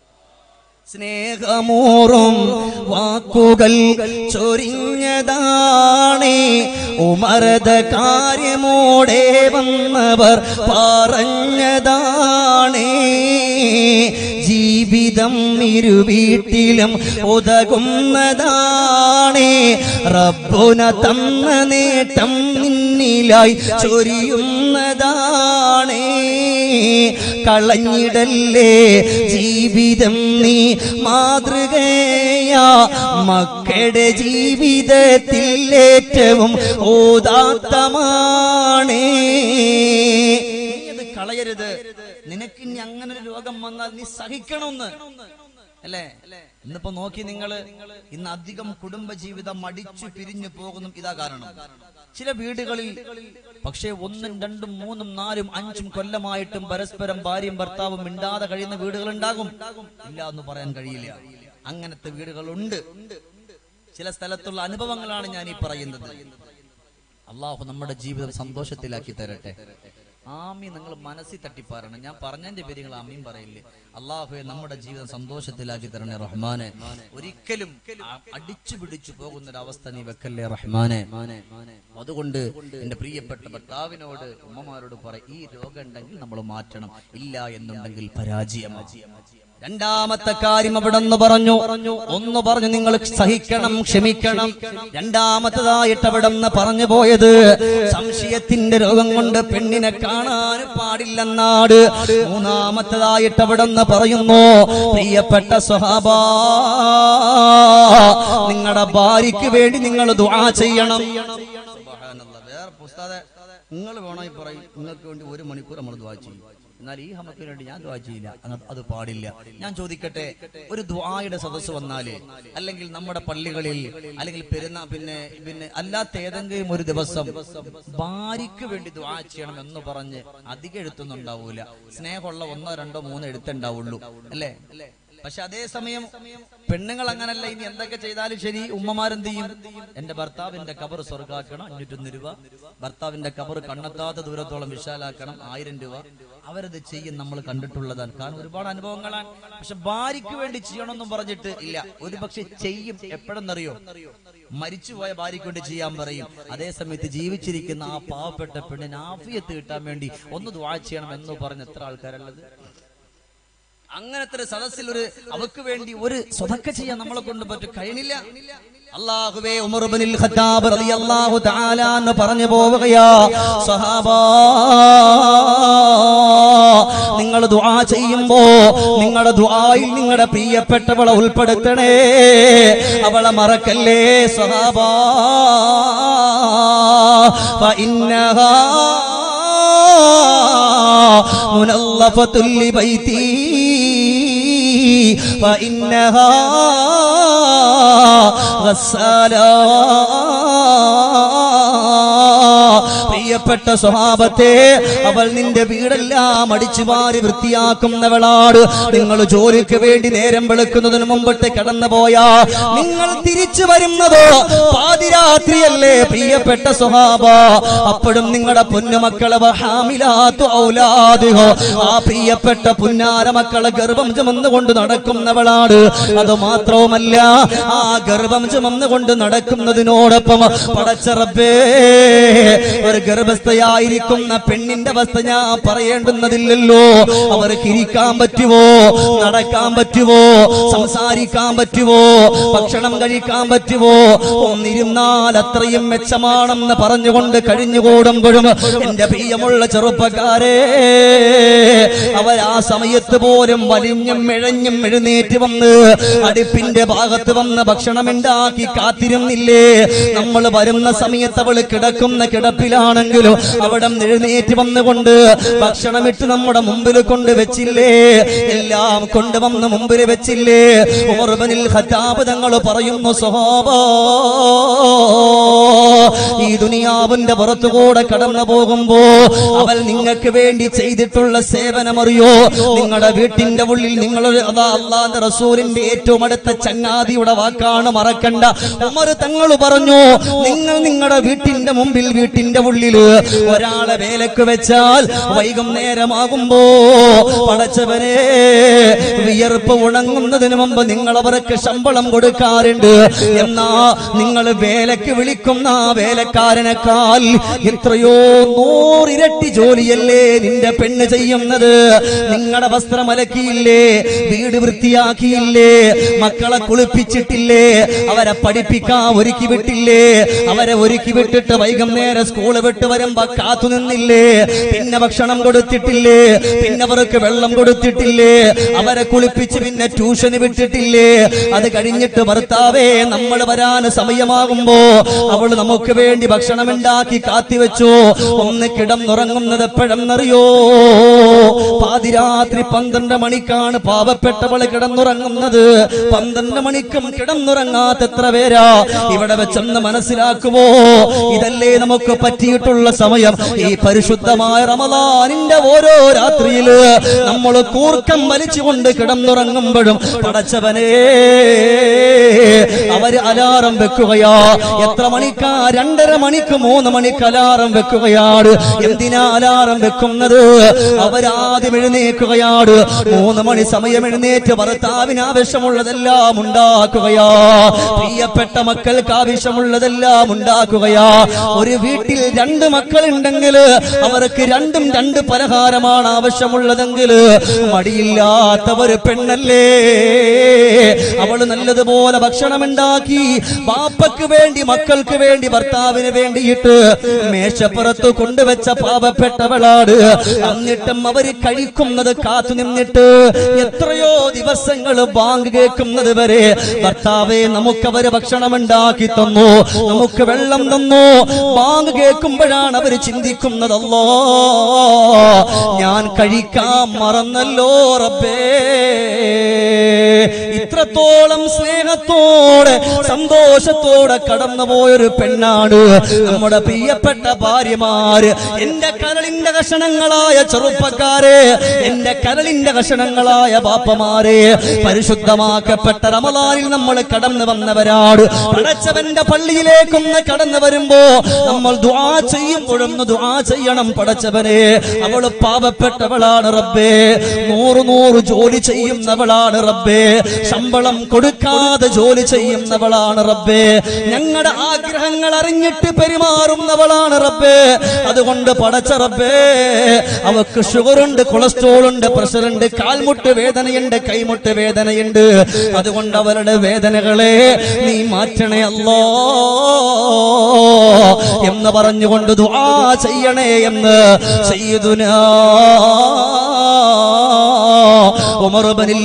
സ്നേഹമൂറും വാക്കുകൾ ചൊരിഞ്ഞതാണേ ഉമരത കാര്യമോടെ വന്നവർ പറഞ്ഞതാണേ ജീവിതം ഇരുവീട്ടിലും ഉതകുന്നതാണേ റബ്ബുന തന്ന നേട്ടം നിന്നിലായി ചൊരിയുന്നതാണേ കളഞ്ഞിടല്ലേ ജീവിതം നീ മാതൃകയാ മക്കളുടെ ജീവിതത്തിൽ ഏറ്റവും ഓദാത്തമാണേ നീ അത് കളയരുത് നിനക്ക് ഇനി അങ്ങനെ ഒരു രോഗം വന്നാൽ നീ സഹിക്കണമെന്ന് അല്ലേ ഇന്നിപ്പോ നോക്കി നിങ്ങള് ഇന്ന് അധികം കുടുംബജീവിതം മടിച്ചു പിരിഞ്ഞു പോകുന്നു ഇതാ കാരണം ചില വീടുകളിൽ പക്ഷേ ഒന്നും രണ്ടും മൂന്നും നാലും അഞ്ചും കൊല്ലമായിട്ടും പരസ്പരം ഭാര്യയും ഭർത്താവും മിണ്ടാതെ കഴിയുന്ന വീടുകൾ ഉണ്ടാകും ഇല്ല എന്ന് പറയാൻ കഴിയില്ല അങ്ങനത്തെ വീടുകളുണ്ട് ചില സ്ഥലത്തുള്ള അനുഭവങ്ങളാണ് ഞാൻ ഈ പറയുന്നത് അള്ളാഹു നമ്മുടെ ജീവിതം സന്തോഷത്തിലാക്കി തരട്ടെ ആമി നിങ്ങൾ മനസ്സിൽ തട്ടിപ്പാരണം ഞാൻ പറഞ്ഞതിന്റെ പേര് നിങ്ങൾ ആമീൻ പറയില്ലേ അള്ളാഹുയെ നമ്മുടെ ജീവിതം സന്തോഷത്തിലാക്കി തരണേ റഹ്മാനെ ഒരിക്കലും ആ അടിച്ചു പിടിച്ചു പോകുന്ന ഒരു അവസ്ഥ നീ വെക്കല്ലേ റഹ്മാനെ അതുകൊണ്ട് എന്റെ പ്രിയപ്പെട്ട ഭർത്താവിനോട് ഉമ്മമാരോട് പറ ഈ രോഗം ഉണ്ടെങ്കിൽ നമ്മൾ മാറ്റണം ഇല്ല എന്നുണ്ടെങ്കിൽ പരാജയമാണ് രണ്ടാമത്തെ കാര്യം അവിടെ നിന്ന് പറഞ്ഞു ഒന്ന് പറഞ്ഞു നിങ്ങൾ സഹിക്കണം ക്ഷമിക്കണം രണ്ടാമത്തതായിട്ട് അവിടെ നിന്ന് പറഞ്ഞു പോയത് സംശയത്തിന്റെ രോഗം കൊണ്ട് പെണ്ണിനെ കാണാൻ പാടില്ലെന്നാട് മൂന്നാമത്തതായിട്ട് അവിടെ നിന്ന് പറയുന്നു പ്രിയപ്പെട്ട സ്വഹാബ നിങ്ങളുടെ ഭാര്യയ്ക്ക് വേണ്ടി നിങ്ങൾ ദുആ ചെയ്യണം സുബ്ഹാനല്ലാഹ്. വേറെ പുസ്തക നിങ്ങൾ വേണോ ഈ പറയും നിങ്ങൾക്ക് വേണ്ടി ഒരു മണിക്കൂർ നമ്മൾ ദ്വാ ചെയ്യും എന്നാൽ ഈ ഹമക്കിന് വേണ്ടി ഞാൻ ദ്വാ ചെയ്യില്ല അങ്ങ- അത് പാടില്ല ഞാൻ ചോദിക്കട്ടെ ഒരു ദ്വായുടെ സദസ്സ് വന്നാല് അല്ലെങ്കിൽ നമ്മുടെ പള്ളികളിൽ അല്ലെങ്കിൽ പെരുന്നാ പിന്നെ പിന്നെ അല്ലാത്ത ഏതെങ്കിലും ഒരു ദിവസം ഭാര്യയ്ക്ക് വേണ്ടി ദ്വാ ചെയ്യണം എന്ന് പറഞ്ഞ് അധികം എഴുത്തൊന്നും ഉണ്ടാവൂല സ്നേഹമുള്ള ഒന്നോ രണ്ടോ മൂന്നോ എഴുത്തുണ്ടാവുള്ളൂ അല്ലേ പക്ഷെ അതേസമയം പെണ്ണുങ്ങൾ അങ്ങനല്ല ഇനി എന്തൊക്കെ ചെയ്താലും ശരി ഉമ്മമാരെന്ത് ചെയ്യും എന്റെ ഭർത്താവിന്റെ കബർ സ്വർഗാക്കണം അഞ്ഞൂറ്റൊന്ന് രൂപ ഭർത്താവിന്റെ കബർ കണ്ണെത്താത്ത ദൂരത്തോളം വിശാലാക്കണം ആയിരം രൂപ അവരത് ചെയ്യും നമ്മൾ കണ്ടിട്ടുള്ളതാണ് കാരണം ഒരുപാട് അനുഭവങ്ങളാണ് പക്ഷെ ഭാര്യയ്ക്ക് വേണ്ടി ചെയ്യണമെന്നും പറഞ്ഞിട്ട് ഇല്ല ഒരു പക്ഷെ ചെയ്യും എപ്പോഴെന്നറിയോ മരിച്ചുപോയ ഭാര്യയ്ക്ക് വേണ്ടി ചെയ്യാൻ പറയും അതേ സമയത്ത് ജീവിച്ചിരിക്കുന്ന ആ പാവപ്പെട്ട പെണ്ണിന് ആഫിയത്ത് കിട്ടാൻ വേണ്ടി ഒന്ന് ദ്വാ ചെയ്യണം എന്ന് പറഞ്ഞ എത്ര ആൾക്കാരുള്ളത് അങ്ങനത്തെ ഒരു സദസ്സിൽ ഒരു അവക്ക് വേണ്ടി ഒരു സ്വതക്ക ചെയ്യാൻ നമ്മളെ കൊണ്ട് പറ്റും കഴിയണില്ല അള്ളാഹുവേ ഉമർ ഇബ്നുൽ ഖത്താബ് റളിയല്ലാഹു തആല എന്ന് പറഞ്ഞു പോവുകയാ സഹാബാ നിങ്ങൾ ദുആ ചെയ്യുമ്പോ നിങ്ങളുടെ ദുആയിൽ നിങ്ങളുടെ പ്രിയപ്പെട്ടവളെ ഉൾപ്പെടുത്തണേ അവളെ മറക്കല്ലേ സഹാബാ ഫഇന്നഹാ منظفة لبيتي فإنها غسالة പ്രിയപ്പെട്ട സ്വഭാവത്തെ അവൾ നിന്റെ വീടെല്ലാം അടിച്ചു മാറി വൃത്തിയാക്കുന്നവളാണ് നിങ്ങൾ ജോലിക്ക് വേണ്ടി നേരം വെളുക്കുന്നതിന് മുമ്പിട്ട് കടന്നു പോയാ നിങ്ങൾ തിരിച്ചു വരുന്നതോ പാതിരാത്രിയല്ലേ പ്രിയപ്പെട്ട സ്വഭാവ അപ്പോഴും നിങ്ങളുടെ പൊന്നുമക്കളെ വഹാമിലാത്തു ഔലാദിഹോ ആ പ്രിയപ്പെട്ട പുന്നാര മക്കളെ ഗർഭം ചുമന്നുകൊണ്ട് നടക്കുന്നവളാണ് അത് മാത്രവുമല്ല ആ ഗർഭം ചുമന്നുകൊണ്ട് നടക്കുന്നതിനോടൊപ്പം പടച്ചറബേ ഒരു ഗർഭസ്ഥയായിരിക്കുന്ന പെണ്ണിന്റെ അവസ്ഥ ഞാൻ പറയേണ്ടുന്നതില്ലല്ലോ അവർക്ക് ഇരിക്കാൻ പറ്റുമോ നടക്കാൻ പറ്റുമോ സംസാരിക്കാൻ പറ്റുമോ ഭക്ഷണം കഴിക്കാൻ പറ്റുമോ ഒന്നിരുന്നാൽ അത്രയും മെച്ചമാണെന്ന് പറഞ്ഞുകൊണ്ട് കഴിഞ്ഞുകൂടുമ്പോഴും എന്റെ പ്രിയമുള്ള ചെറുപ്പക്കാരെ അവർ ആ സമയത്ത് പോലും വലിഞ്ഞും ഇഴഞ്ഞും എഴുന്നേറ്റ് വന്ന് അടുപ്പിന്റെ ഭാഗത്ത് വന്ന് ഭക്ഷണം ഉണ്ടാക്കി കാത്തിരുന്നില്ലേ നമ്മൾ വരുന്ന സമയത്ത് അവൾ കിടക്കുന്ന കിടപ്പിലാണെങ്കിലും അവിടെ നിന്ന് എഴുന്നേറ്റ് വന്നുകൊണ്ട് ഭക്ഷണമിട്ട് നമ്മുടെ മുമ്പിൽ കൊണ്ട് വെച്ചില്ലേ എല്ലാം കൊണ്ടുവന്ന് മുമ്പിൽ വെച്ചില്ലേ ഉമർബനിൽ ഖത്താബ് തങ്ങൾ പറയുന്നു സ്വഭാവ ഈ ദുനിയാവിന്റെ പുറത്തുകൂടെ കടന്നു പോകുമ്പോ അവൾ നിങ്ങൾക്ക് വേണ്ടി ചെയ്തിട്ടുള്ള സേവനം അറിയോ നിങ്ങളുടെ വീട്ടിന്റെ ഉള്ളിൽ നിങ്ങൾ അതാ അള്ളാന്റെ റസൂലിന്റെ ഏറ്റവും അടുത്ത ചങ്ങാതിയുടെ വാക്കാണ് മറക്കണ്ട ഉമർ തങ്ങൾ പറഞ്ഞു നിങ്ങൾ നിങ്ങളുടെ വീട്ടിന്റെ മുമ്പിൽ വീട്ടിന്റെ ഉള്ളിൽ ഒരാളെ വേലക്ക് വെച്ചാൽ വൈകുന്നേരമാകുമ്പോ പടച്ചവനെ വിയർപ്പ് ഉണങ്ങുന്നതിന് മുമ്പ് നിങ്ങൾ അവർക്ക് ശമ്പളം കൊടുക്കാറുണ്ട് എന്നാ നിങ്ങൾ വേലക്ക് വിളിക്കുന്ന ആ വേലക്കാരനേക്കാൾ എത്രയോ നൂറിരട്ടി ജോലിയല്ലേ നിന്റെ പെണ്ണ് ചെയ്യുന്നത് നിങ്ങളുടെ വസ്ത്രം അലക്കിയില്ലേ വീട് വൃത്തിയാക്കിയില്ലേ മക്കളെ കുളിപ്പിച്ചിട്ടില്ലേ അവരെ പഠിപ്പിക്കാൻ ഒരുക്കി വിട്ടില്ലേ അവരെ ഒരുക്കി വിട്ടിട്ട് വൈകുന്നേരം സ്കൂള് വിട്ട് വരുമ്പോ കാത്തു നിന്നില്ലേ പിന്നെ ഭക്ഷണം കൊടുത്തിട്ടില്ലേ പിന്നെ അവർക്ക് വെള്ളം കൊടുത്തിട്ടില്ലേ അവരെ കുളിപ്പിച്ച് പിന്നെ ട്യൂഷന് വിട്ടിട്ടില്ലേ അത് കഴിഞ്ഞിട്ട് ഭർത്താവേ നമ്മൾ വരാൻ സമയമാകുമ്പോ അവൾ നമുക്ക് വേണ്ടി ഭക്ഷണം ഉണ്ടാക്കി കാത്തിവെച്ചു ഒന്ന് കിടന്നുറങ്ങുന്നത് എപ്പോഴെന്നറിയോ പാതിരാത്രി പന്ത്രണ്ട് മണിക്കാണ് പാവപ്പെട്ടവൾ കിടന്നുറങ്ങുന്നത് പന്ത്രണ്ട് മണിക്കും കിടന്നുറങ്ങാത്ത എത്ര പേരാ ഇവിടെ വെച്ചെന്ന് മനസ്സിലാക്കുമോ ഇതല്ലേ നമുക്ക് പറ്റിയിട്ടുള്ള സമയം ഈ പരിശുദ്ധമായ റമദാനിന്റെ ഓരോ രാത്രിയില് നമ്മൾ കൂർക്കം വലിച്ചുകൊണ്ട് കിടന്നുറങ്ങുമ്പോഴും പടച്ചവനേ അവര് അലാറം വെക്കുകയാ എത്ര മണിക്കാ രണ്ടര മണിക്ക് മൂന്ന് മണിക്ക് അലാറം വെക്കുകയാണ് എന്തിനാ അലാറം വെക്കുന്നത് അവരാദ്യം എഴുന്നേക്കുകയാണ് മൂന്ന് മണി സമയം എഴുന്നേറ്റ് ഭർത്താവിന് ആവശ്യമുള്ളതെല്ലാം ഉണ്ടാക്കുകയാ പ്രിയപ്പെട്ട മക്കൾക്ക് ആവശ്യമുള്ളതെല്ലാം ഉണ്ടാക്കുകയാ ഒരു വീട്ടിൽ രണ്ട് മക്കളുണ്ടെങ്കിൽ അവർക്ക് രണ്ടും രണ്ട് പലഹാരമാണ് ആവശ്യമുള്ളതെങ്കിൽ മടിയില്ലാത്ത ഒരു പെണ്ണല്ലേ അവള് നല്ലതുപോലെ ഭക്ഷണം ഉണ്ടാക്കി ബാപ്പക്ക് വേണ്ടി മക്കൾക്ക് വേണ്ടി ഭർത്താവിന് വേണ്ടിയിട്ട് മേശപ്പുറത്ത് കൊണ്ടുവച്ച പാവപ്പെട്ടവളാണ് എന്നിട്ടും അവര് കഴിക്കുന്നത് കാത്തു നിന്നിട്ട് എത്രയോ ദിവസങ്ങൾ ബാങ്ക് കേൾക്കുന്നത് വരെ ഭർത്താവെ നമുക്ക് അവര് ഭക്ഷണം ഉണ്ടാക്കി തന്നു നമുക്ക് വെള്ളം തന്നു ബാങ്ക് കേൾക്കുമ്പോഴാണ് അവര് ചിന്തിക്കുന്നതല്ലോ ഞാൻ കഴിക്കാൻ മറന്നല്ലോ റബ്ബേ ഇത്രത്തോളം സ്നേഹത്തോടെ സന്തോഷത്തോടെ കടന്നുപോയൊരു പെണ്ണാണ് നമ്മുടെ പ്രിയപ്പെട്ട ഭാര്യമാര് എന്റെ കരളിന്റെ കഷണങ്ങളായ ചെറുപ്പക്കാരെ എന്റെ കരളിന്റെ കഷണങ്ങളായ ബാപ്പമാരെ പരിശുദ്ധമാക്കപ്പെട്ട റമദാനിൽ നമ്മൾ കടന്നു വന്നവരാണ് പടച്ചവന്റെ പള്ളിയിലേക്കൊന്ന് കടന്നു വരുമ്പോ നമ്മൾ ദുആ ചെയ്യുമ്പോഴൊന്ന് ദുആ ചെയ്യണം പടച്ചവനെ അവള് പാവപ്പെട്ടവളാണ് റബ്ബേ നൂറ് നൂറ് ജോലി ചെയ്യുന്നവളാണ് റബ്ബേ ശമ്പളം കൊടുക്കാതെ ജോലി ചെയ്യുന്നവളാണ് റബ്ബേ ഞങ്ങളുടെ ആഗ്രഹങ്ങൾ അറിഞ്ഞിട്ട് പെരുമാറുന്നവളാണ് റബ്ബേ അതുകൊണ്ട് പടച്ച റബ്ബേ അവക്ക് ഷുഗറുണ്ട് കൊളസ്ട്രോൾ ഉണ്ട് പ്രഷർ ഉണ്ട് കാൽമുട്ട് വേദനയുണ്ട് കൈമുട്ട് വേദനയുണ്ട് അതുകൊണ്ട് അവരുടെ വേദനകളെ നീ മാറ്റണേ അല്ലോ എന്ന് പറഞ്ഞുകൊണ്ട് ദുആ ചെയ്യണേ എന്ന് സയ്യിദുനാ ഉമർ ബനിൽ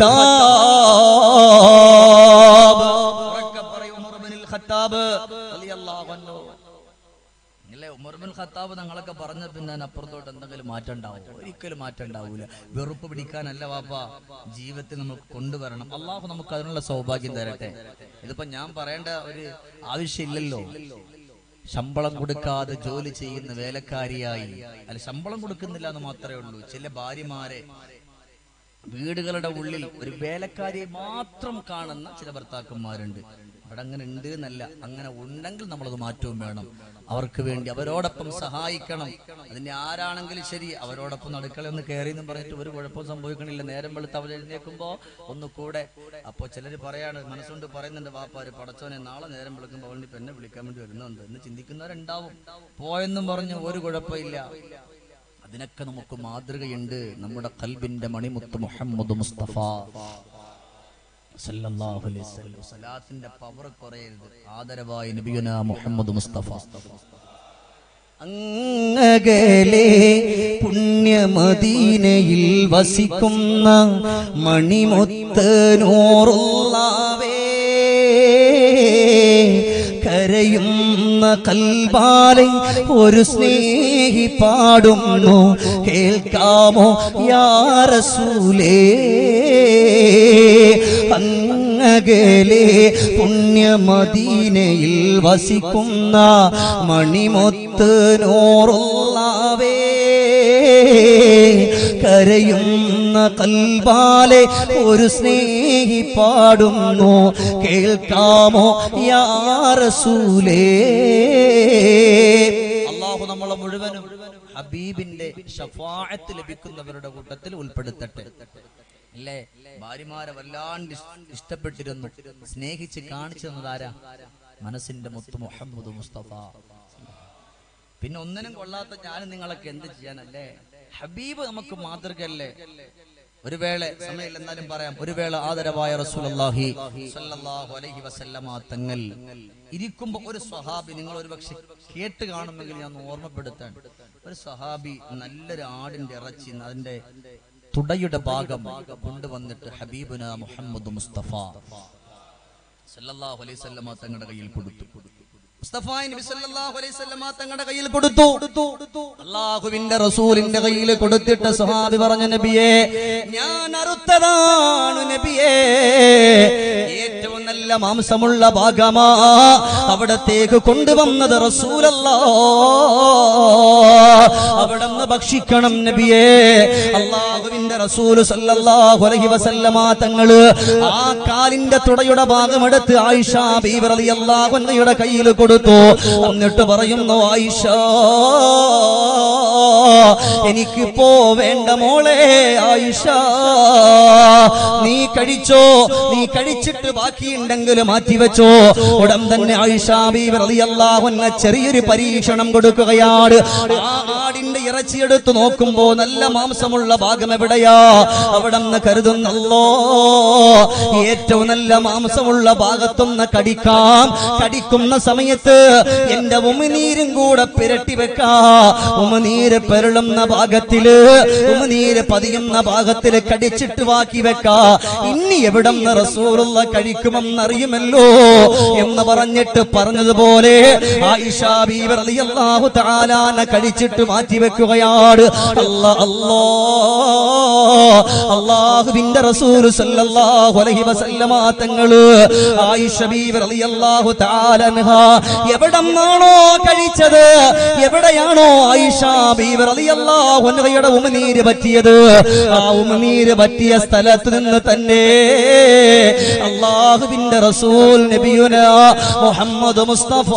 ഖത്താബ് ഉറക്കെ പറയൂ, ഉമർ ബനിൽ ഖത്താബ് റളിയല്ലാഹു അൻഹു. ഇല്ലേ ഉമർ ബിൻ ഖത്താബ് ഞങ്ങളൊക്കെ പറഞ്ഞ പിന്നെ അപ്പുറത്തോട്ട് എന്തെങ്കിലും മാറ്റം ഉണ്ടാവും ഒരിക്കലും മാറ്റം ഉണ്ടാവൂല വെറുപ്പ് പിടിക്കാനല്ല വാപ്പ ജീവിതത്തിൽ നമുക്ക് കൊണ്ടുവരണം അള്ളാഹു നമുക്ക് അതിനുള്ള സൗഭാഗ്യം തരട്ടെ ഇതിപ്പോ ഞാൻ പറയേണ്ട ഒരു ആവശ്യമില്ലല്ലോ ശമ്പളം കൊടുക്കാതെ ജോലി ചെയ്യുന്ന വേലക്കാരിയായി അല്ല ശമ്പളം കൊടുക്കുന്നില്ല എന്ന് മാത്രമേ ഉള്ളൂ ചില ഭാര്യമാരെ വീടുകളുടെ ഉള്ളിൽ ഒരു വേലക്കാരിയെ മാത്രം കാണുന്ന ചില ഭർത്താക്കന്മാരുണ്ട് അവിടെ അങ്ങനെ ഉണ്ട് എന്നല്ല അങ്ങനെ ഉണ്ടെങ്കിൽ നമ്മളത് മാറ്റവും വേണം അവർക്ക് വേണ്ടി അവരോടൊപ്പം സഹായിക്കണം അതിന് ആരാണെങ്കിലും ശരി അവരോടൊപ്പം അടുക്കളയൊന്ന് കയറി എന്ന് പറഞ്ഞിട്ട് ഒരു കുഴപ്പവും സംഭവിക്കണില്ല നേരം വെളുത്ത് അവർ എഴുന്നേൽക്കുമ്പോ ഒന്ന് കൂടെ അപ്പോൾ ചിലർ പറയാണ് മനസ്സുകൊണ്ട് പറയുന്നുണ്ട് വാപ്പാര് പടച്ചോനെ നാളെ നേരം വിളിക്കുമ്പോൾ അവൻ എന്നെ വിളിക്കാൻ വേണ്ടി വരുന്നുണ്ട് എന്ന് ചിന്തിക്കുന്നവരുണ്ടാവും പോയെന്നും പറഞ്ഞ് ഒരു കുഴപ്പമില്ല അതിനൊക്കെ നമുക്ക് മാതൃകയുണ്ട് നമ്മുടെ കൽബിന്റെ മണിമുത്ത് മുഹമ്മദ് മുസ്തഫ സല്ലല്ലാഹു അലൈഹി വസല്ലം. സലാത്തിന്റെ പവർ കുറയരുത് ആദരവായി നബിയുന മുഹമ്മദ് മുസ്തഫ അങ്ങകലെ പുണ്യമദീനയിൽ വസിക്കുന്ന മണിമൊത്ത് നൂറുള്ളാവേ കരയുന്ന കൽബാലെ ഒരു സ്നേഹി പാടുന്നു കേൾക്കാമോ യാറസൂലേ അങ്ങകലെ പുണ്യമദീനയിൽ വസിക്കുന്ന മണിമൊത്ത് നോറുള്ളാവേ കരയുന്ന കൽബാലെ ഒരു സ്നേഹി പാടുന്നു കേൾക്കാമോ യാറസൂലേ അള്ളാഹു നമ്മളെ മുഴുവനും ഹബീബിന്റെ ഷഫാഅത്ത് ലഭിക്കുന്നവരുടെ കൂട്ടത്തിൽ ഉൾപ്പെടുത്തട്ടെ അല്ലേ ഭാര്യമാരെ വല്ലാണ്ട് ഇഷ്- ഇഷ്ടപ്പെട്ടിരുന്നു സ്നേഹിച്ച് കാണിച്ചു തന്നതാരാ മനസ്സിന്റെ മുത്ത് മുഹമ്മദ് മുസ്തഫ പിന്നെ ഒന്നിനും കൊള്ളാത്ത ഞാനും നിങ്ങളൊക്കെ എന്ത് ചെയ്യാനല്ലേ ഹബീബ് നമുക്ക് മാതൃകയല്ലേ ഒരു വേള സമയമില്ല എന്നാലും പറയാം ഒരു വേള ആദരവായ റസൂലുള്ളാഹി സ്വല്ലല്ലാഹു അലൈഹി വസല്ലമ തങ്ങൾ ഇരിക്കുമ്പോ ഒരു സ്വഹാബി നിങ്ങൾ ഒരു പക്ഷെ കേട്ട് കാണുമെങ്കിൽ ഞാൻ ഒന്ന് ഓർമ്മപ്പെടുത്താൻ ഒരു സ്വഹാബി നല്ലൊരു ആടിന്റെ ഇറച്ചി അതിന്റെ തുടയുടെ ഭാഗം കൊണ്ടുവന്നിട്ട് ഹബീബുന മുഹമ്മദ് മുസ്തഫ സല്ലല്ലാഹു അലൈഹി വസല്ലമ തങ്ങളുടെ കയ്യിൽ കൊടുത്തു മുസ്തഫ നബി സല്ലല്ലാഹു അലൈഹി വസല്ലമ തങ്ങളുടെ കയ്യിൽ കൊടുത്തു അള്ളാഹുവിന്റെ റസൂലിന്റെ കയ്യിൽ കൊടുത്തിട്ട് സ്വഹാബി പറഞ്ഞ നബിയെ ഞാൻ അറുത്തതാണ് നബിയെ ഏറ്റവും നല്ല മാംസമുള്ള ഭാഗമാ അവിടത്തേക്ക് കൊണ്ടുവന്നത് റസൂലല്ല അവിടുന്ന് ഭക്ഷിക്കണം നബിയെ അള്ളാഹുവിന്റെ റസൂല് സല്ലല്ലാഹു അലൈഹി വസല്ലമ തങ്ങള് ആ കാലിന്റെ തുടയുടെ ഭാഗം എടുത്ത് ആയിഷ ബീവി റളിയല്ലാഹു അൻഹയുടെ കയ്യിൽ കൊടുത്തു എന്നിട്ട് പറയുന്നു ആയിഷ എനിക്കിപ്പോ വേണ്ട മോളെ ആയിഷ നീ കഴിച്ചോ നീ കഴിച്ചിട്ട് ബാക്കിയുണ്ടെങ്കിൽ മാറ്റിവെച്ചോ ഉടൻ തന്നെ ആയിഷ ബീവി റളിയല്ലാഹു അൻഹ ചെറിയൊരു പരീക്ഷണം കൊടുക്കുകയാണ് ആ ആടിന്റെ ഇറച്ചി എടുത്തു നോക്കുമ്പോ നല്ല മാംസമുള്ള ഭാഗം എവിടെയാ അവിടെ നിന്ന് കരുതുന്നല്ലോ ഏറ്റവും നല്ല മാംസമുള്ള ഭാഗത്തൊന്ന് കടിക്കാം കടിക്കുന്ന സമയത്ത് എന്റെ ഉമിനീരും കൂടെ പിരട്ടി വെക്കാ ഉമിനീര് പെരളുന്ന ഭാഗത്തില് ഉമിനീര് പതിയുന്ന ഭാഗത്തില് കടിച്ചിട്ട് ബാക്കി വെക്കാ ഇനി എവിടെ നിന്ന് റസൂലുള്ള കഴിക്കുമെന്നറിയുമല്ലോ എന്ന് പറഞ്ഞിട്ട് പറഞ്ഞതുപോലെ ആയിഷ ബീവി റളിയല്ലാഹു തആലാന കഴിച്ചിട്ട് മാറ്റി വെക്കുകയാണ് അല്ലാ അല്ലാ അല്ലാഹുവിന്റെ റസൂൽ സല്ലല്ലാഹു അലൈഹി വസല്ലമ തങ്ങള് ആയിഷ ബീവി റളിയല്ലാഹു തആല അൻഹ എവിടെന്നാണോ കഴിച്ചത് എവിടെയാണോ ആയിഷ ബീവി റളിയല്ലാഹു അൻഹയുടെ ഉമിനീര് പറ്റിയത് ആ ഉമിനീര് പറ്റിയ സ്ഥലത്ത് നിന്ന് തന്നെ അള്ളാഹുവിന്റെ റസൂൽ നബിയുന മുഹമ്മദ് മുസ്തഫ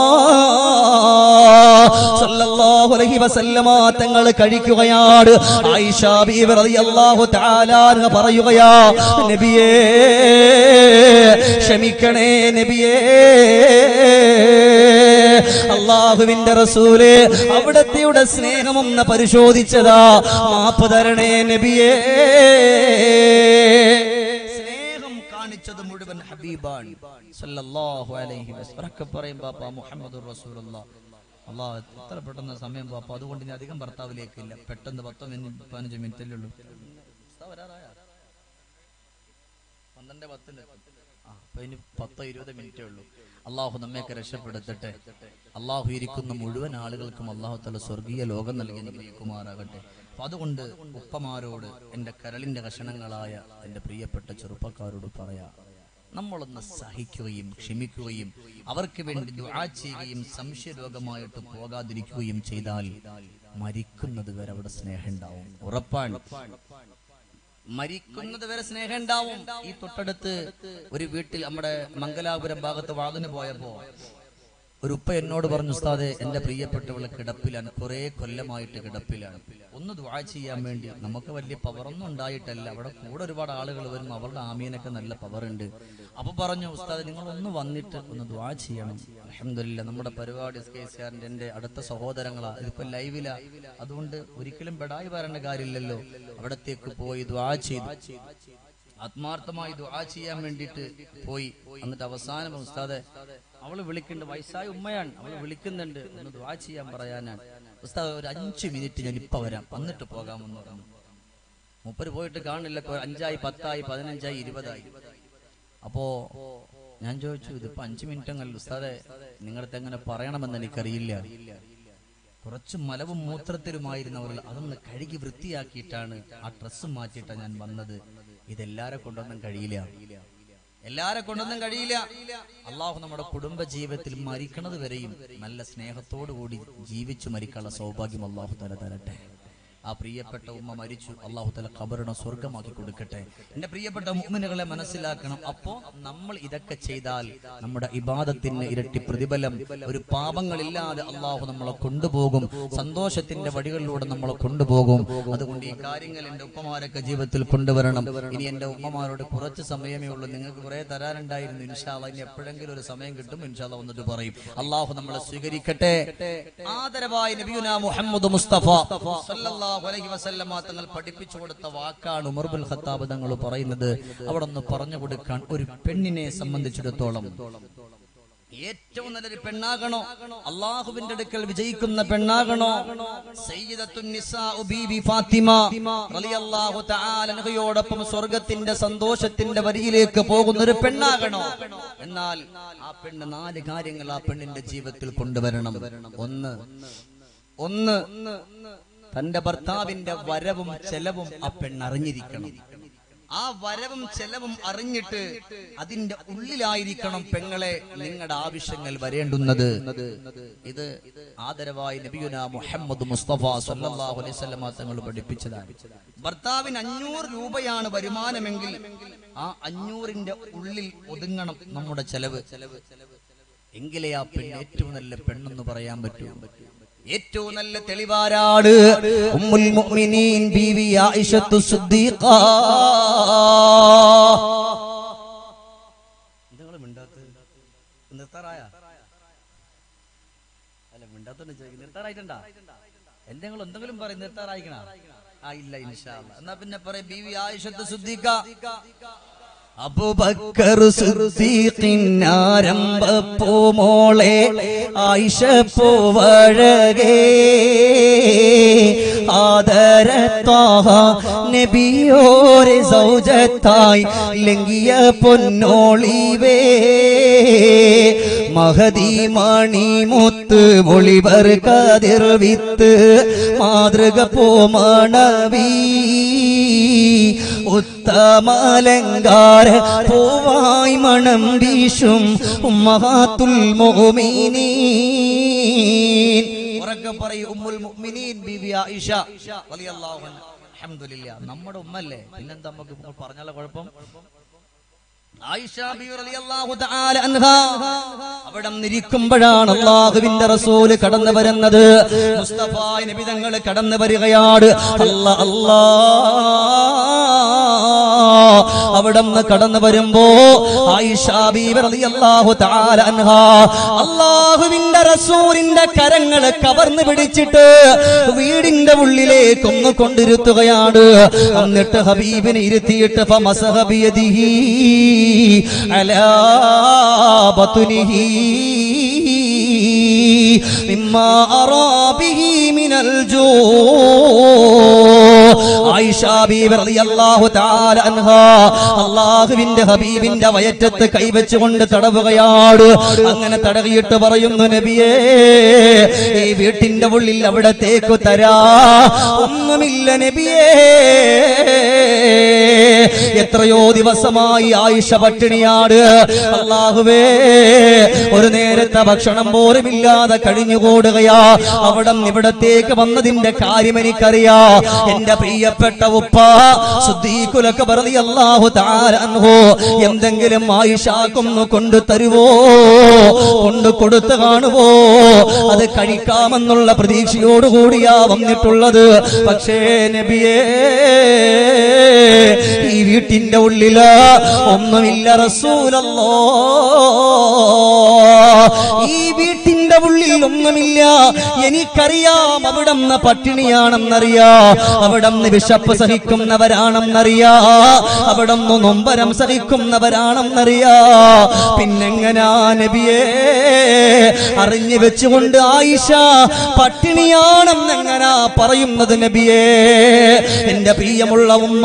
സല്ലല്ലാഹു അലൈഹി വസല്ലമ തങ്ങൾ കഴിക്കുകയാണ് ആയിഷ ബീവി റളിയല്ലാഹു തആല അൻഹ പറയുകയാ നബിയേ ക്ഷമിക്കണേ നബിയേ അള്ളാഹുവിന്റെ റസൂല് അവിടത്തെയുടെ സ്നേഹമൊന്ന് പരിശോധിച്ചതാ മാപ്പ് തരണേ നബിയേ സ്നേഹം കാണിച്ചത് മുഴുവൻ ഹബീബാണ് സല്ലല്ലാഹു അലൈഹി വസല്ലം ഉറക്കെ പറയും ബാപ്പ മുഹമ്മദ് റസൂലുള്ളാഹ് അള്ളാഹ് എത്ര പെട്ടെന്ന് സമയം പാപ്പ അതുകൊണ്ട് ഇനി അധികം ഭർത്താവിലേക്കില്ല പെട്ടെന്ന് പത്തോ മിനിറ്റ് പതിനഞ്ച് മിനിറ്റല്ലേ ഉള്ളൂ ഉസ്താദ് വരാറായോ? പന്ത്രണ്ട് പത്തിന് ആ അപ്പൊ ഇനി പത്തോ ഇരുപത് മിനിറ്റേ ഉള്ളൂ അള്ളാഹു നമ്മയൊക്കെ രക്ഷപ്പെടുത്തട്ടെ അള്ളാഹു ഇരിക്കുന്ന മുഴുവൻ ആളുകൾക്കും അള്ളാഹു തല സ്വർഗീയ ലോകം നൽകി അനുഗ്രഹിക്കുമാറാകട്ടെ അപ്പൊ അതുകൊണ്ട് ഉപ്പമാരോട് എന്റെ കരളിന്റെ കഷണങ്ങളായ എന്റെ പ്രിയപ്പെട്ട ചെറുപ്പക്കാരോട് പറയാ നമ്മളൊന്ന് സഹിക്കുകയും ക്ഷമിക്കുകയും അവർക്ക് വേണ്ടി ദുആ ചെയ്യുകയും സംശയരോഗമായിട്ട് പോകാതിരിക്കുകയും ചെയ്താൽ മരിക്കുന്നത് വരെ അവിടെ സ്നേഹം ഉണ്ടാവും ഉറപ്പാണ് മരിക്കുന്നത് വരെ സ്നേഹം ഉണ്ടാവും ഈ തൊട്ടടുത്ത് ഒരു വീട്ടിൽ നമ്മുടെ മംഗലാപുരം ഭാഗത്ത് വാതിന് പോയപ്പോ ഒരു ഉപ്പ എന്നോട് പറഞ്ഞു ഉസ്താദെ എന്റെ പ്രിയപ്പെട്ടവള് കിടപ്പിലാണ് കുറെ കൊല്ലമായിട്ട് കിടപ്പിലാണ് ഒന്ന് ദ്വാ ചെയ്യാൻ വേണ്ടി നമുക്ക് വലിയ പവറൊന്നും ഉണ്ടായിട്ടല്ല അവിടെ കൂടെ ഒരുപാട് ആളുകൾ വരും അവരുടെ ആമീനൊക്കെ നല്ല പവർ ഉണ്ട് അപ്പൊ പറഞ്ഞു ഉസ്താദ് നിങ്ങൾ ഒന്ന് വന്നിട്ട് ഒന്ന് ദ്വാ ചെയ്യണം അലഹമില്ല നമ്മുടെ പരിപാടി എസ് കെ സിആറിന്റെ എന്റെ അടുത്ത സഹോദരങ്ങളാ ഇതിപ്പോ ലൈവിലാ അതുകൊണ്ട് ഒരിക്കലും പെടായി വരേണ്ട കാര്യമില്ലല്ലോ അവിടത്തേക്ക് പോയി ദ്വാ ചെയ്തു ആത്മാർത്ഥമായി ദുആ ചെയ്യാൻ വേണ്ടിയിട്ട് പോയി എന്നിട്ട് അവസാനം ഉസ്താദെ അവള് വിളിക്കുന്നുണ്ട് വയസ്സായ ഉമ്മയാണ് അവള് വിളിക്കുന്നുണ്ട് ഒന്ന് ദുആ ചെയ്യാൻ പറയാനാണ് ഉസ്താദ് ഒരു അഞ്ച് മിനിറ്റ് ഞാൻ ഇപ്പൊ വരാം വന്നിട്ട് പോകാമെന്ന് പറഞ്ഞു മൂപ്പര് പോയിട്ട് കാണില്ല കൊ- അഞ്ചായി പത്തായി പതിനഞ്ചായി ഇരുപതായി അപ്പോ ഞാൻ ചോദിച്ചു ഇതിപ്പോ അഞ്ചു മിനിറ്റ് അങ്ങല്ല ഉസ്താദെ നിങ്ങളടുത്ത് എങ്ങനെ പറയണമെന്ന് എനിക്കറിയില്ല കുറച്ച് മലവും മൂത്രത്തിലുമായിരുന്നവർ അതൊന്ന് കഴുകി വൃത്തിയാക്കിയിട്ടാണ് ആ ഡ്രസ്സ് മാറ്റിയിട്ടാണ് ഞാൻ വന്നത് ഇതെല്ലാരെ കൊണ്ടൊന്നും കഴിയില്ല എല്ലാരെ കൊണ്ടൊന്നും കഴിയില്ല അള്ളാഹു നമ്മുടെ കുടുംബ ജീവിതത്തിൽ മരിക്കണത് വരെയും നല്ല സ്നേഹത്തോടു കൂടി ജീവിച്ചു മരിക്കാനുള്ള സൗഭാഗ്യം അള്ളാഹു തല തരട്ടെ ആ പ്രിയപ്പെട്ട ഉമ്മ മരിച്ചു അള്ളാഹു തല ഖബറിനെ സ്വർഗമാക്കി കൊടുക്കട്ടെ എന്റെ പ്രിയപ്പെട്ട മുഅ്മിനുകളെ മനസ്സിലാക്കണം അപ്പോ നമ്മൾ ഇതൊക്കെ ചെയ്താൽ നമ്മുടെ ഇബാദത്തിന് ഇരട്ടി പ്രതിഫലം ഒരു പാപങ്ങളില്ലാതെ അള്ളാഹു നമ്മളെ കൊണ്ടുപോകും സന്തോഷത്തിന്റെ വഴികളിലൂടെ നമ്മളെ കൊണ്ടുപോകും അതുകൊണ്ട് ഈ കാര്യങ്ങൾ എന്റെ ഉപ്പമാരൊക്കെ ജീവിതത്തിൽ കൊണ്ടുവരണം ഇനി എന്റെ ഉമ്മമാരോട് കുറച്ച് സമയമേ ഉള്ളൂ നിങ്ങൾക്ക് കുറെ തരാനുണ്ടായിരുന്നു ഇൻഷാല്ല ഇനി എപ്പോഴെങ്കിലും ഒരു സമയം കിട്ടും ഇൻഷാല്ല വന്നിട്ട് പറയും അള്ളാഹു നമ്മളെ സ്വീകരിക്കട്ടെ ആദരവായ നബിയുന മുഹമ്മദ് മുസ്തഫ സല്ലല്ലാഹു അലൈഹി വസല്ലമ തങ്ങൾ പഠിപ്പിച്ചു കൊടുത്ത വാക്കാണ് ഉമർ ബിൻ ഖത്താബ് തങ്ങൾ പറയുന്നത് അവിടെ ഒന്ന് പറഞ്ഞു കൊടുക്കാൻ ഒരു പെണ്ണിനെ സംബന്ധിച്ചിടത്തോളം ഏറ്റവും നല്ലൊരു പെണ്ണാകണോ അള്ളാഹുവിന്റെ അടുക്കൽ വിജയിക്കുന്ന പെണ്ണാകണോ സയ്യിദത്തുൻ നിസാഉ ബീബി ഫാത്തിമ റളിയല്ലാഹു തആല അൻഹയോടൊപ്പം സ്വർഗത്തിന്റെ സന്തോഷത്തിന്റെ വരിയിലേക്ക് പോകുന്ന ഒരു പെണ്ണാകണോ എന്നാൽ ആ പെണ്ണ് നാല് കാര്യങ്ങൾ ആ പെണ്ണിന്റെ ജീവിതത്തിൽ കൊണ്ടുവരണം ഒന്ന് ഒന്ന് തന്റെ ഭർത്താവിന്റെ വരവും ചെലവും ആ പെണ്ണ് അറിഞ്ഞിരിക്കണം ആ വരവും ചെലവും അറിഞ്ഞിട്ട് അതിന്റെ ഉള്ളിലായിരിക്കണം പെങ്ങളെ നിങ്ങളുടെ ആവശ്യങ്ങൾ വരേണ്ടുന്നത് ഇത് ആദരവായി നബിയുന മുഹമ്മദ് മുസ്തഫ സല്ലല്ലാഹു അലൈഹി വസല്ലമ തങ്ങൾ പഠിപ്പിച്ചതാണ് ഭർത്താവിന് അഞ്ഞൂറ് രൂപയാണ് വരുമാനമെങ്കിൽ ആ അഞ്ഞൂറിന്റെ ഉള്ളിൽ ഒതുങ്ങണം നമ്മുടെ ചെലവ് എങ്കിലേ ആ പെണ്ണ് ഏറ്റവും നല്ല പെണ്ണെന്ന് പറയാൻ പറ്റൂ ഏറ്റവും നല്ല തെളിവാരാണ് ഉമ്മുൽ മുഅ്മിനീൻ ബീവി ആയിഷത്തു സിദ്ദീഖ നിങ്ങൾ മിണ്ടാത്തത് നിർത്താറായ അല്ല മിണ്ടാത്തോണ്ട് ചോദിക്കും നിർത്താറായിട്ടുണ്ടാ എന്തെങ്കിലും എന്തെങ്കിലും പറയും നിർത്താറായിക്കണ ആ ഇല്ല ഇൻഷാ അല്ലാ. എന്നാ പിന്നെ പറയാം ബീവി ആയിഷത്ത് സിദ്ദീഖ അബുബക്കർ സിദ്ദീഖിനാരംഭപ്പൂ മോളെ ആയിഷ പൂവഴകേ ആദരത്താഹ നബിയോരെ സൗജത്തായി ലംഘിയ പൊന്നോളിവേ മഹതി മണിമുത്ത് മൊളിവർ കതിർ വിത്ത് മാതൃക പോമണവീ ഉത്തമലങ്കാര പൂവായി മണം വീശും ഉമ്മഹാത്തുൽ മോമിനീൻ ഉറക്കെ പറയൂ ഉമ്മുൽ മുഅ്മിനീൻ ബീവി ആയിഷ റളിയല്ലാഹു അൻഹ അൽഹംദുലില്ലാ നമ്മുടെ ഉമ്മല്ലേ പിന്നെന്താ നമുക്ക് ഇപ്പോൾ പറഞ്ഞാലോ കുഴപ്പം ആയിഷ ബീവി റളിയല്ലാഹു തആല അൻഹാ അവിടെ നിരിക്കുമ്പോഴാണ് അള്ളാഹുവിന്റെ റസൂല് കടന്നു വരുന്നത് മുസ്തഫ നബി തങ്ങൾ കടന്നു വരികയാണ് അല്ല അല്ലാ അവിടെ നിന്ന് കടന്നു വരുമ്പോ ആയിഷ ബീവി റളിയല്ലാഹു തആല അൻഹാ അള്ളാഹുവിന്റെ റസൂലിന്റെ കരങ്ങള് കവർന്നു പിടിച്ചിട്ട് വീടിന്റെ ഉള്ളിലേക്ക് ഒന്ന് കൊണ്ടിരുത്തുകയാണ് എന്നിട്ട് ഹബീബിനെ ഇരുത്തിയിട്ട് ഫമസഹ ബിയദിഹി അലാ ബത്നിഹി മിമ്മാ അറാ ബിഹി മിനൽ ജൂ ആയിഷ ബീവി റളിയല്ലാഹു തആല അൻഹാ അല്ലാഹുവിന്റെ ഹബീബിന്റെ വയറ്റത്ത് കൈവച്ചുകൊണ്ട് തടവുകയാണ് അങ്ങനെ തടകിയിട്ട് പറയുന്നു നബിയേ ഈ വീട്ടിന്റെ ഉള്ളിൽ അവിടത്തേക്ക് തരാ ഒന്നുമില്ല നബിയേ എത്രയോ ദിവസമായി ആയിഷ പട്ടിണിയാണ് അള്ളാഹുവേ ഒരു നേരത്തെ ഭക്ഷണം പോലും ഇല്ലാതെ കഴിഞ്ഞുകൂടുകയാ അവിടെ ഇവിടത്തേക്ക് വന്നതിന്റെ കാര്യം എനിക്കറിയാ എന്റെ പ്രിയപ്പെട്ട ഉപ്പ സുദ്ദീഖുലൊക്കെ പറഞ്ഞ അള്ളാഹു താരൻഹോ എന്തെങ്കിലും ആയിഷാക്കൊന്ന് കൊണ്ടു തരുവോ കൊണ്ട് കൊടുത്തു കാണുവോ അത് കഴിക്കാമെന്നുള്ള പ്രതീക്ഷയോടുകൂടിയാ വന്നിട്ടുള്ളത് പക്ഷേ നബിയേ ഈ വീട്ടിന്റെ ഉള്ളില് ഒന്നുമില്ല റസൂലല്ലോ ഈ വീട്ടിന്റെ ഉള്ളിൽ ഒന്നുമില്ല എനിക്കറിയാം അവിടന്ന് പട്ടിണിയാണെന്നറിയാ അവിടന്ന് വിശപ്പ് സഹിക്കുന്നവരാണെന്നറിയാ അവിടന്ന് നൊമ്പരം സഹിക്കുന്നവരാണെന്നറിയാ പിന്നെങ്ങനാ നബിയേ അറിഞ്ഞു വെച്ചുകൊണ്ട് ആയിഷ പട്ടിണിയാണെന്നെങ്ങനാ പറയുന്നത് നബിയേ എന്റെ പ്രിയമുള്ള ഉമ്മ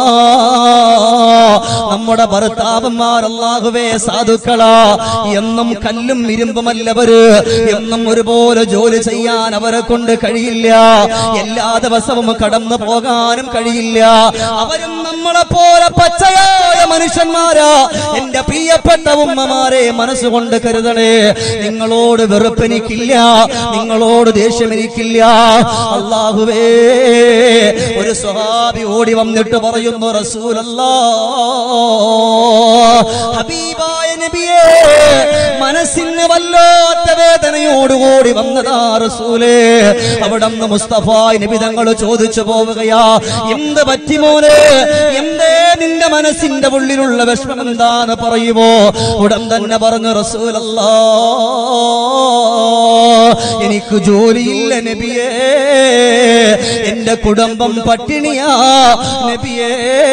നമ്മുടെ ഭർത്താവന്മാർ അല്ലാഹുവേ സാധുക്കളാ എന്നും കല്ലും ഇരുമ്പുമല്ലവര് എന്നും ഒരുപോലെ ജോലി ചെയ്യാൻ അവരെ കൊണ്ട് കഴിയില്ല എല്ലാ ദിവസവും കടന്നു പോകാനും കഴിയില്ല അവരും നമ്മളെ പോലെ പച്ചയായ മനുഷ്യന്മാരാ എന്റെ പ്രിയപ്പെട്ട ഉമ്മമാരെ മനസ്സുകൊണ്ട് കരുതണേ നിങ്ങളോട് വെറുപ്പെനിക്കില്ല നിങ്ങളോട് ദേഷ്യം എനിക്കില്ല അള്ളാഹുവേ ഒരു സ്വഹാബി ഓടി വന്നിട്ട് പറയുന്നു റസൂലല്ലാ ഹബീബായ നബിയേ മനസ്സിന് വല്ലാത്ത വേദനയോടുകൂടി വന്നതാ റസൂലേ അവിടെ മുസ്തഫ നബി തങ്ങൾ ചോദിച്ചു പോവുകയാ എന്ത് പറ്റി മോനെ എന്തേ നിന്റെ മനസ്സിന്റെ ഉള്ളിലുള്ള വിഷമം എന്താന്ന് പറയുമോ ഉടൻ തന്നെ പറഞ്ഞു റസൂലല്ലാ എനിക്ക് ജോലിയില്ല നബിയേ എന്റെ കുടുംബം പട്ടിണിയാ നബിയേ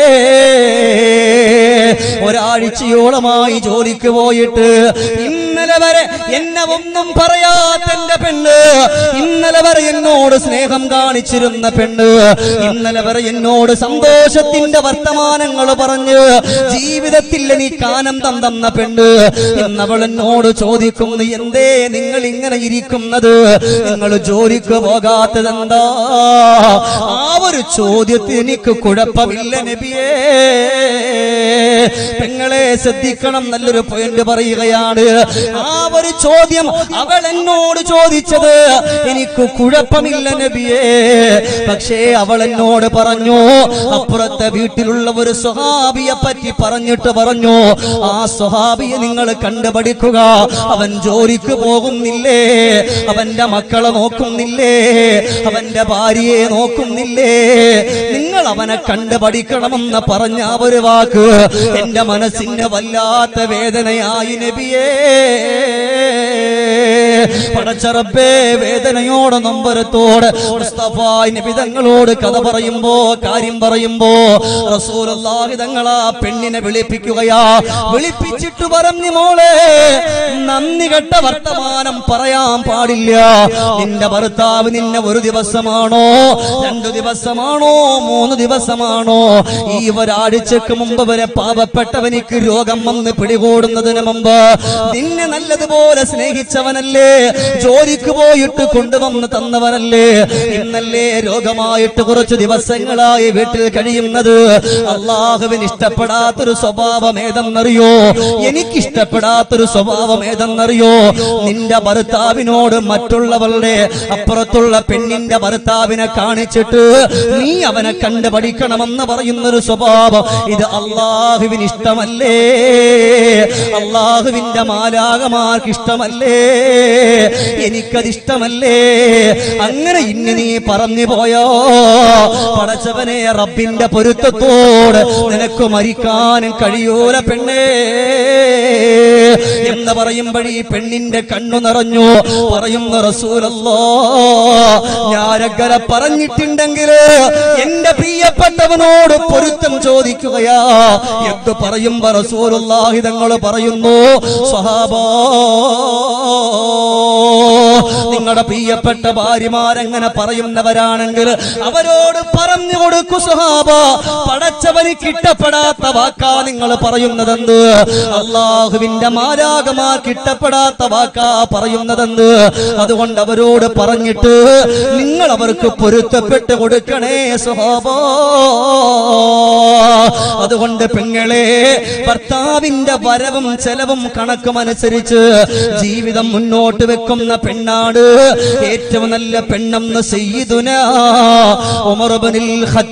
ഒരാഴ്ചയോളമായി ജോലിക്ക് പോയിട്ട് ഇന്നലെ വരെ എന്നെ ഒന്നും പറയാത്ത എന്റെ പെണ്ണ് ഇന്നലെ വരെ എന്നോട് സ്നേഹം കാണിച്ചിരുന്ന പെണ്ണ് ഇന്നലെ വരെ എന്നോട് സന്തോഷത്തിന്റെ വർത്തമാനങ്ങൾ പറഞ്ഞ് ജീവിതത്തിൽ എനിക്ക് ആനന്ദം തന്ന പെണ്ണ് ഇന്നവൾ എന്നോട് ചോദിക്കുന്നു എന്തേ നിങ്ങൾ ഇങ്ങനെ ഇരിക്കുന്നത് നിങ്ങൾ ജോലിക്ക് പോകാത്തത് എന്താ ആ ഒരു ചോദ്യത്തിന് എനിക്ക് കുഴപ്പമില്ല നബിയേ പെങ്ങളെ ശ്രദ്ധിക്കണം നല്ലൊരു പോയിന്റ് പറയുകയാണ് ആ ഒരു ചോദ്യം അവൾ എന്നോട് ചോദിച്ചത് എനിക്ക് കുഴപ്പമില്ല നബിയേ പക്ഷേ അവൾ എന്നോട് പറഞ്ഞു അപ്പുറത്തെ വീട്ടിലുള്ള ഒരു സ്വഹാബിയെ പറ്റി പറഞ്ഞിട്ട് പറഞ്ഞു ആ സ്വഹാബിയെ നിങ്ങൾ കണ്ടുപഠിക്കുക അവൻ ജോലിക്ക് പോകുന്നില്ലേ അവന്റെ മക്കളെ നോക്കുന്നില്ലേ അവന്റെ ഭാര്യയെ നോക്കുന്നില്ലേ നിങ്ങൾ അവനെ കണ്ടു പഠിക്കണമെന്ന് പറഞ്ഞ ആ ഒരു വാക്ക് എന്റെ മനസ്സിന് വല്ലാത്ത വേദനയായി നബിയേ പടച്ചറബേ വേദനയോട് നമ്പരത്തോട് മുസ്തഫായ് നബി തങ്ങളോട് കഥ പറയുമ്പോ കാര്യം പറയുമ്പോ റസൂലുള്ളാഹി തങ്ങൾ ആ പെണ്ണിനെ വിളിപ്പിക്കുകയാ വിളിപ്പിച്ചിട്ട് പറഞ്ഞു മോളെ നന്ദി കെട്ട വർത്തമാനം പറയാൻ പാടില്ല നിന്റെ ഭർത്താവ് നിന്നെ ഒരു ദിവസമാണോ രണ്ടു ദിവസമാണോ മൂന്ന് ദിവസമാണോ ഈ ഒരാഴ്ചക്ക് മുമ്പ് വരെ പാവപ്പെട്ടവനിക്ക് രോഗം വന്ന് പിടികൂടുന്നതിന് മുമ്പ് നിന്നെ നല്ലതുപോലെ സ്നേഹിച്ചവനല്ലേ ജോലിക്ക് പോയിട്ട് കൊണ്ടുവന്ന് തന്നവനല്ലേ ഇന്നല്ലേ രോഗമായിട്ട് കുറച്ച് ദിവസങ്ങളായി വീട്ടിൽ കഴിയുന്നത് അള്ളാഹുവിന് ഇഷ്ടപ്പെടാത്തൊരു സ്വഭാവം ഏതെന്നറിയോ എനിക്കിഷ്ടപ്പെടാത്തൊരു സ്വഭാവം ഏതെന്നറിയോ നിന്റെ ഭർത്താവിനോട് മറ്റുള്ളവരുടെ അപ്പുറത്തുള്ള പെണ്ണിന്റെ ഭർത്താവിനെ കാണിച്ചിട്ട് നീ അവനെ കണ്ടു പഠിക്കണമെന്ന് പറയുന്നൊരു സ്വഭാവം ഇത് അള്ളാഹുവിന് ഇഷ്ടമല്ലേ അള്ളാഹുവിന്റെ മാലാകമാർക്ക് ഇഷ്ടമല്ലേ എനിക്കത് ഇഷ്ടമല്ലേ അങ്ങനെ ഇന്ന് നീ പറഞ്ഞു പോയോ പടച്ചവനെ റബ്ബിന്റെ പൊരുത്തത്തോട് നിനക്ക് മരിക്കാനും കഴിയൂല പെണ്ണേ എന്ന് പറയുമ്പോൾ ഈ പെണ്ണിന്റെ കണ്ണു നിറഞ്ഞു പറയുന്ന റസൂലല്ലോ ഞാനങ്ങനെ പറഞ്ഞിട്ടുണ്ടെങ്കിൽ എന്റെ പ്രിയപ്പെട്ടവനോട് പൊരുത്തം ചോദിക്കുകയാ എന്ത് പറയുമ്പോ റസൂലുള്ളാഹി തങ്ങൾ പറയുന്നു സ്വഹാബാ നിങ്ങളുടെ പ്രിയപ്പെട്ട ഭാര്യമാരങ്ങനെ പറയുന്നവരാണെങ്കിൽ അവരോട് പറഞ്ഞു കൊടുക്കു സുഹാബ പടച്ചവന് കിട്ടപ്പെടാത്ത വാക്കാ നിങ്ങൾ പറയുന്നതെന്ത് അള്ളാഹുവിന്റെ മാരാകമാ കിട്ടപ്പെടാത്ത വാക്കാ പറയുന്നതെന്ത് അതുകൊണ്ട് അവരോട് പറഞ്ഞിട്ട് നിങ്ങൾ അവർക്ക് പൊരുത്തപ്പെട്ട് കൊടുക്കണേ സുഹാബ അതുകൊണ്ട് പെങ്ങളെ ഭർത്താവിന്റെ വരവും ചെലവും കണക്കും അനുസരിച്ച് ജീവിതം മുന്നോട്ട് വെക്കുന്ന പെണ്ണാണ് ഏറ്റവും നല്ല പെണ്ണെന്ന് സയ്യിദുന ഉമർബനിൽ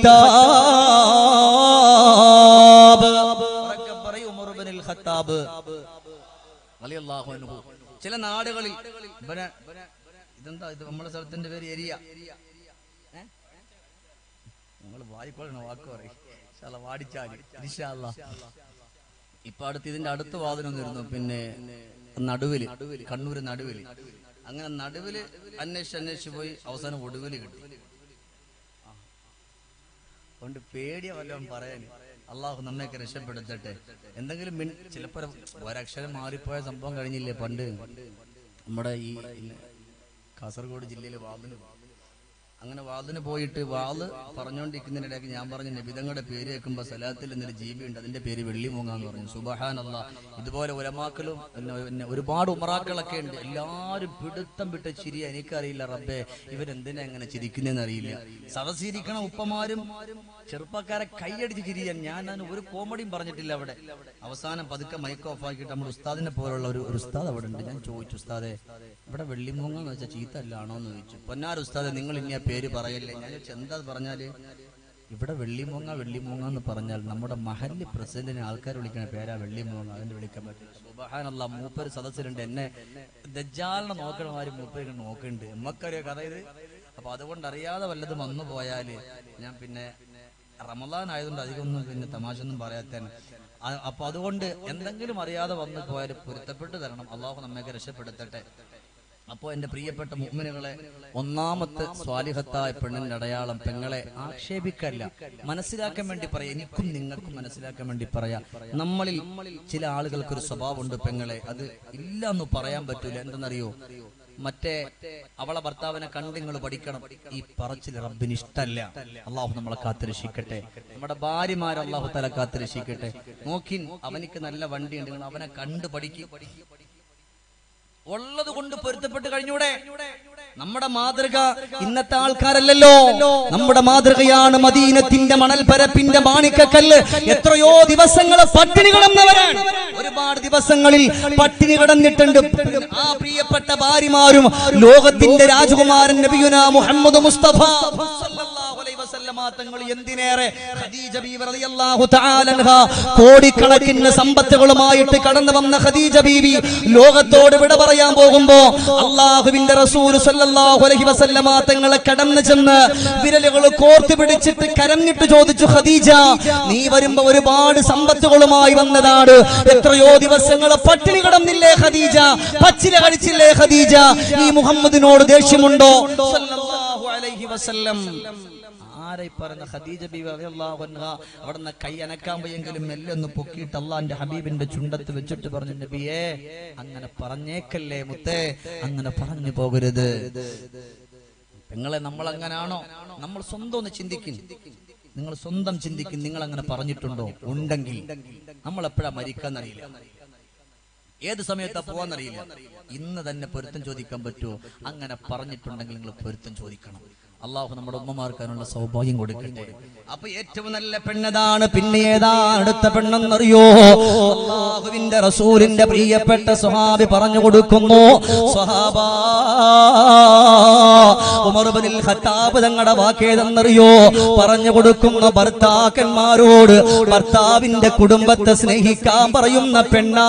ഖത്താബ് ഉറക്കെ പറയൂ ഉമർ ഇബ്നുൽ ഖത്താബ് റളിയല്ലാഹു അൻഹു. ചില നാടുകളിൽ ഇവനെ ഇതെന്താ ഇത് നമ്മുടെ സ്ഥലത്തിന്റെ പേര് എരിയ നിങ്ങൾ വായിക്കൊള്ളണ വാക്ക് പറയും വാടിച്ചാല് ഇൻഷാ അല്ലാ. ഇപ്പൊ അടുത്ത് ഇതിന്റെ അടുത്ത വാതിൽ വന്നിരുന്നു പിന്നെ നടുവില് കണ്ണൂര് നടുവില് അങ്ങനെ നടുവില് അന്വേഷിച്ച് അന്വേഷിച്ച് പോയി അവസാനം ഒടുവില് കിട്ടി അതുകൊണ്ട് പേടിയ വല്ലതും പറയാൻ അള്ളാഹു നമ്മയൊക്കെ രക്ഷപ്പെടുത്തട്ടെ എന്തെങ്കിലും മിൻ- ചിലപ്പോ ഒരക്ഷരം മാറിപ്പോയ സംഭവം കഴിഞ്ഞില്ലേ പണ്ട് നമ്മുടെ ഈ കാസർഗോഡ് ജില്ലയിലെ വാതിന് അങ്ങനെ വാതിന് പോയിട്ട് വാള് പറഞ്ഞുകൊണ്ടിരിക്കുന്നതിനിടയ്ക്ക് ഞാൻ പറഞ്ഞു നബിതങ്ങളുടെ പേര് കേൾക്കുമ്പോൾ സലാത്തിൽ എന്നൊരു ജീവി ഉണ്ട് അതിന്റെ പേര് വെള്ളിമൂങ്ങാന്ന് പറഞ്ഞു സുബഹാൻ അല്ല ഇതുപോലെ ഉലമാക്കളും പിന്നെ പിന്നെ ഒരുപാട് ഉമറാക്കളൊക്കെ ഉണ്ട് എല്ലാവരും പിടുത്തം വിട്ട ചിരി എനിക്കറിയില്ല റബ്ബേ ഇവരെന്തിനാ എങ്ങനെ ചിരിക്കുന്നതെന്ന് അറിയില്ല സദസ്സിരിക്കണ ഉപ്പമാരും ചെറുപ്പക്കാരെ കൈയടിച്ച് ചിരിയാൻ ഞാൻ അതിന് ഒരു കോമഡിയും പറഞ്ഞിട്ടില്ല അവിടെ അവസാനം പതുക്കെ മൈക്ക് ഓഫ് ആക്കിയിട്ട് നമ്മുടെ ഉസ്താദിനെ പോലുള്ള ഒരു ഒരു ഉസ്താദ് അവിടെ ഉണ്ട് ഞാൻ ചോദിച്ചു ഉസ്താദെ ഇവിടെ വെള്ളിമൂങ്ങ എന്ന് വെച്ചാൽ ചീത്ത അല്ലാണോ എന്ന് ചോദിച്ചു പൊന്നാർ ഉസ്താദെ നിങ്ങൾ ഇനി ആ പേര് പറയല്ലേ ഞാൻ ചോദിച്ചു എന്താ പറഞ്ഞാല് ഇവിടെ വെള്ളിമൂങ്ങ വെള്ളിമൂങ്ങ എന്ന് പറഞ്ഞാൽ നമ്മുടെ മഹല്ല് പ്രസിഡന്റിനെ ആൾക്കാർ വിളിക്കണ പേരാ വെള്ളിമൂങ്ങ അതിന് വിളിക്കാൻ പറ്റില്ല സുബഹാനല്ല മൂപ്പര് സദസ്സിലുണ്ട് എന്നെ ദജ്ജാലിനെ നോക്കണമാര് മൂപ്പര് നോക്കുന്നുണ്ട് നമ്മക്കറിയോ കഥ ഇത് അപ്പൊ അതുകൊണ്ട് അറിയാതെ വല്ലതും വന്നു പോയാല് ഞാൻ പിന്നെ റമദാൻ ആയതുകൊണ്ട് അധികം ഒന്നും പിന്നെ തമാശ ഒന്നും പറയാത്തന്നെ ആ- അപ്പൊ അതുകൊണ്ട് എന്തെങ്കിലും അറിയാതെ വന്നു പോയാൽ പൊരുത്തപ്പെട്ട് തരണം അള്ളാഹു നമ്മയൊക്കെ രക്ഷപ്പെടുത്തട്ടെ അപ്പോ എന്റെ പ്രിയപ്പെട്ട മുഅ്മിനുകളെ ഒന്നാമത്തെ സ്വാലിഹത്തായ പെണ്ണിന്റെ അടയാളം പെങ്ങളെ ആക്ഷേപിക്കല്ല മനസ്സിലാക്കാൻ വേണ്ടി പറയാം എനിക്കും നിങ്ങൾക്കും മനസ്സിലാക്കാൻ വേണ്ടി പറയാം നമ്മളിൽ ചില ആളുകൾക്ക് ഒരു സ്വഭാവമുണ്ട് പെങ്ങളെ അത് ഇല്ല എന്ന് പറയാൻ പറ്റൂല എന്തെന്നറിയോ മറ്റേ അവളെ ഭർത്താവിനെ കണ്ട് നിങ്ങൾ പഠിക്കണം ഈ പറച്ചിൽ റബ്ബിന് ഇഷ്ടല്ല അള്ളാഹു നമ്മളെ കാത്തുരക്ഷിക്കട്ടെ നമ്മുടെ ഭാര്യമാരെ അള്ളാഹു തല കാത്തുരക്ഷിക്കട്ടെ നോക്കിൻ അവനിക്ക് നല്ല വണ്ടിയുണ്ട് നിങ്ങൾ അവനെ കണ്ട് പഠിക്കും ഉള്ളത് കൊണ്ട് പൊരുത്തപ്പെട്ട് കഴിഞ്ഞൂടെ നമ്മുടെ മാതൃക ഇന്നത്തെ ആൾക്കാരല്ലല്ലോ നമ്മുടെ മാതൃകയാണ് മദീനത്തിന്റെ മണൽപ്പരപ്പിന്റെ മാണിക്കക്കല്ല് എത്രയോ ദിവസങ്ങൾ പട്ടിണി കിടന്നവരാണ് ഒരുപാട് ദിവസങ്ങളിൽ പട്ടിണി കിടന്നിട്ടുണ്ട് ആ പ്രിയപ്പെട്ട ഭാര്യമാരും ലോകത്തിന്റെ രാജകുമാരൻ നബിയുന മുഹമ്മദ് മുസ്തഫ സല്ലല്ലാഹു അലൈഹി വസല്ലമ തങ്ങൾ എന്തിനേറെ ഖദീജ ബീവി റളിയല്ലാഹു തആല അൻഹ കോടിക്കണക്കിന് സമ്പത്തുകളുമായിട്ട് കടന്നു വന്ന ഖദീജ ബീവി ലോകത്തോട് വിട പറയാൻ പോകുമ്പോ അള്ളാഹുവിന്റെ റസൂൽ സല്ലല്ലാഹു അലൈഹി വസല്ലമ തങ്ങളെ കടന്നു ചെന്ന് വിരലുകൾ കോർത്ത് പിടിച്ചിട്ട് കരഞ്ഞിട്ട് ചോദിച്ചു ഖദീജ നീ വരുമ്പോ ഒരുപാട് സമ്പത്തുകളുമായി വന്നതാണ് എത്രയോ ദിവസങ്ങൾ പട്ടിണി കിടന്നില്ലേ ഖദീജ പച്ചില കഴിച്ചില്ലേ ഖദീജ ഈ മുഹമ്മദിനോട് ദേഷ്യമുണ്ടോ സല്ലല്ലാഹു അലൈഹി വസല്ലം ആരെ ഈ പറഞ്ഞ ഖദീജ ബീവി റളിയല്ലാഹു അൻഹ അവിടുന്ന് കൈ അനക്കാൻ പോയെങ്കിലും മെല്ലെ ഒന്ന് പൊക്കിയിട്ട് അള്ളാന്റെ ഹബീബിന്റെ ചുണ്ടത്ത് വെച്ചിട്ട് പറഞ്ഞു നബിയേ അങ്ങനെ പറഞ്ഞേക്കല്ലേ മുത്തേ അങ്ങനെ പറഞ്ഞു പോകരുത് പെങ്ങളെ നമ്മൾ അങ്ങനാണോ നമ്മൾ സ്വന്തം ഒന്ന് ചിന്തിക്കും നിങ്ങൾ സ്വന്തം ചിന്തിക്കും നിങ്ങൾ അങ്ങനെ പറഞ്ഞിട്ടുണ്ടോ ഉണ്ടെങ്കിൽ നമ്മൾ എപ്പോഴാ മരിക്കാന്നറിയില്ല ഏത് സമയത്താ പോവാന്നറിയില്ല ഇന്ന് തന്നെ പൊരുത്തം ചോദിക്കാൻ പറ്റുമോ അങ്ങനെ പറഞ്ഞിട്ടുണ്ടെങ്കിൽ നിങ്ങൾ പൊരുത്തം ചോദിക്കണം അള്ളാഹു നമ്മുടെ ഉമ്മമാർക്ക് അതിനുള്ള സൗഭാഗ്യം കൊടുക്കട്ടെ അപ്പൊ ഏറ്റവും നല്ല പെണ്ണതാണ് പിന്നെ ഏതാ അടുത്ത പെണ്ണെന്നറിയോ അള്ളാഹുവിന്റെ റസൂലിന്റെ പ്രിയപ്പെട്ട സ്വഹാബി പറഞ്ഞു കൊടുക്കുന്നു സ്വഹാബാ ഉമർബനിൽ ഖത്താബ് തങ്ങളുടെ വാക്കേതെന്നറിയോ പറഞ്ഞു കൊടുക്കുന്ന ഭർത്താക്കന്മാരോട് ഭർത്താവിന്റെ കുടുംബത്തെ സ്നേഹിക്കാൻ പറയുന്ന പെണ്ണാ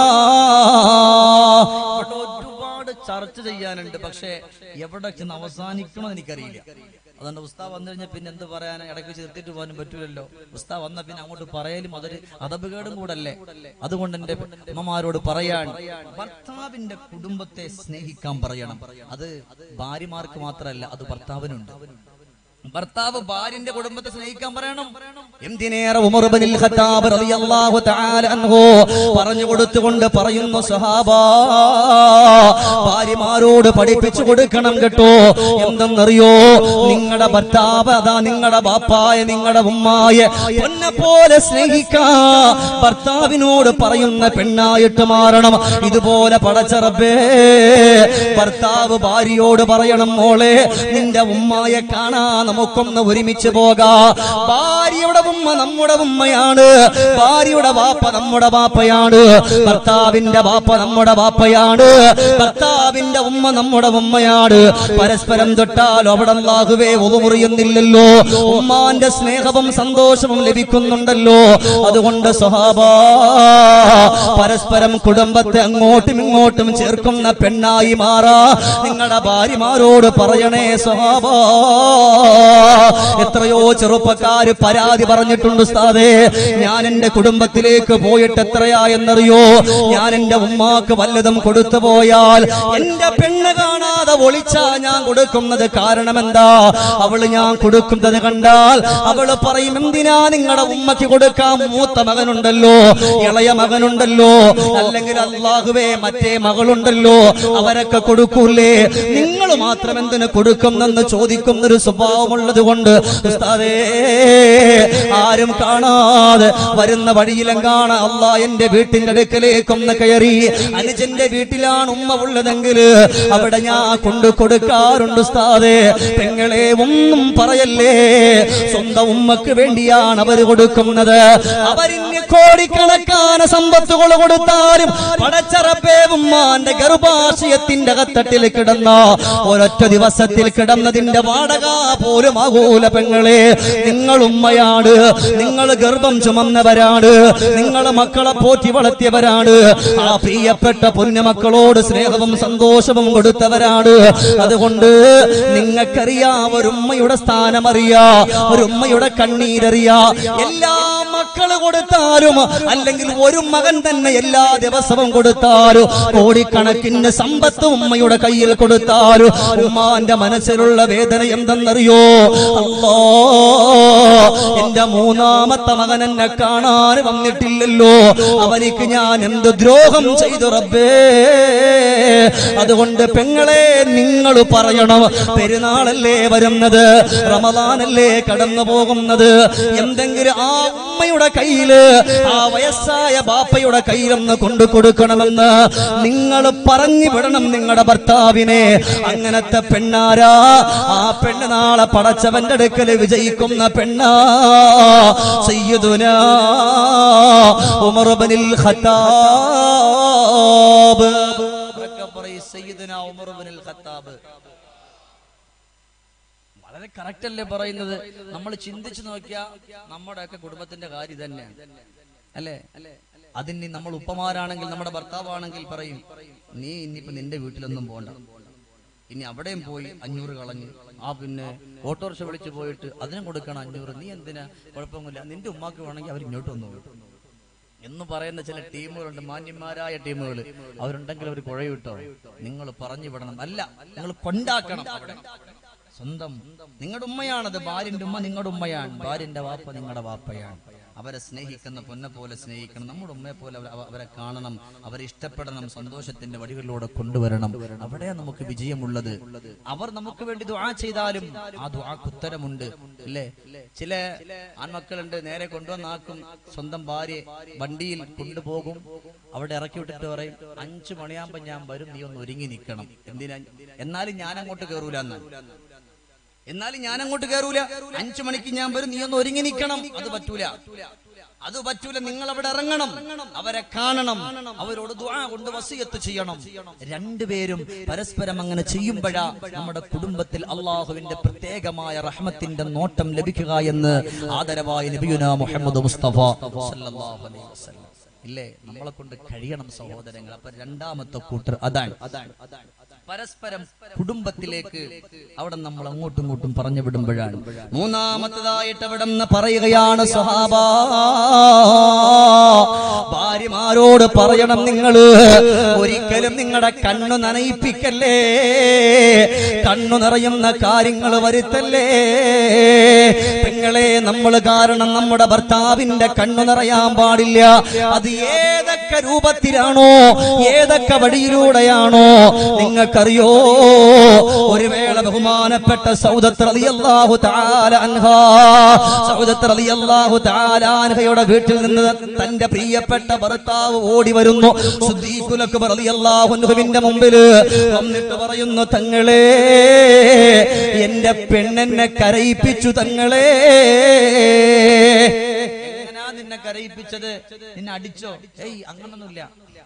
അവിടെ ഒരുപാട് ചർച്ച ചെയ്യാനുണ്ട് പക്ഷേ എവിടെ ചെന്ന് അവസാനിക്കണോ എനിക്കറിയില്ല അതുകൊണ്ട് ഉസ്താ വന്നു കഴിഞ്ഞാൽ പിന്നെ എന്ത് പറയാൻ ഇടയ്ക്ക് വെച്ച് നിർത്തിയിട്ട് പോകാനും പറ്റൂലല്ലോ ഉസ്താ വന്ന പിന്നെ അങ്ങോട്ട് പറയലും അതൊരു അതപകേടും കൂടല്ലേ അതുകൊണ്ട് എന്റെ അമ്മമാരോട് പറയാൻ ഭർത്താവിന്റെ കുടുംബത്തെ സ്നേഹിക്കാൻ പറയണം അത് ഭാര്യമാർക്ക് മാത്രമല്ല അത് ഭർത്താവിനുണ്ട് ഭർത്താവ് ഭാര്യന്റെ കുടുംബത്തെ സ്നേഹിക്കാൻ പറയണം എന്തിനേറെ ഉമർബനിൽ ഖത്താബ് റളിയല്ലാഹു തആല അൻഹു പറഞ്ഞു കൊടുത്തുകൊണ്ട് പറയുന്നു സഹാബാ ഭാര്യമാരോട് പഠിപ്പിച്ചു കൊടുക്കണം കേട്ടോ എന്തെന്നറിയോ നിങ്ങളുടെ ഭർത്താവ് അതാ നിങ്ങളുടെ ബാപ്പായ നിങ്ങളുടെ ഉമ്മായ പൊന്നെ പോലെ സ്നേഹിക്കാ ഭർത്താവിനോട് പറയുന്ന പെണ്ണായിട്ട് മാറണം ഇതുപോലെ പടച്ചറബേ ഭർത്താവ് ഭാര്യയോട് പറയണം മോളെ നിന്റെ ഉമ്മായെ കാണാൻ നമുക്കൊന്ന് ഒരുമിച്ച് പോകാ ഭാര്യയുടെ ഉമ്മ നമ്മുടെ ഉമ്മയാണ് ഭാര്യയുടെ വാപ്പ നമ്മുടെ വാപ്പയാണ് ഭർത്താവിന്റെ വാപ്പ നമ്മുടെ വാപ്പയാണ് ഭർത്താവിന്റെ ഉമ്മ നമ്മുടെ ഉമ്മയാണ് പരസ്പരം തൊട്ടാൽ അവിടെ അല്ലാഹുവേ ഒതുമുറിയുന്നില്ലല്ലോ ഉമ്മാന്റെ സ്നേഹവും സന്തോഷവും ലഭിക്കുന്നുണ്ടല്ലോ അതുകൊണ്ട് സ്വഹാബ പരസ്പരം കുടുംബത്തെ അങ്ങോട്ടും ഇങ്ങോട്ടും ചേർക്കുന്ന പെണ്ണായി മാറാ നിങ്ങളുടെ ഭാര്യമാരോട് പറയണേ സ്വഹാബ എത്രയോ ചെറുപ്പക്കാര് പരാതി പറഞ്ഞിട്ടുണ്ട് ഉസ്താദേ ഞാൻ എന്റെ കുടുംബത്തിലേക്ക് പോയിട്ട് എത്രയായെന്നറിയോ ഞാൻ എന്റെ ഉമ്മാക്ക് വല്ലതും കൊടുത്തു പോയാൽ എന്റെ പെണ്ണ് കാണാതെ ഒളിച്ചാ ഞാൻ കൊടുക്കുന്നത് കാരണം എന്താ അവള് ഞാൻ കൊടുക്കുന്നത് കണ്ടാൽ അവള് പറയും എന്തിനാ നിങ്ങളുടെ ഉമ്മക്ക് കൊടുക്കാൻ മൂത്ത മകനുണ്ടല്ലോ ഇളയ മകനുണ്ടല്ലോ അല്ലെങ്കിൽ അള്ളാഹുവേ മറ്റേ മകളുണ്ടല്ലോ അവരൊക്കെ കൊടുക്കൂലേ നിങ്ങൾ മാത്രം എന്തിനു കൊടുക്കുന്നെന്ന് ചോദിക്കുന്നൊരു സ്വഭാവമുള്ളത് കൊണ്ട് ഉസ്താദേ ആരും കാണാതെ വരുന്ന വഴിയിലെങ്കാണ് അള്ളാ എന്റെ വീട്ടിന്റെ അടുക്കലേക്കൊന്ന് കയറി അനുജന്റെ വീട്ടിലാണ് ഉമ്മ ഉള്ളതെങ്കിൽ അവിടെ ഞാൻ കൊണ്ടു കൊടുക്കാറുണ്ട് ഉസ്താദേ പെങ്ങളെ ഒന്നും പറയല്ലേ സ്വന്തം ഉമ്മക്ക് വേണ്ടിയാണ് അവർ കൊടുക്കുന്നത് അവരിന് കോടിക്കണക്കാന സമ്പത്തുകൾ കൊടുത്താലും പടച്ചറപ്പേ ഉമ്മാന്റെ ഗർഭാശയത്തിന്റെ അകത്തട്ടിൽ കിടന്ന ഒരൊറ്റ ദിവസത്തിൽ കിടന്നതിന്റെ വാടക പോലും ആകൂല പെങ്ങളെ നിങ്ങൾ ഉമ്മയാണ് നിങ്ങൾ ഗർഭം ചുമന്നവരാണ് നിങ്ങൾ മക്കളെ പോറ്റി വളർത്തിയവരാണ് ആ പ്രിയപ്പെട്ട പൊന്നുമക്കളോട് സ്നേഹവും സന്തോഷവും കൊടുത്തവരാണ് അതുകൊണ്ട് നിങ്ങൾക്കറിയാ ഒരു ഉമ്മയുടെ സ്ഥാനം അറിയാ ഒരു ഉമ്മയുടെ കണ്ണീരറിയാ എല്ലാ മക്കള് കൊടുത്താലും അല്ലെങ്കിൽ ഒരു മകൻ തന്നെ എല്ലാ ദിവസവും കൊടുത്താലും കോടിക്കണക്കിന് സമ്പത്ത് ഉമ്മയുടെ കയ്യിൽ കൊടുത്താലും ഉമ്മാന്റെ മനസ്സിലുള്ള വേദന എന്തെന്നറിയോ അല്ലോ എന്റെ മൂന്നാമത്തെ മകൻ എന്നെ കാണാൻ വന്നിട്ടില്ലല്ലോ അവനിക്ക് ഞാൻ എന്ത് ദ്രോഹം ചെയ്തു റബ്ബേ അതുകൊണ്ട് പെങ്ങളെ നിങ്ങൾ പറയണം പെരുന്നാളല്ലേ വരുന്നത് റമദാനല്ലേ കടന്നു പോകുന്നത് എന്തെങ്കിലും ആ ഉമ്മയുടെ കയ്യില് ആ വയസ്സായ ബാപ്പയുടെ കയ്യിലൊന്ന് കൊണ്ടു കൊടുക്കണമെന്ന് നിങ്ങൾ പറഞ്ഞു വിടണം നിങ്ങളുടെ ഭർത്താവിനെ അങ്ങനത്തെ പെണ്ണാരാ ആ പെണ്ണ് നാളെ പടച്ചവന്റെ അടുക്കൽ വിജയിക്കുന്ന പെണ്ണാ സയ്യിദുന ഉമർ ഇബ്നുൽ ഖത്താബ് ഉറക്കെ പറയ് സയ്യിദുനാ ഉമർ ഇബ്നുൽ ഖത്താബ് വളരെ കറക്റ്റ് അല്ലേ പറയുന്നത് നമ്മൾ ചിന്തിച്ചു നോക്കിയാ നമ്മുടെയൊക്കെ കുടുംബത്തിന്റെ കാര്യം തന്നെയാണ് അല്ലേ അതിന് നമ്മൾ ഉപ്പമാരാണെങ്കിൽ നമ്മുടെ ഭർത്താവാണെങ്കിൽ പറയും നീ ഇനിയിപ്പോ നിന്റെ വീട്ടിലൊന്നും പോണ്ട ഇനി അവിടെയും പോയി അഞ്ഞൂറ് കളഞ്ഞ് ആ പിന്നെ ഓട്ടോറിക്ഷ വിളിച്ച് പോയിട്ട് അതിനും കൊടുക്കണം അഞ്ഞൂറ് നീ എന്തിനാ കുഴപ്പമൊന്നുമില്ല നിന്റെ ഉമ്മാക്ക് വേണമെങ്കിൽ അവർ ഇങ്ങോട്ട് വന്നു എന്ന് പറയുന്ന ചില ടീമുകളുണ്ട് മാന്യന്മാരായ ടീമുകൾ അവരുണ്ടെങ്കിൽ അവർ കുഴ വിട്ടോ നിങ്ങൾ പറഞ്ഞു വിടണം അല്ല നിങ്ങൾ കൊണ്ടാക്കണം അവിടെ സ്വന്തം നിങ്ങളുടെ ഉമ്മയാണത് ഭാര്യന്റെ ഉമ്മ നിങ്ങളുടെ ഉമ്മയാണ് ഭാര്യന്റെ വാപ്പ നിങ്ങളുടെ വാപ്പയാണ് അവരെ സ്നേഹിക്കുന്ന പൊന്നെ പോലെ സ്നേഹിക്കണം നമ്മുടെ ഉമ്മയെ പോലെ അവരെ- അവ- അവരെ കാണണം അവരെ ഇഷ്ടപ്പെടണം സന്തോഷത്തിന്റെ വഴികളിലൂടെ കൊണ്ടുവരണം അവിടെ നമുക്ക് വിജയമുള്ളത് അവർ നമുക്ക് വേണ്ടി ദുആ ചെയ്താലും ആ ദുആക്ക് ഉത്തരമുണ്ട് അല്ലേ ചില ആൺമക്കളുണ്ട് നേരെ കൊണ്ടുവന്നാക്കും സ്വന്തം ഭാര്യ വണ്ടിയിൽ കൊണ്ടുപോകും അവിടെ ഇറക്കി വിട്ടിട്ട് പറയും അഞ്ചു മണിയാകുമ്പോ ഞാൻ വരും നീ ഒന്ന് ഒരുങ്ങി നിൽക്കണം എന്തിനാ എന്നാലും ഞാൻ അങ്ങോട്ട് കയറൂല എന്നാണ് എന്നാലും ഞാൻ അങ്ങോട്ട് കയറൂല അഞ്ചു മണിക്ക് ഞാൻ വരും നീ ഒന്ന് ഒരുങ്ങി നിൽക്കണം അത് പറ്റൂല അത് പറ്റൂല നിങ്ങൾ അവിടെ ഇറങ്ങണം അവരെ കാണണം അവരോട് ദുആ കൊണ്ട് വസിയത്ത് ചെയ്യണം രണ്ടുപേരും പരസ്പരം അങ്ങനെ ചെയ്യുമ്പോഴാ നമ്മുടെ കുടുംബത്തിൽ അള്ളാഹുവിന്റെ പ്രത്യേകമായ റഹ്മത്തിന്റെ നോട്ടം ലഭിക്കുക എന്ന് ആദരവായ നബിയുന മുഹമ്മദ് മുസ്തഫ സല്ലല്ലാഹു അലൈഹി വസല്ലം ഇല്ലേ നമ്മളെ കൊണ്ട് കഴിയണം സഹോദരങ്ങൾ അപ്പൊ രണ്ടാമത്തെ കൂട്ടർ അതാണ് പരസ്പരം കുടുംബത്തിലേക്ക് അവിടെ നമ്മൾ അങ്ങോട്ടും ഇങ്ങോട്ടും പറഞ്ഞു വിടുമ്പോഴാണ് മൂന്നാമത്തതായിട്ട് അവിടെ നിന്ന് പറയുകയാണ് സ്വഹാബ ഭാര്യമാരോട് പറയണം നിങ്ങൾ ഒരിക്കലും നിങ്ങളുടെ കണ്ണു നനയിപ്പിക്കല്ലേ കണ്ണു നിറയുന്ന കാര്യങ്ങൾ വരുത്തല്ലേ പെങ്ങളെ നമ്മൾ കാരണം നമ്മുടെ ഭർത്താവിന്റെ കണ്ണു നിറയാൻ പാടില്ല അത് ഏതൊക്കെ രൂപത്തിലാണോ ഏതൊക്കെ വഴിയിലൂടെയാണോ നിങ്ങൾക്കറിയോ ഒരു വേള ബഹുമാനപ്പെട്ട സൗദത്ത് റളിയല്ലാഹു തആല അൻഹ സൗദത്ത് റളിയല്ലാഹു തആല അൻഹയുടെ വീട്ടിൽ നിന്ന് തന്റെ പ്രിയപ്പെട്ട ഭർത്താവ് ഓടി വരുന്നു സുദ്ദീഖുലക്ക് റളിയല്ലാഹുവിന്റെ മുമ്പിൽ വന്നിട്ട് പറയുന്നു തങ്ങളെ എന്റെ പെണ്ണെന്നെ കരയിപ്പിച്ചു തങ്ങളെ എങ്ങനാ നിന്നെ കരയിപ്പിച്ചത് നിന്നെ അടിച്ചോ ഏയ് അങ്ങനൊന്നുമില്ല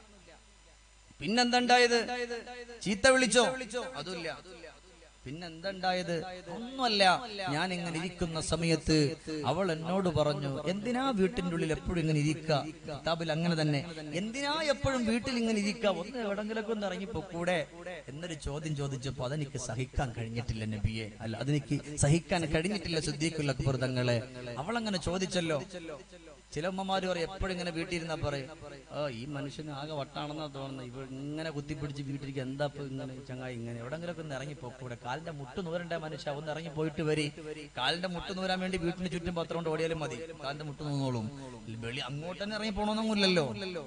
പിന്നെന്തുണ്ടായത് ചീത്ത വിളിച്ചോ അതുമില്ല പിന്നെന്തുണ്ടായത് ഒന്നുമല്ല ഞാൻ ഇങ്ങനെ ഇരിക്കുന്ന സമയത്ത് അവൾ എന്നോട് പറഞ്ഞു എന്തിനാ വീട്ടിന്റെ ഉള്ളിൽ എപ്പോഴും ഇങ്ങനെ ഇരിക്കുക കിതാബിൽ അങ്ങനെ തന്നെ എന്തിനാ എപ്പോഴും വീട്ടിൽ ഇങ്ങനെ ഇരിക്കുക ഒന്ന് എവിടെങ്കിലൊക്കെ ഒന്ന് ഇറങ്ങിപ്പോ കൂടെ എന്നൊരു ചോദ്യം ചോദിച്ചപ്പോ അതെനിക്ക് സഹിക്കാൻ കഴിഞ്ഞിട്ടില്ല നബിയെ അല്ല അതെനിക്ക് സഹിക്കാൻ കഴിഞ്ഞിട്ടില്ല സുദ്ദീഖുൽ അക്ബർ തങ്ങളെ അവൾ അങ്ങനെ ചോദിച്ചല്ലോ ചില ഉമ്മമാര് പറയും എപ്പോഴും ഇങ്ങനെ വീട്ടിലിരുന്നാ പറയും ആ ഈ മനുഷ്യന് ആകെ വട്ടാണെന്നാ തോന്നുന്നത് ഇവ ഇങ്ങനെ കുത്തിപ്പിടിച്ച് വീട്ടിലേക്ക് എന്താ ഇപ്പൊ ഇങ്ങനെ ചങ്ങായി ഇങ്ങനെ എവിടെങ്കിലൊക്കെ ഒന്ന് ഇറങ്ങി പോക്കൂടെ കാലിന്റെ മുട്ട് നൂരണ്ട മനുഷ്യ ഒന്ന് ഇറങ്ങി പോയിട്ട് വരി കാലിന്റെ മുട്ട് നൂരാൻ വേണ്ടി വീട്ടിന് ചുറ്റും പത്രം കൊണ്ട് ഓടിയാലും മതി കാലിന്റെ മുട്ട് നൂന്നോളും വെളി അങ്ങോട്ട് തന്നെ ഇറങ്ങി പോകണമെന്നൊന്നുമില്ലല്ലോ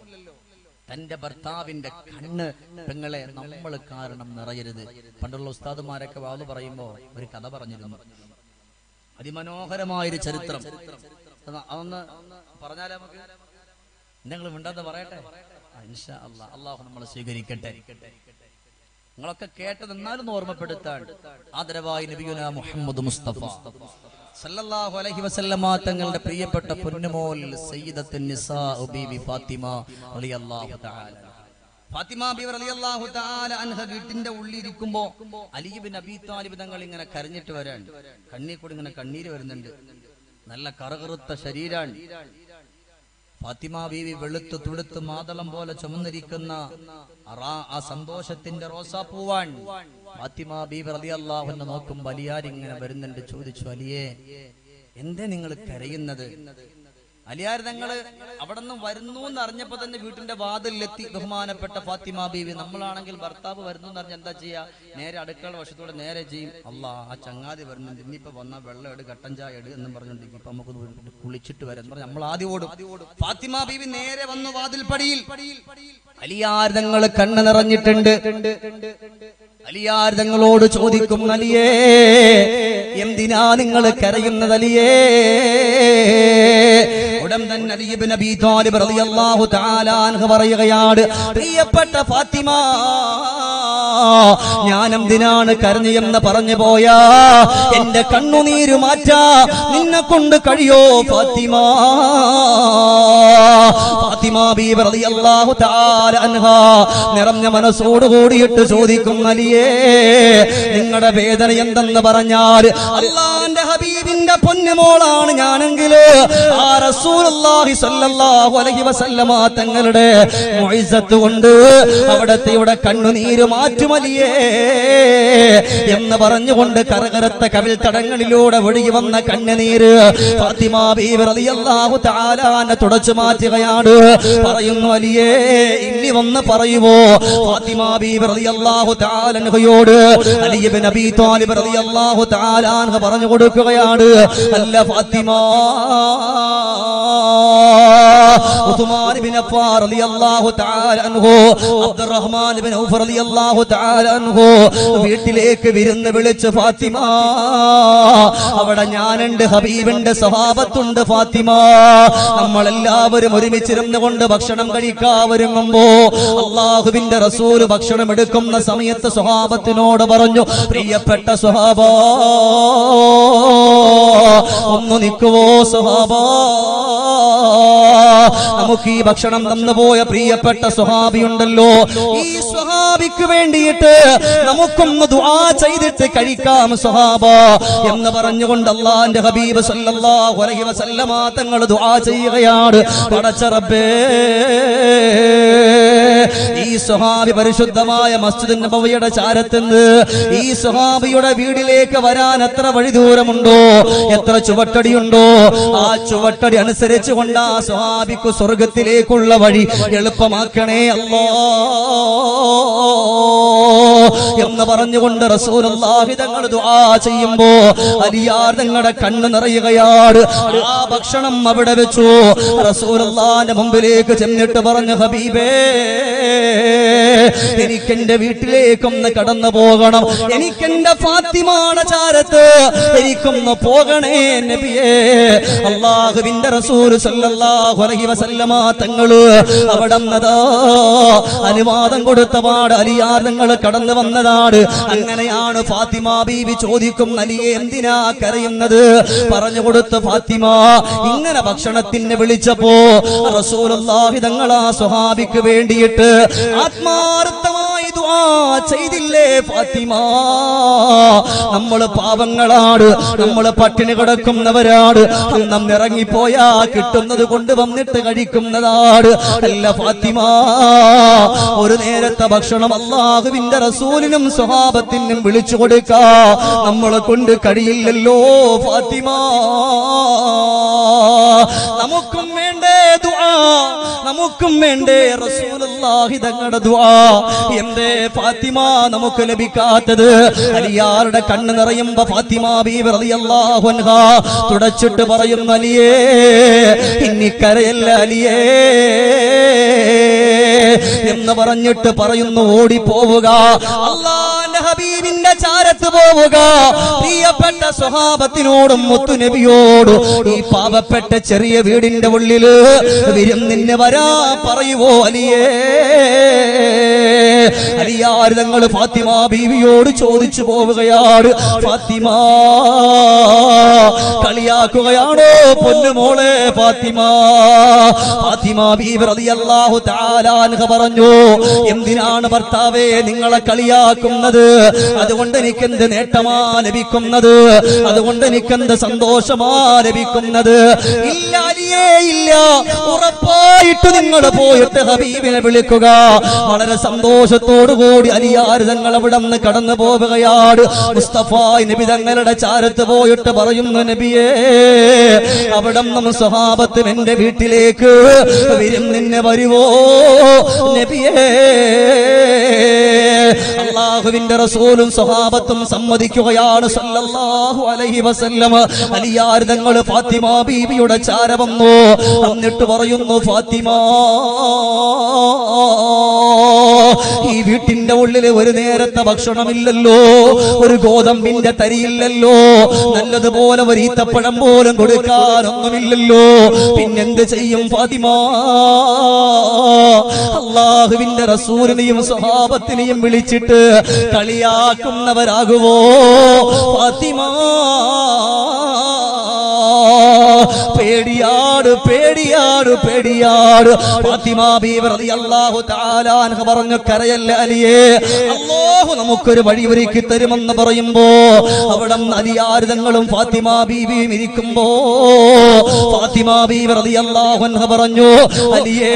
തന്റെ ഭർത്താവിന്റെ കണ്ണ് പെങ്ങളെ നമ്മൾ കാരണം നിറയരുത് പണ്ടുള്ള ഉസ്താദുമാരൊക്കെ വാത് പറയുമ്പോ ഒരു കഥ പറഞ്ഞിരുന്നു അതിമനോഹരമായൊരു ചരിത്രം അത് അതൊന്ന് പറഞ്ഞാലേ നമുക്ക് നിങ്ങൾ മിണ്ടാതെ പറയട്ടെ ആ, ഇൻഷാ അല്ലാ അള്ളാഹു നമ്മളെ സ്വീകരിക്കട്ടെ നിങ്ങളൊക്കെ കേട്ടത് എന്നാലും ഒന്ന് ഓർമ്മപ്പെടുത്താൻ ആദരവായി നബിയുന മുഹമ്മദ് മുസ്തഫ സല്ലല്ലാഹു അലൈഹി വസല്ലമ തങ്ങളുടെ പ്രിയപ്പെട്ട പൊന്നുമോൽ സയ്യിദത്തുൻ നിസാ ബീവി ഫാത്തിമ റളിയല്ലാഹു തആല ഫാത്തിമ ബീവി റളിയല്ലാഹു തആല അൻഹ വീട്ടിന്റെ ഉള്ളിൽ ഇരിക്കുമ്പോ അലി ബിൻ അബീ താലിബ് തങ്ങൾ ഇങ്ങനെ കരഞ്ഞിട്ട് വരാൻ കണ്ണീർ കൂടി ഇങ്ങനെ കണ്ണീര് വരുന്നുണ്ട് നല്ല കറകറുത്ത ശരീരാണ് ഫാത്തിമ ബീവി വെളുത്ത് തുടുത്ത് മാതളം പോലെ ചുമന്നിരിക്കുന്ന അറാ- ആ സന്തോഷത്തിന്റെ റോസാപ്പൂവാൻ ഫാത്തിമ ബീവി റളിയല്ലാഹുവിനെ നോക്കും ബലിയാരിങ്ങനെ വരുന്നുണ്ട് ചോദിച്ചു അലിയേ എന്തേ നിങ്ങൾ കരയുന്നത് അലിയാർ തങ്ങള് അവിടെ നിന്ന് വരുന്നു എന്ന് അറിഞ്ഞപ്പോ തന്നെ വീട്ടിന്റെ വാതിലെത്തി ബഹുമാനപ്പെട്ട ഫാത്തിമ ബീവി നമ്മളാണെങ്കിൽ ഭർത്താവ് വരുന്നു എന്ന് അറിഞ്ഞ എന്താ ചെയ്യാ നേരെ അടുക്കള വശത്തോടെ നേരെ ചെയ്യും അല്ലാ ആ ചങ്ങാതി വരുന്നുണ്ട് ഇനിയിപ്പോ വന്ന വെള്ളം എടു കട്ടൻ ചായ എടു എന്നും പറഞ്ഞോണ്ടിരിക്കും ഇപ്പൊ നമുക്ക് ഒന്ന് കുളിച്ചിട്ട് വരാം എന്ന് പറഞ്ഞ് നമ്മൾ ആദ്യം ഓടും ഫാത്തിമ ബീവി നേരെ വന്നു വാതിൽ പടിയിൽ അലിയാർ തങ്ങൾ കണ്ണ് നിറഞ്ഞിട്ടുണ്ട് അലിയാർ തങ്ങളോട് ചോദിക്കും അലിയേ എന്തിനാ നിങ്ങൾ കരയുന്നത് അലിയേ ഉടൻ തന്നെ അലി ഇബ്നു അബീ താലിബ് റളിയല്ലാഹു തആല അൻഹു പറയുകയാണ് പ്രിയപ്പെട്ട ഫാത്തിമ ഞാൻ എന്തിനാണ് കരഞ്ഞു എന്ന് പറഞ്ഞു പോയാ എന്റെ കണ്ണുനീര് മാറ്റാ നിന്നെ കൊണ്ട് കഴിയോ ഫാത്തിമ ഫാത്തിമ ബീബി റളിയല്ലാഹു തആല അൻഹ നിറഞ്ഞ മനസ്സോട് കൂടിയിട്ട് ചോദിക്കും അലിയേ നിങ്ങളുടെ വേദന എന്തെന്ന് പറഞ്ഞാൽ അള്ളാന്റെ ഹബീബിന്റെ പൊന്നുമോളാണ് ഞാനെങ്കിൽ ആ റസൂലുള്ളാഹി സ്വല്ലല്ലാഹു അലൈഹി വസല്ലമ തങ്ങളുടെ മുഇസത്ത് കൊണ്ട് അവിടത്തെ ഇവിടെ കണ്ണുനീര് മാറ്റുമലിയേ എന്ന് പറഞ്ഞുകൊണ്ട് കറകരത്ത കവിൽ തടങ്ങളിലൂടെ ഒഴുകി വന്ന കണ്ണുനീര് ഫാത്തിമ ബീവി റളിയല്ലാഹു തആലാനെ തുടച്ചു മാറ്റുകയാണ് പറയുന്നു അലിയേ ഇനി വന്ന് പറയുമോ ഫാത്തിമ ബീവി റളിയല്ലാഹു തആലൻഹയോട് അലി ഇബ്നു അബീ താലിബ് റളിയല്ലാഹു തആലാൻഹ പറഞ്ഞു കൊടുക്കുകയാണ് അല്ല ഫാത്തിമ ഉസ്മാൻ ബിൻ അഫ്ഫാൻ റളിയല്ലാഹു തആല അൻഹു അബ്ദുറഹ്മാൻ ബിൻ ഔഫ് റളിയല്ലാഹു തആല അൻഹു വീട്ടിലേക്ക് വിരുന്ന് വിളിച്ച് ഫാത്തിമ അവിടെ ഞാനുണ്ട് ഹബീബുണ്ട് സഹാബത്തുണ്ട് ഫാത്തിമ നമ്മളെല്ലാവരും ഒരുമിച്ചിരുന്ന് കൊണ്ട് ഭക്ഷണം കഴിക്കാൻ ഒരുങ്ങുമ്പോ അള്ളാഹുവിന്റെ റസൂൽ ഭക്ഷണം എടുക്കുന്ന സമയത്ത് സ്വഹാബത്തിനോട് പറഞ്ഞു പ്രിയപ്പെട്ട സ്വഹാബ ഒന്ന് നിൽക്കുവോ സ്വഹാബ നമുക്ക് ഈ ഭക്ഷണം തന്നുപോയ പ്രിയപ്പെട്ട സ്വഹാബിയുണ്ടല്ലോ ഈ സ്വഹാബിക്ക് വേണ്ടിയിട്ട് നമുക്കൊന്ന് ദുആ ചെയ്തിട്ട് കഴിക്കാം സ്വഹാബ എന്ന് പറഞ്ഞുകൊണ്ട് അള്ളാന്റെ ഹബീബ് സല്ലല്ലാഹു അലൈഹി വസല്ലമ തങ്ങൾ ദുആ ചെയ്യുകയാണ് പടച്ച റബ്ബേ ഈ സ്വഹാബി പരിശുദ്ധമായ മസ്ജിദ് നബവിയുടെ ചാരത്തുനിന്ന് ഈ സ്വഹാബിയുടെ വീടിലേക്ക് വരാൻ എത്ര വഴി ദൂരമുണ്ടോ എത്ര ചുവട്ടടിയുണ്ടോ ആ ചുവട്ടടി അനുസരിച്ച് കൊണ്ട് ആ സ്വഹാബിക്ക് സ്വർഗത്തിലേക്കുള്ള വഴി എളുപ്പമാക്കണേ അല്ലോ എന്ന് പറഞ്ഞുകൊണ്ട് റസൂലുള്ളാഹി തങ്ങൾ ദുആ ചെയ്യുമ്പോ അലിയാർ നിങ്ങളുടെ കണ്ണ് നിറയുകയാണ് ആ ഭക്ഷണം അവിടെ വെച്ചു റസൂലുള്ളാന്റെ മുമ്പിലേക്ക് ചെന്നിട്ട് പറഞ്ഞു ഹബീബേ എനിക്കെന്റെ വീട്ടിലേക്കൊന്ന് കടന്നു പോകണം എനിക്കെന്റെ ഫാത്തിമാടെ ചാരത്ത് എനിക്കൊന്ന് പോകണേ നബിയേ അള്ളാഹുവിന്റെ റസൂൽ സല്ലല്ലാഹു അലൈഹി വസല്ലമ തങ്ങള് അവിടന്നതാ അനുവാദം കൊടുത്ത പാട് അലിയാർ നിങ്ങൾ കടന്നു വന്നതാണ് അങ്ങനെയാണ് ഫാത്തിമ ബീവി ചോദിക്കും അലിയെ എന്തിനാ കരയുന്നത് പറഞ്ഞു കൊടുത്ത് ഫാത്തിമ ഇങ്ങനെ ഭക്ഷണത്തിന് വിളിച്ചപ്പോ റസൂലുള്ളാഹി തങ്ങൾ ആ സ്വഹാബിക്ക് വേണ്ടിയിട്ട് ആത്മാർത്ഥമായി ദുആ ചെയ്തില്ലേ ഫാത്തിമ നമ്മള് പാപങ്ങളാണ് നമ്മള് പട്ടിണി കിടക്കുന്നവരാണ് അന്നം ഇറങ്ങിപ്പോയാ കിട്ടുന്നത് കൊണ്ട് വന്നിട്ട് കഴിക്കുന്നതാണ് അല്ല ഫാത്തിമ ഒരു നേരത്തെ ഭക്ഷണം അള്ളാഹുവിന്റെ റസൂലിനും സ്വഹാബത്തിനും വിളിച്ചു കൊടുക്കാ നമ്മളെ കൊണ്ട് കഴിയില്ലല്ലോ ഫാത്തിമ നമുക്കും വേണ്ടേ ദുആ നമുക്കും വേണ്ടേ റസൂലുള്ളാഹി തങ്ങളുടെ ദുആ എന്തേ ഫാത്തിമ നമുക്ക് ലഭിക്കാത്തത് അലിയാരുടെ കണ്ണ് നിറയുമ്പോ ഫാത്തിമ ബീവി റളിയല്ലാഹു അൻഹാ തുടച്ചിട്ട് പറയുന്നു അലിയേ ഇന്നിക്കരയല്ല അലിയേ എന്ന് പറഞ്ഞിട്ട് പറയുന്നു ഓടിപ്പോവുക അള്ളാന്റെ ഹബീബിന്റെ ചാരത്ത് പോവുക പ്രിയപ്പെട്ട സ്വഹാബത്തിനോടും മുത്തുനബിയോടും ഈ പാവപ്പെട്ട ചെറിയ വീടിന്റെ ഉള്ളില് വിരുന്നിന് വരാ പറയുവോ അലിയേ അലിയാർ തങ്ങൾ ഫാത്തിമ ബീവിയോട് ചോദിച്ചു പോവുകയാണ് ഫാത്തിമ കളിയാക്കുകയാണോ പൊന്നുമോളെ ഫാത്തിമ ഫാത്തിമ ബീവി റളിയല്ലാഹു തആല അൻഹ പറഞ്ഞു എന്തിനാണ് ഭർത്താവേ നിങ്ങളെ കളിയാക്കുന്നത് അതുകൊണ്ട് എനിക്ക് എന്ത് നേട്ടമാ ലഭിക്കുന്നത് അതുകൊണ്ട് എനിക്ക് എന്ത് സന്തോഷമാ ലഭിക്കുന്നത് ഇല്ല അലിയേ ഇല്ല ഉറപ്പായിട്ട് നിങ്ങൾ പോയിട്ട് ഹബീബിനെ വിളിക്കുക വളരെ സന്തോഷത്തോടു കൂടി അലിയാർ തങ്ങൾ അവിടെ നിന്ന് കടന്നു പോവുകയാണ് മുസ്തഫ നബി തങ്ങളുടെ ചാരത്ത് പോയിട്ട് പറയുന്നു നബിയേ അവിടെ നിന്നും സ്വഹാബത്തും എന്റെ വീട്ടിലേക്ക് വിരുന്നിന് വരുവോ നബിയേ അള്ളാഹുവിന്റെ റസൂലും സ്വഹാബത്തും സമ്മതിക്കുകയാണ് സല്ലല്ലാഹു അലൈഹി വസല്ലം അലിയാർ തങ്ങൾ ഫാത്തിമ ബീവിയുടെ ചാര വന്നു എന്നിട്ട് പറയുന്നു ഫാത്തിമ ഈ വീട്ടിന്റെ ഉള്ളിൽ ഒരു നേരത്തെ ഭക്ഷണമില്ലല്ലോ ഒരു ഗോതമ്പിന്റെ തരിയില്ലല്ലോ നല്ലതുപോലെ ഒരു ഈത്തപ്പഴം പോലും കൊടുക്കാനൊന്നുമില്ലല്ലോ പിന്നെന്ത് ചെയ്യും ഫാത്തിമ അള്ളാഹുവിന്റെ റസൂലിനെയും സ്വഹാബത്തിനെയും വിളിച്ചിട്ട് കളിയാക്കുന്നവരാകുവോ ഫാത്തിമ പേടിയാട് പേടിയാട് പേടിയാട് ഫാത്തിമ ബീവി റളിയല്ലാഹു തആല അൻഹ പറഞ്ഞു കരയല്ല അലിയേ അല്ലാഹു നമുക്കൊരു വഴി ഒരുക്കി തരുമെന്ന് പറയുമ്പോ അവിടെ അലിയാർ തങ്ങളും ഫാത്തിമ ബീവിയും ഇരിക്കുമ്പോ ഫാത്തിമ ബീവി റളിയല്ലാഹു അൻഹ പറഞ്ഞു അലിയേ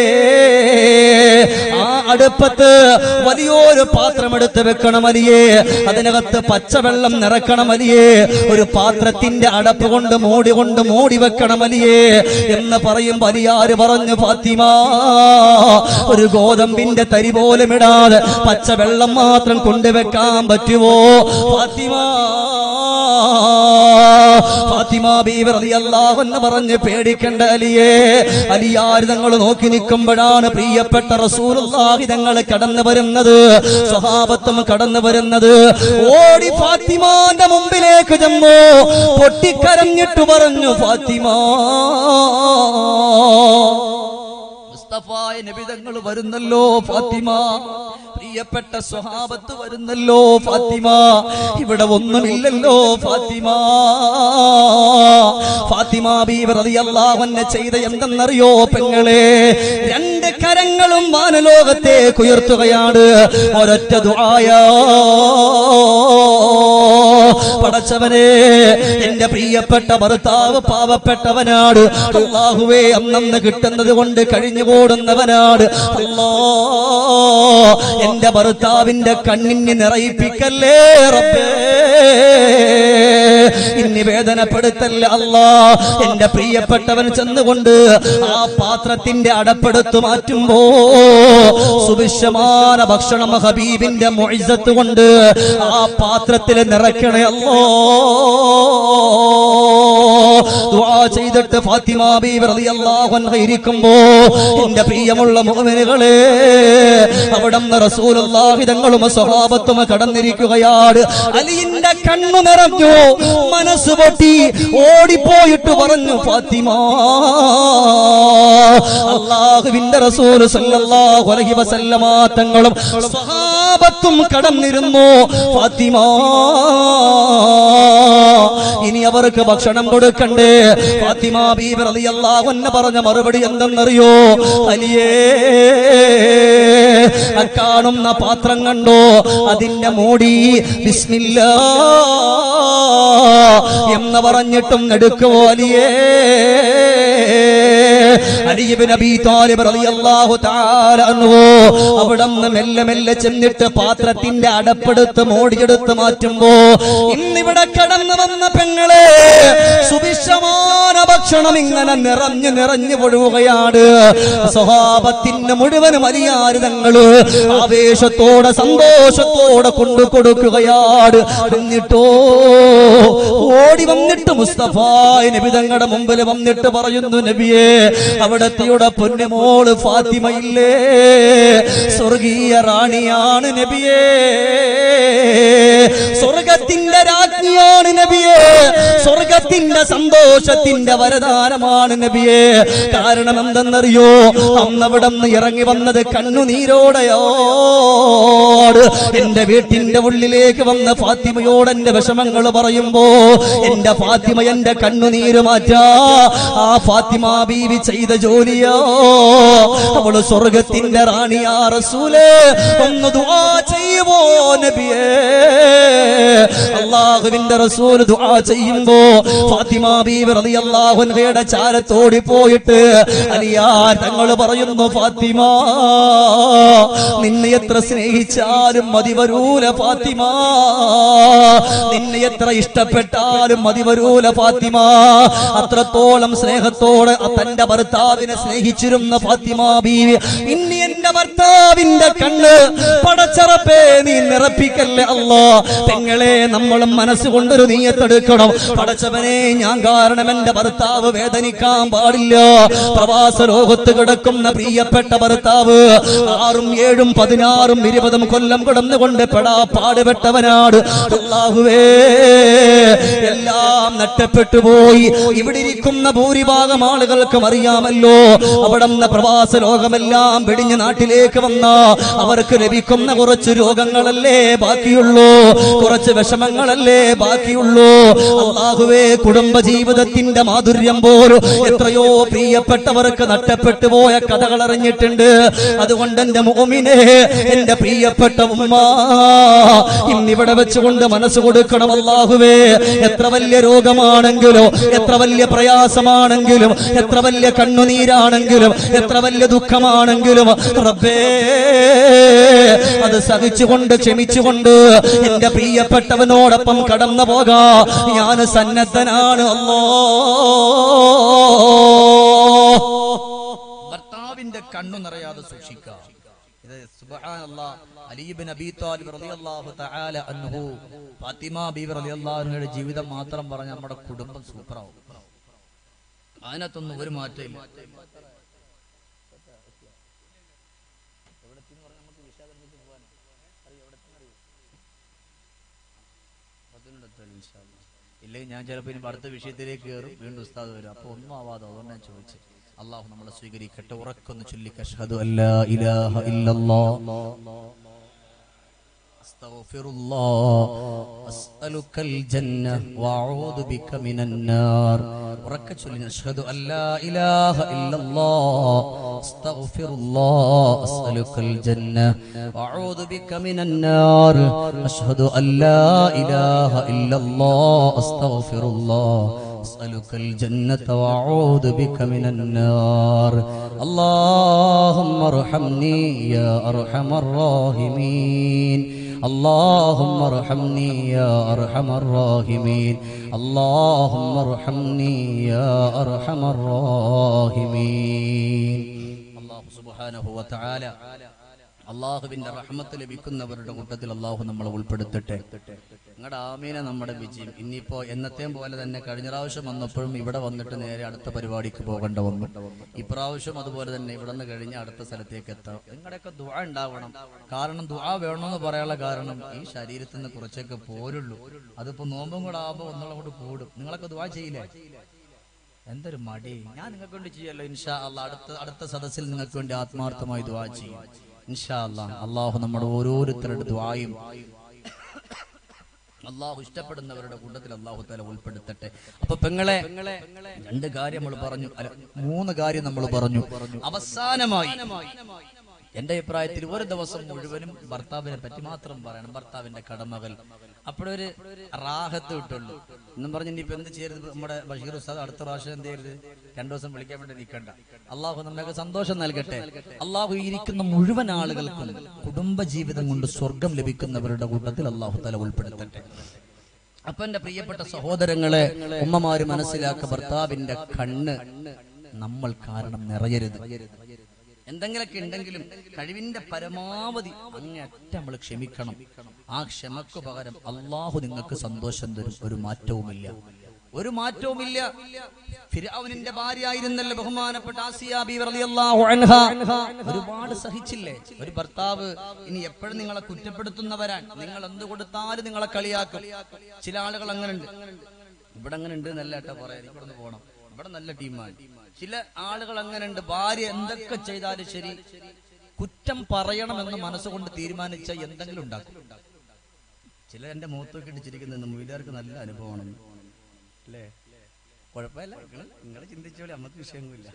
ആ അടുപ്പത്ത് വലിയൊരു പാത്രം എടുത്ത് വെക്കണം അലിയേ അതിനകത്ത് പച്ചവെള്ളം നിറക്കണം അലിയേ ഒരു പാത്രത്തിന്റെ അടപ്പ് കൊണ്ട് മൂടി കൊണ്ട് മൂടി വെക്കണം അലിയേ എന്ന് പറയുമ്പോ അലിയാര് പറഞ്ഞു ഫാത്തിമ ഒരു ഗോതമ്പിന്റെ തരി പോലും ഇടാതെ പച്ചവെള്ളം മാത്രം കൊണ്ടുവെക്കാൻ പറ്റുമോ ഫാത്തിമ ഫാത്തിമ ബീവി റളിയല്ലാഹു അൻഹ പറഞ്ഞ് പേടിക്കണ്ട അലിയേ അലിയാർ തങ്ങൾ നോക്കി നിൽക്കുമ്പോഴാണ് പ്രിയപ്പെട്ട റസൂലുള്ളാഹി തങ്ങൾ കടന്നു വരുന്നത് സ്വഹാബത്തും കടന്നു വരുന്നത് ഓടി ഫാത്തിമാന്റെ മുമ്പിലേക്ക് ചെന്നു പൊട്ടിക്കരഞ്ഞിട്ട് പറഞ്ഞു ഫാത്തിമ മുസ്തഫായ നബിതങ്ങൾ വരുന്നല്ലോ ഫാത്തിമ പ്രിയപ്പെട്ട സ്വഹാബത്ത് വരുന്നല്ലോ ഫാത്തിമ ഇവിടെ ഒന്നുമില്ലല്ലോ ഫാത്തിമ ഫാത്തിമ ബീവി റളിയല്ലാഹു അൻഹ ചെയ്ത എന്തെന്നറിയോ പെങ്ങളെ രണ്ട് കരങ്ങളും വാനലോകത്തേക്ക് ഉയർത്തുകയാണ് ഒരൊറ്റ ദുആയ പടച്ചവനെ എന്റെ പ്രിയപ്പെട്ട ഭർത്താവ് പാവപ്പെട്ടവനാണ് അള്ളാഹുവേ അന്നന്ന് കിട്ടുന്നത് കൊണ്ട് കഴിഞ്ഞു കൂടുന്നവനാണ് അല്ലാ എന്റെ ഭർത്താവിന്റെ കണ്ണിന് നിറയിപ്പിക്കല്ലേ റബ്ബേ ഇനി വേദനപ്പെടുത്തല്ല അല്ലാ എന്റെ പ്രിയപ്പെട്ടവൻ ചെന്നുകൊണ്ട് ആ പാത്രത്തിന്റെ അടപ്പെടുത്തു മാറ്റുമ്പോ സുവിശമാന ഭക്ഷണം ഹബീബിന്റെ മൊഴിസത്ത് കൊണ്ട് ആ പാത്രത്തിൽ നിറയ്ക്കണേ അല്ലോ ദുആ ചെയ്തിട്ട് ഫാത്തിമ ബീവി റളിയല്ലാഹു അൻഹ ഇരിക്കുമ്പോ എന്റെ പ്രിയമുള്ള മുഅ്മിനുകളെ അവിടുന്ന് റസൂലുള്ളാഹി തങ്ങളും സ്വഹാബത്തും കടന്നിരിക്കുകയാണ് അലിന്റെ കണ്ണു നിറഞ്ഞു മനസ്സ് പൊട്ടി ഓടിപ്പോയിട്ട് പറഞ്ഞു ഫാത്തിമ അള്ളാഹുവിന്റെ റസൂൽ സല്ലല്ലാഹു അലൈഹി വസല്ലമ തങ്ങളും സ്വഹാബത്തും കടന്നിരുന്നു ഫാത്തിമ ഇനി അവർക്ക് ഭക്ഷണം കൊടുക്കണ്ടേ ഫാത്തിമ ബീബി റളിയല്ലാഹു അൻഹ പറഞ്ഞ മറുപടി എന്തെന്നറിയോ അലിയേ ആ കാണുന്ന പാത്രം കണ്ടോ അതിന്റെ മൂടി ബിസ്മില്ലാ എന്ന് പറഞ്ഞിട്ടും എടുക്കുവോ അലിയേ അലിയിബിൻ അബീ താലിബ് റളിയല്ലാഹു തആല അൻഹു അവിടുന്ന് മെല്ലെ മെല്ലെ ചെന്നിട്ട് പാത്രത്തിന്റെ അടപ്പെടുത്ത് മോടിയെടുത്ത് മാറ്റുമ്പോ ഇന്നിവിടെ കടന്നു വന്ന പെങ്ങളെ സുവിശമാന ഭക്ഷണം ഇങ്ങനെ നിറഞ്ഞു നിറഞ്ഞു ഒഴുകുകയാണ് സ്വഭാവത്തിന് മുഴുവൻ മലിയാരിതങ്ങള് ആവേശത്തോടെ സന്തോഷത്തോടെ കൊണ്ടു കൊടുക്കുകയാണ് എന്നിട്ടോ ഓടി വന്നിട്ട് മുസ്തഫ നബി തങ്ങളുടെ മുമ്പിൽ വന്നിട്ട് പറയുന്നു നബിയെ അവിടത്തെയുടെ പൊന്നുമോള് ഫാത്തിമയില്ലേ സ്വർഗീയ റാണിയാണ് നബിയേ സ്വർഗത്തിന്റെ രാജ്ഞിയാണ് നബിയേ സ്വർഗത്തിന്റെ സന്തോഷത്തിന്റെ വരദാനമാണ് നബിയേ കാരണം എന്തെന്നറിയോ അന്നവിടെ നിന്ന് ഇറങ്ങി വന്നത് കണ്ണുനീരോടെയോട് എന്റെ വീട്ടിന്റെ ഉള്ളിലേക്ക് വന്ന ഫാത്തിമയോട് എന്റെ വിഷമങ്ങൾ പറയുമ്പോ എന്റെ ഫാത്തിമ എന്റെ കണ്ണുനീര് മാറ്റാ ആ ഫാത്തിമ ബീവി ചെയ്ത ജോലിയോ അവള് സ്വർഗത്തിന്റെ റാണിയാ റസൂലേ ഒന്ന് ദുആ ചെയ്യുമോ നബിയേ അള്ളാഹുവിന്റെ റസൂൽ ദുആ ചെയ്യുമ്പോ ഫാത്തിമ ബീവി റളിയല്ലാഹു അൻഹയുടെ ചാരത്തോടി പോയിട്ട് അലിയാർ തങ്ങൾ പറയുന്നു ഫാത്തിമ നിന്നെ എത്ര സ്നേഹിച്ചാലും മതി വരൂല ഫാത്തിമ നിന്നെ എത്ര ഇഷ്ടപ്പെട്ടാലും മതി വരൂല ഫാത്തിമ അത്രത്തോളം സ്നേഹത്തോടെ തന്റെ ഭർത്താവിനെ സ്നേഹിച്ചിരുന്ന ഫാത്തിമ ബീവി ഇനി എന്റെ ഭർത്താവിന്റെ കണ്ണ് പടച്ചറപ്പേ നീ നിറപ്പിക്കല്ലേ അല്ലോ പെങ്ങളെ നമ്മളും മനസ്സുകൊണ്ടൊരു നീയത്തെടുക്കണം പടച്ചവനെ ഞാൻ കാരണം എന്റെ ഭർത്താവ് വേദനിക്കാൻ പാടില്ല പ്രവാസ ലോകത്ത് കിടക്കുന്ന പ്രിയപ്പെട്ട ഭർത്താവ് ആറും ഏഴും പതിനാറും ഇരുപതും കൊല്ലം കിടന്നുകൊണ്ട് പെടാ പാടുപെട്ടവനാണ് അല്ലാഹുവേ എല്ലാം നഷ്ടപ്പെട്ടു പോയി ഇവിടെ ഇരിക്കുന്ന ഭൂരിഭാഗം ആളുകൾക്കും അറിയാമല്ലോ അവിടെ നിന്ന് പ്രവാസ ലോകമെല്ലാം വെടിഞ്ഞ് നാട്ടിലേക്ക് വന്ന അവർക്ക് ലഭിക്കുന്ന കുറച്ച് രോഗങ്ങളല്ലേ ബാക്കിയുള്ളൂ കുറച്ച് വിഷമങ്ങളല്ലേ ബാക്കിയുള്ളൂ അള്ളാഹുവേ കുടുംബ ജീവിതത്തിന്റെ മാധുര്യം പോലും എത്രയോ പ്രിയപ്പെട്ടവർക്ക് നഷ്ടപ്പെട്ടു പോയ കഥകൾ അറിഞ്ഞിട്ടുണ്ട് അതുകൊണ്ട് എന്റെ മോമിനെ എന്റെ പ്രിയപ്പെട്ട ഉമ്മ ഇന്നിവിടെ വെച്ചുകൊണ്ട് മനസ്സ് കൊടുക്കണം അള്ളാഹുവേ എത്ര വലിയ രോഗമാണെങ്കിലും എത്ര വലിയ പ്രയാസമാണെങ്കിലും എത്ര വലിയ കണ്ണുനീരാണെങ്കിലും എത്ര വലിയ ദുഃഖമാണെങ്കിലും റബ്ബേ അത് സഹിച്ചുകൊണ്ട് ക്ഷമിച്ചുകൊണ്ട് എന്റെ പ്രിയപ്പെട്ടവനോടൊപ്പം കടന്നു പോകാ ഞാൻ സന്നദ്ധനാണ് അല്ലോ ഭർത്താവിന്റെ കണ്ണു നിറയാതെ സൂക്ഷിക്കുക ഇത് സുബ്ഹാനല്ലാഹ് അലീബിൻ അബീ താലിബ് റളിയല്ലാഹു തആല അൻഹു ഫാത്തിമ ബീവി റളിയല്ലാഹു അൻഹയുടെ ജീവിതം മാത്രം പറഞ്ഞ നമ്മുടെ കുടുംബം സൂപ്പറാവും അതിനകത്തൊന്നും ഒരു മാറ്റമില്ല ഇല്ലെങ്കിൽ ഞാൻ ചിലപ്പോൾ ഇനി അടുത്ത വിഷയത്തിലേക്ക് കയറും വീണ്ടും ഉസ്താദ് വരും അപ്പൊ ഒന്നും ആവാതെ അതുകൊണ്ട് ഞാൻ ചോദിച്ചു അള്ളാഹു നമ്മളെ സ്വീകരിക്കട്ടെ ഉറക്കൊന്ന് ചൊല്ലിക്ക അഷ്ഹദു അല്ലാ ഇലാഹ ഇല്ലല്ലാഹ് أستغفر الله أسألك الجنة وأعوذ بك من النار وركت أشهد أن لا إله إلا الله أستغفر الله أسألك الجنة وأعوذ بك من النار أشهد أن لا إله إلا الله أستغفر الله أسألك الجنة وأعوذ بك من النار اللهم ارحمني يا أرحم الراحمين اللهم ارحمني يا أرحم الراحمين اللهم ارحمني يا أرحم الراحمين അള്ളാഹു സുബ്ഹാനഹു വതആല അള്ളാഹുവിന്റെ റഹ്മത്ത് ലഭിക്കുന്നവരുടെ കൂട്ടത്തിൽ അള്ളാഹു നമ്മളെ ഉൾപ്പെടുത്തട്ടെ നിങ്ങളുടെ ആമീന നമ്മുടെ വിജയം ഇനിയിപ്പോ എന്നത്തെയും പോലെ തന്നെ കഴിഞ്ഞ പ്രാവശ്യം വന്നപ്പോഴും ഇവിടെ വന്നിട്ട് നേരെ അടുത്ത പരിപാടിക്ക് പോകേണ്ട വന്നു ഇപ്രാവശ്യം അതുപോലെ തന്നെ ഇവിടെ നിന്ന് കഴിഞ്ഞ് അടുത്ത സ്ഥലത്തേക്ക് എത്താം നിങ്ങളുടെയൊക്കെ ദുആ ഉണ്ടാവണം കാരണം ദുആ വേണമെന്ന് പറയാനുള്ള കാരണം ഈ ശരീരത്തിൽ നിന്ന് കുറച്ചൊക്കെ പോരുള്ളൂ അതിപ്പോ നോമ്പും കൂടെ ആകുമ്പോൾ ഒന്നുകൂടെ കൊണ്ട് കൂടും നിങ്ങളൊക്കെ ദുആ ചെയ്യില്ലേ എന്തൊരു മടി ഞാൻ നിങ്ങൾക്ക് വേണ്ടി ചെയ്യല്ലോ ഇൻഷാ അല്ലാ അടുത്ത അടുത്ത സദസ്സിൽ നിങ്ങൾക്ക് വേണ്ടി ആത്മാർത്ഥമായി ദുആ ചെയ്യും ഇൻഷാ അല്ലാ അള്ളാഹു നമ്മുടെ ഓരോരുത്തരുടെ ദുആയും അള്ളാഹു ഇഷ്ടപ്പെടുന്നവരുടെ കൂട്ടത്തിൽ അള്ളാഹു തല ഉൾപ്പെടുത്തട്ടെ അപ്പൊ പെങ്ങളെ രണ്ട് കാര്യം നമ്മൾ പറഞ്ഞു അല്ല മൂന്ന് കാര്യം നമ്മൾ പറഞ്ഞു അവസാനമായി എന്റെ അഭിപ്രായത്തിൽ ഒരു ദിവസം മുഴുവനും ഭർത്താവിനെ പറ്റി മാത്രം പറയണം ഭർത്താവിന്റെ കടമകൾ അപ്പോഴൊരു റാഹത്ത് കിട്ടുള്ളൂ എന്നും പറഞ്ഞ് ഇനിയിപ്പോ എന്ത് ചെയ്യരുത് നമ്മുടെ ബഷീർ ഉസ്താദ് അടുത്ത പ്രാവശ്യം എന്ത് ചെയ്യരുത് രണ്ടു ദിവസം വിളിക്കാൻ വേണ്ടി നിൽക്കണ്ട അള്ളാഹു നമ്മൾക്ക് സന്തോഷം നൽകട്ടെ അള്ളാഹു ഇരിക്കുന്ന മുഴുവൻ ആളുകൾക്കും കുടുംബ ജീവിതം കൊണ്ട് സ്വർഗം ലഭിക്കുന്നവരുടെ കൂട്ടത്തിൽ അള്ളാഹു തല ഉൾപ്പെടുത്തട്ടെ അപ്പൊ എന്റെ പ്രിയപ്പെട്ട സഹോദരങ്ങളെ ഉമ്മമാര് മനസ്സിലാക്ക ഭർത്താവിന്റെ കണ്ണ് നമ്മൾ കാരണം നിറയരുത് എന്തെങ്കിലൊക്കെ ഉണ്ടെങ്കിലും കഴിവിന്റെ പരമാവധി അങ്ങേയറ്റം നമ്മൾ ക്ഷമിക്കണം ആ ക്ഷമക്ക് പകരം അള്ളാഹു നിങ്ങൾക്ക് സന്തോഷം തരും ഒരു മാറ്റവുമില്ല ഒരു മാറ്റവുമില്ല ഫിർഔനിന്റെ ഭാര്യയായിരുന്നല്ലോ ബഹുമാനപ്പെട്ട ആസിയ ബീവി റളിയല്ലാഹു അൻഹ ഒരുപാട് സഹിച്ചില്ലേ ഒരു ഭർത്താവ് ഇനി എപ്പോഴും നിങ്ങളെ കുറ്റപ്പെടുത്തുന്നവരാൻ നിങ്ങൾ എന്ത് കൊടുത്താലും നിങ്ങളെ കളിയാക്കും ചില ആളുകൾ അങ്ങനെ ഉണ്ട് ഇവിടെ അങ്ങനെ ഉണ്ട് എന്നല്ല കേട്ടോ പറയാൻ ഇവിടെ നിന്ന് പോണം ഇവിടെ നല്ല ടീമാണ് ചില ആളുകൾ അങ്ങനെ ഉണ്ട് ഭാര്യ എന്തൊക്കെ ചെയ്താലും ശരി കുറ്റം പറയണമെന്ന് മനസ്സുകൊണ്ട് തീരുമാനിച്ച എന്തെങ്കിലും ഉണ്ടാക്കും ചില എന്റെ മുഖത്തൊക്കെ ഇടിച്ചിരിക്കുന്ന മൊയിലാർക്ക് നല്ല അനുഭവമാണ് അല്ലേ കുഴപ്പമില്ല നിങ്ങൾ നിങ്ങൾ ചിന്തിച്ചോളി നമുക്ക് വിഷയങ്ങളില്ല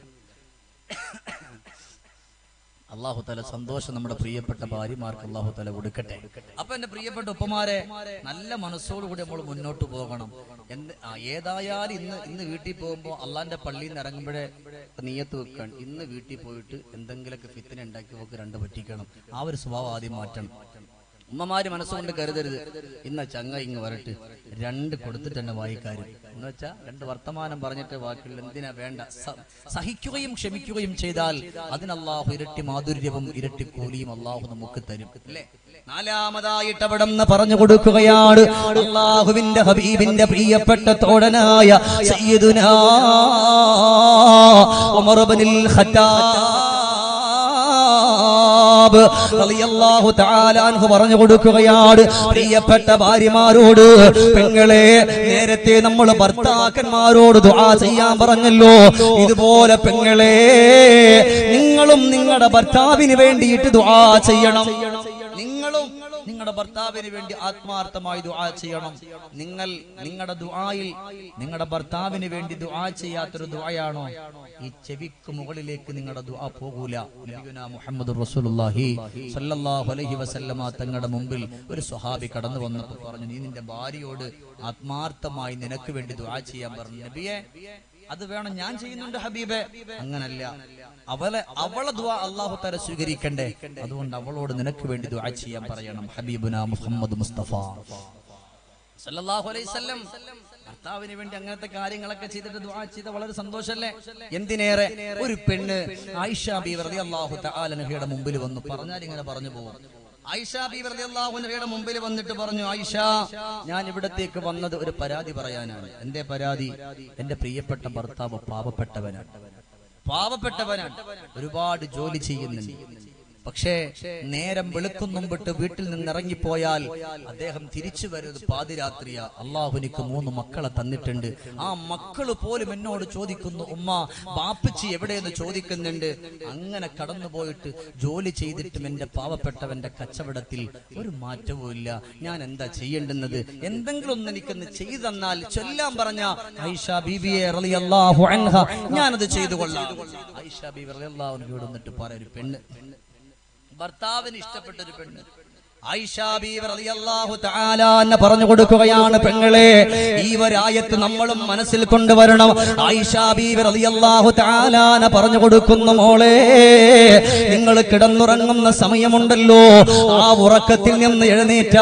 അള്ളാഹു തല സന്തോഷം നമ്മുടെ പ്രിയപ്പെട്ട ഭാര്യമാർക്ക് അള്ളാഹു തല കൊടുക്കട്ടെ അപ്പൊ എന്റെ പ്രിയപ്പെട്ട ഉപ്പമാരെ നല്ല മനസ്സോടുകൂടി നമ്മൾ മുന്നോട്ട് പോകണം എന്ത് ആ, ഏതായാലും ഇന്ന് ഇന്ന് വീട്ടിൽ പോകുമ്പോൾ അള്ളാന്റെ പള്ളിയിൽ നിന്ന് ഇറങ്ങുമ്പോഴേ നീയത്ത് വെക്കാൻ ഇന്ന് വീട്ടിൽ പോയിട്ട് എന്തെങ്കിലുമൊക്കെ ഫിത്തിനെ ഉണ്ടാക്കി നോക്ക് രണ്ട് പറ്റിക്കണം ആ ഒരു സ്വഭാവം ആദ്യം മാറ്റണം ഉമ്മമാര് മനസ്സുകൊണ്ട് കരുതരുത് ഇന്ന ചങ്ങ ഇങ്ങ് വരട്ട് രണ്ട് കൊടുത്തിട്ട് തന്നെ വായിക്കാരും എന്ന് വെച്ചാ രണ്ട് വർത്തമാനം പറഞ്ഞിട്ട് വാക്കുകൾ എന്തിനാ വേണ്ട സ- സഹിക്കുകയും ക്ഷമിക്കുകയും ചെയ്താൽ അതിന് അള്ളാഹു ഇരട്ടി മാധുര്യവും ഇരട്ടി കൂലിയും അള്ളാഹു നമുക്ക് തരും അല്ലേ നാലാമതായിട്ട് അവിടെ നിന്ന് പറഞ്ഞു കൊടുക്കുകയാണ് അള്ളാഹുവിന്റെ ഹബീബിന്റെ പ്രിയപ്പെട്ട തോഴനായ സയ്യിദുനാ ഉമർ ഇബ്നുൽ ഖത്താബ് റളിയല്ലാഹു തആല അൻഹു പറഞ്ഞു കൊടുക്കുകയാണ് പ്രിയപ്പെട്ട ഭാര്യമാരോട് പെങ്ങളെ നേരത്തെ നമ്മൾ ഭർത്താക്കന്മാരോട് ദുആ ചെയ്യാൻ പറഞ്ഞല്ലോ ഇതുപോലെ പെങ്ങളെ നിങ്ങളും നിങ്ങളുടെ ഭർത്താവിന് വേണ്ടിയിട്ട് ദുആ ചെയ്യണം നിങ്ങളും നിങ്ങളുടെ ഭർത്താവിന് വേണ്ടി ആത്മാർത്ഥമായി ദുആ ചെയ്യണം നിങ്ങൾ നിങ്ങളുടെ ദുആയിൽ നിങ്ങളുടെ ഭർത്താവിന് വേണ്ടി ദുആ ചെയ്യാത്തൊരു ദുആയാണോ ഈ ചെവിക്ക് മുകളിലേക്ക് നിങ്ങളുടെ ദുആ പോകൂല നബിയുനാ മുഹമ്മദ് റസൂലുള്ളാഹി സല്ലല്ലാഹു അലൈഹി വസല്ലമ തങ്ങളുടെ മുമ്പിൽ ഒരു സ്വഹാബി കടന്നു വന്നപ്പോൾ പറഞ്ഞു നീ നിന്റെ ഭാര്യയോട് ആത്മാർത്ഥമായി നിനക്ക് വേണ്ടി ദുആ ചെയ്യാൻ പറഞ്ഞു നബിയെ അത് വേണം ഞാൻ ചെയ്യുന്നുണ്ട് ഹബീബെ അങ്ങനല്ല അവളെ അവളെ ദുആ അള്ളാഹു തല സ്വീകരിക്കണ്ടേ അതുകൊണ്ട് അവളോട് നിനക്ക് വേണ്ടി ദുആ ചെയ്യാൻ പറയണം ഹബീബുന മുഹമ്മദ് മുസ്തഫ സല്ലല്ലാഹു അലൈഹി വസല്ലം ഭർത്താവിന് വേണ്ടി അങ്ങനത്തെ കാര്യങ്ങളൊക്കെ ചെയ്തിട്ട് ദുആ ചെയ്ത വളരെ സന്തോഷല്ലേ എന്തിനേറെ ഒരു പെണ്ണ് ആയിഷ ബി റളിയല്ലാഹു തആല നബിയുടെ മുമ്പിൽ വന്നു പറഞ്ഞാൽ ഇങ്ങനെ പറഞ്ഞു പോകും ആയിഷ ബി റളിയല്ലാഹു അൻഹയുടെ മുമ്പിൽ വന്നിട്ട് പറഞ്ഞു ആയിഷ ഞാൻ ഇവിടത്തേക്ക് വന്നത് ഒരു പരാതി പറയാനാണ് എന്റെ പരാതി എന്റെ പ്രിയപ്പെട്ട ഭർത്താവ് പാവപ്പെട്ടവനാണ് പാവപ്പെട്ടവനാണ് ഒരുപാട് ജോലി ചെയ്യുന്നുണ്ട് പക്ഷേ നേരം വെളുക്കും മുമ്പിട്ട് വീട്ടിൽ നിന്ന് ഇറങ്ങിപ്പോയാൽ അദ്ദേഹം തിരിച്ചു വരുന്നത് പാതിരാത്രിയ അള്ളാഹുനിക്ക് മൂന്ന് മക്കളെ തന്നിട്ടുണ്ട് ആ മക്കള് പോലും എന്നോട് ചോദിക്കുന്നു ഉമ്മ ബാപ്പച്ചി എവിടെയെന്ന് ചോദിക്കുന്നുണ്ട് അങ്ങനെ കടന്നു പോയിട്ട് ജോലി ചെയ്തിട്ടും എന്റെ പാവപ്പെട്ടവന്റെ കച്ചവടത്തിൽ ഒരു മാറ്റവും ഇല്ല ഞാൻ എന്താ ചെയ്യേണ്ടുന്നത് എന്തെങ്കിലും ഒന്ന് എനിക്കൊന്ന് ചെയ്തു തന്നാൽ ചൊല്ലാൻ പറഞ്ഞ ഐഷ ബീബിയെ റളിയല്ലാഹു അൻഹ ഞാനത് ചെയ്തു കൊള്ളാം ഐഷ ബീബി റളിയല്ലാഹു അൻഹ ഇവിടെ വന്നിട്ട് പറ ഒരു പെണ്ണ് ഭർത്താവിന് ഇഷ്ടപ്പെട്ട ഒരു പെണ്ണ് ഐഷ ബീവി റളിയല്ലാഹു തആല എന്ന് പറഞ്ഞു കൊടുക്കുകയാണ് പെങ്ങളെ ഈ ഒരായത്ത് നമ്മളും മനസ്സിൽ കൊണ്ടുവരണം ആയിഷ ബീവി റളിയല്ലാഹു തആലാന പറഞ്ഞു കൊടുക്കുന്നു മോളെ നിങ്ങൾ കിടന്നുറങ്ങുന്ന സമയമുണ്ടല്ലോ ആ ഉറക്കത്തിൽ നിന്ന് എഴുന്നേറ്റാ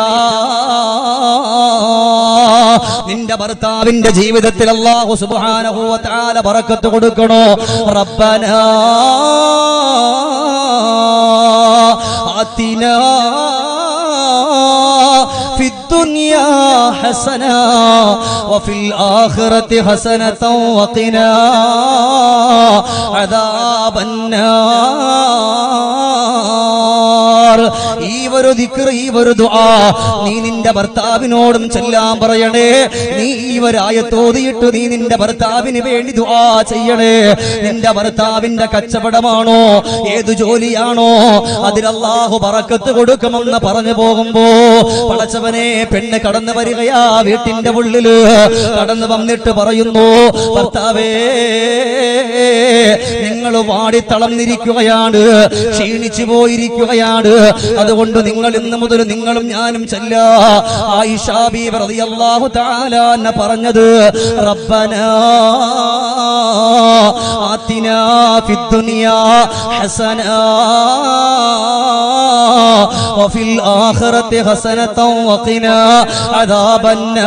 നിന്റെ ഭർത്താവിന്റെ ജീവിതത്തിൽ അല്ലാഹു സുബ്ഹാനഹു വ തആല ബറക്കത്ത് കൊടുക്കണോ റബ്ബനാ آتنا في الدنيا حسنة وفي الآخرة حسنة وقنا عذاب النار ഈ ഒരു ദിക്ർ ഈ ഒരു ദുആ നീ നിന്റെ ഭർത്താവിനോടും ചെല്ലാൻ പറയണേ നീ ഈ ഒരു ആയത്തോതിയിട്ട് നീ നിന്റെ ഭർത്താവിന് വേണ്ടി ദുആ ചെയ്യണേ നിന്റെ ഭർത്താവിന്റെ കച്ചവടമാണോ ഏതു ജോലിയാണോ അതിൽ അല്ലാഹു ബറക്കത്ത് കൊടുക്കുമെന്ന് പറഞ്ഞു പോകുമ്പോ പടച്ചവനെ പെണ്ണ് കടന്നു വരികയാ വീട്ടിന്റെ ഉള്ളില് കടന്നു വന്നിട്ട് പറയുന്നു ഭർത്താവേ നിങ്ങൾ വാടി തളർന്നിരിക്കുകയാണ് ക്ഷീണിച്ചു പോയിരിക്കുകയാണ് അതുകൊണ്ട് നിങ്ങൾ ഇന്ന് മുതൽ നിങ്ങളും ഞാനും ചെല്ല ആയിഷാ ബീവി റളിയല്ലാഹു തആല എന്നെ പറഞ്ഞത് റബ്ബനാ ആതിനാ ഫിദ് ദുനിയാ ഹസനാ وفي الآخرة حسنة وقنا عذاب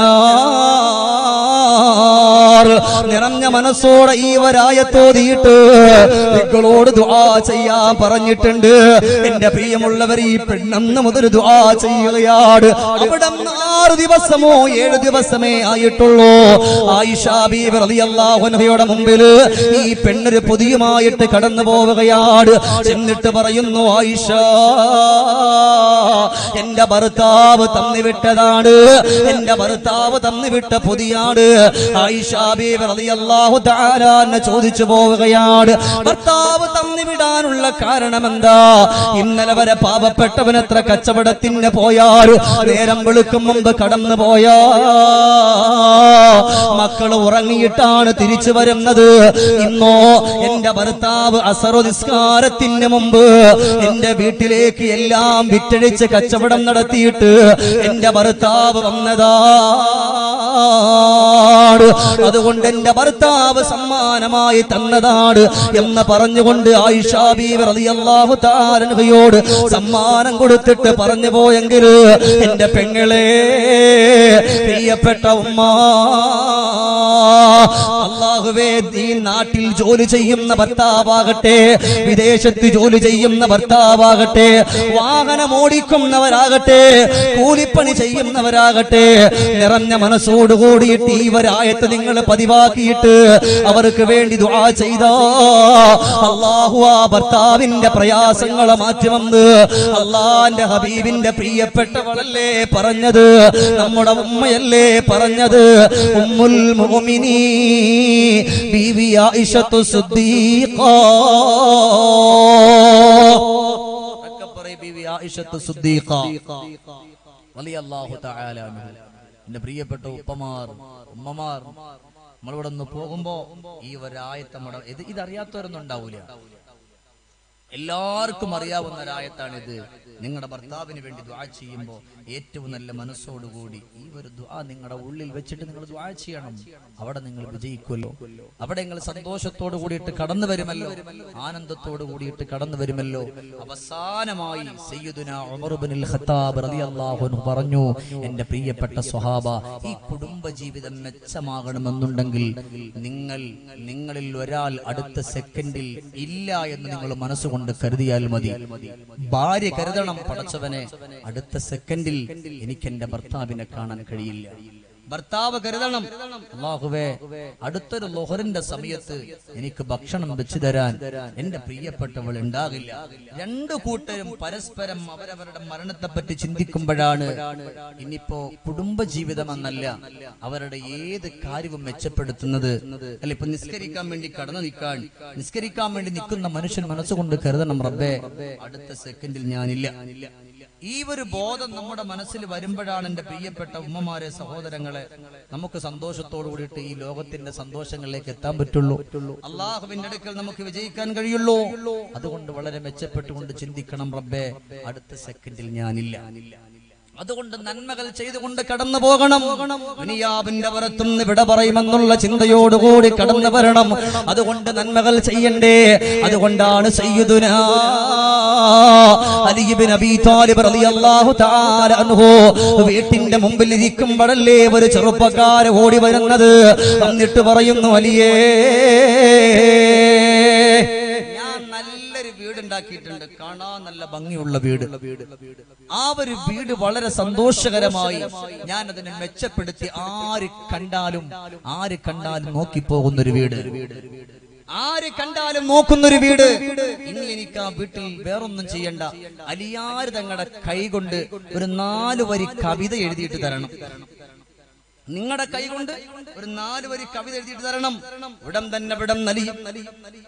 النار നിറഞ്ഞ മനസ്സോടെ ഈ വരായത്തോതിയിട്ട് നിങ്ങളോട് ദുആ ചെയ്യാൻ പറഞ്ഞിട്ടുണ്ട് എന്റെ പ്രിയമുള്ളവർ ഈ പെണ്ണെന്ന് മുതൽ ദുആ ചെയ്യുകയാണ് അവിടെ ആറ് ദിവസമോ ഏഴ് ദിവസമേ ആയിട്ടുള്ളൂ ആയിഷ ബീവി റളിയല്ലാഹു അൻഹയുടെ മുമ്പിൽ ഈ പെണ്ണൊരു പുതിയമായിട്ട് കടന്നു പോവുകയാണ് ചെന്നിട്ട് പറയുന്നു ആയിഷ എന്റെ ഭർത്താവ് തന്നുവിട്ടതാണ് എന്റെ ഭർത്താവ് തന്നുവിട്ട പുതിയാണ് ആയിഷ ബീവി റളിയല്ലാഹു തആല എന്നെ ചോദിച്ചു പോവുകയാണ് ഭർത്താവ് തന്നുവിടാനുള്ള കാരണം എന്താ ഇന്നലെ വരെ പാവപ്പെട്ടവൻ എത്ര കച്ചവടത്തിന് പോയാൽ നേരം വെളുക്കും മുമ്പ് കടന്നു പോയാ മക്കൾ ഉറങ്ങിയിട്ടാണ് തിരിച്ചു വരുന്നത് ഇന്നോ എന്റെ ഭർത്താവ് അസറു നിസ്കാരത്തിന് മുമ്പ് എന്റെ വീട്ടിലേക്ക് എല്ലാം വിറ്റഴിച്ച് കച്ചവടം നടത്തിയിട്ട് എന്റെ ഭർത്താവ് വന്നതാണ് അതുകൊണ്ട് എന്റെ ഭർത്താവ് സമ്മാനമായി തന്നതാണ് എന്ന് പറഞ്ഞുകൊണ്ട് ആയിഷാ ബീവി റളിയല്ലാഹു തആല അൻഹയോട് സമ്മാനം കൊടുത്തിട്ട് പറഞ്ഞു പോയെങ്കിൽ എന്റെ പെങ്ങളെ പ്രിയപ്പെട്ട ഉമ്മ അള്ളാഹുവേ നീ നാട്ടിൽ ജോലി ചെയ്യുന്ന ഭർത്താവാകട്ടെ വിദേശത്ത് ജോലി ചെയ്യുന്ന ഭർത്താവാകട്ടെ വാഹനം ഓടിക്കുന്നവരാകട്ടെ കൂലിപ്പണി ചെയ്യുന്നവരാകട്ടെ നിറഞ്ഞ മനസ്സോട് കൂടിയിട്ട് ഈ വരായത്ത് നിങ്ങൾ പതിവാക്കിയിട്ട് അവർക്ക് വേണ്ടി ദുആ ചെയ്ത അള്ളാഹു ആ ഭർത്താവിന്റെ പ്രയാസങ്ങളെ മാറ്റുമെന്ന് അള്ളാന്റെ ഹബീബിന്റെ പ്രിയപ്പെട്ടവളല്ലേ പറഞ്ഞത് നമ്മുടെ ഉമ്മയല്ലേ പറഞ്ഞത് ഉമ്മുൽ മുഅ്മിനീ ബീവി ആയിഷത്തു സിദ്ദീഖ ഒക്കെ പറയ് ബീവി ആയിഷത്തു സിദ്ദീഖ റളിയല്ലാഹു തആല അൻഹു. എന്റെ പ്രിയപ്പെട്ട ഉപ്പമാർ ഉമ്മമാർ നമ്മളിവിടെ നിന്ന് പോകുമ്പോ ഈ ഒരായത്ത് നമ്മുടെ ഇത് ഇതറിയാത്തവരൊന്നും ഉണ്ടാവൂല എല്ലാവർക്കും അറിയാവുന്ന ഒരായത്താണിത് നിങ്ങളുടെ ഭർത്താവിന് വേണ്ടി ദ്വാ ചെയ്യുമ്പോൾ ഏറ്റവും നല്ല മനസ്സോടുകൂടി ഈ ഒരു ദ്വാ നിങ്ങളുടെ ഉള്ളിൽ വെച്ചിട്ട് നിങ്ങൾ ദ്വാ ചെയ്യണം അവിടെ നിങ്ങൾ വിജയിക്കുമല്ലോ അവിടെ നിങ്ങൾ സന്തോഷത്തോട് കൂടിയിട്ട് കടന്നു വരുമല്ലോ ആനന്ദത്തോട് കൂടിയിട്ട് കടന്നു വരുമല്ലോ അവസാനമായി സയ്യിദുന ഉമർ ഇബ്നുൽ ഖത്താബ് റളിയല്ലാഹു അൻഹു പറഞ്ഞു എന്റെ പ്രിയപ്പെട്ട സ്വഹാബ ഈ കുടുംബ ജീവിതം മെച്ചമാകണമെന്നുണ്ടെങ്കിൽ നിങ്ങൾ നിങ്ങളിൽ ഒരാൾ അടുത്ത സെക്കൻഡിൽ ഇല്ല എന്ന് നിങ്ങൾ മനസ്സുകൊണ്ട് കരുതിയാൽ മതി ഭാര്യ കരുതണം പടച്ചവനെ അടുത്ത സെക്കൻഡിൽ എനിക്ക് എന്റെ ഭർത്താവിനെ കാണാൻ കഴിയില്ല ഭർത്താവ് കരുതണം അള്ളാഹുവേ അടുത്തൊരു ലൊഹറിന്റെ സമയത്ത് എനിക്ക് ഭക്ഷണം വെച്ചു തരാൻ എന്റെ പ്രിയപ്പെട്ടവൾ ഉണ്ടാകില്ല രണ്ടു കൂട്ടരും പരസ്പരം അവരവരുടെ മരണത്തെപ്പറ്റി ചിന്തിക്കുമ്പോഴാണ് ഇനിയിപ്പോ കുടുംബജീവിതം എന്നല്ല അവരുടെ ഏത് കാര്യവും മെച്ചപ്പെടുത്തുന്നത് അല്ല ഇപ്പൊ നിസ്കരിക്കാൻ വേണ്ടി കടന്നു നിൽക്കാൻ നിസ്കരിക്കാൻ വേണ്ടി നിൽക്കുന്ന മനുഷ്യൻ മനസ്സുകൊണ്ട് കരുതണം റബ്ബേ അടുത്ത സെക്കൻഡിൽ ഞാനില്ല ഈ ഒരു ബോധം നമ്മുടെ മനസ്സിൽ വരുമ്പോഴാണ് എന്റെ പ്രിയപ്പെട്ട ഉമ്മമാരെ സഹോദരങ്ങളെ നമുക്ക് സന്തോഷത്തോടു കൂടിയിട്ട് ഈ ലോകത്തിന്റെ സന്തോഷങ്ങളിലേക്ക് എത്താൻ പറ്റുള്ളൂ അള്ളാഹുവിന്റെ അടുക്കൽ നമുക്ക് വിജയിക്കാൻ കഴിയുള്ളൂ അതുകൊണ്ട് വളരെ മെച്ചപ്പെട്ടുകൊണ്ട് ചിന്തിക്കണം റബ്ബേ അടുത്ത സെക്കൻഡിൽ ഞാനില്ല അതുകൊണ്ട് നന്മകൾ ചെയ്തുകൊണ്ട് കടന്നു പോകണം ദുനിയാവിന്റെ പുറത്തുനിന്ന് വിട പറയുമെന്നുള്ള ചിന്തയോടുകൂടി കടന്നു വരണം അതുകൊണ്ട് നന്മകൾ ചെയ്യണ്ടേ അതുകൊണ്ടാണ് സയ്യിദുനാ അലി ഇബ്നു അബീ താലിബ് റളിയല്ലാഹു തആല അൻഹു വീട്ടിന്റെ മുമ്പിൽ ഇരിക്കുമ്പോഴല്ലേ ഒരു ചെറുപ്പക്കാരൻ ഓടി വരുന്നത് എന്നിട്ട് പറയുന്നു അലിയേ ഞാൻ നല്ലൊരു വീട് ഉണ്ടാക്കിയിട്ടുണ്ട് കാണാൻ നല്ല ഭംഗിയുള്ള വീട് ആ ഒരു വീട് വളരെ സന്തോഷകരമായി ഞാൻ അതിനെ മെച്ചപ്പെടുത്തി ആര് കണ്ടാലും ആര് കണ്ടാലും നോക്കിപ്പോകുന്നൊരു വീട് ആര് കണ്ടാലും നോക്കുന്നൊരു വീട് ഇനി എനിക്ക് ആ വീട്ടിൽ വേറൊന്നും ചെയ്യണ്ട അലിയാര് തങ്ങളുടെ കൈ കൊണ്ട് ഒരു നാല് വരി കവിത എഴുതിയിട്ട് തരണം നിങ്ങളുടെ കൈ കൊണ്ട് ഒരു നാല് വരി കവിത എഴുതിയിട്ട് തരണം ഇവിടം തന്നെ വിടം നലിയും നലിയും നലിയും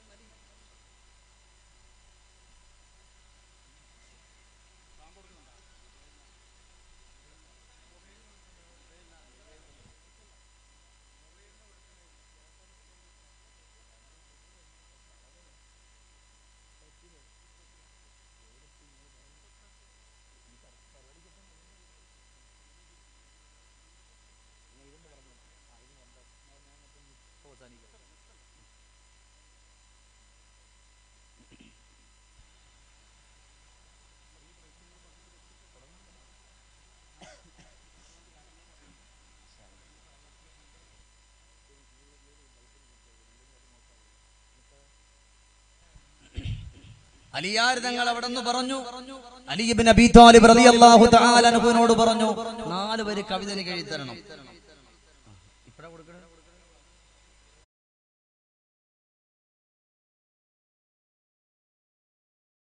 അലിയാർ തങ്ങൾ അവിടെ നിന്ന് പറഞ്ഞു അലി ഇബ്നു അബീ താലിബ് റളിയല്ലാഹു തആല അൻഹുവിനോട് പറഞ്ഞു നാല് വരി കവിത എനിക്ക് എഴുതി തരണം ഇപ്പഴാ കൊടുക്കണേ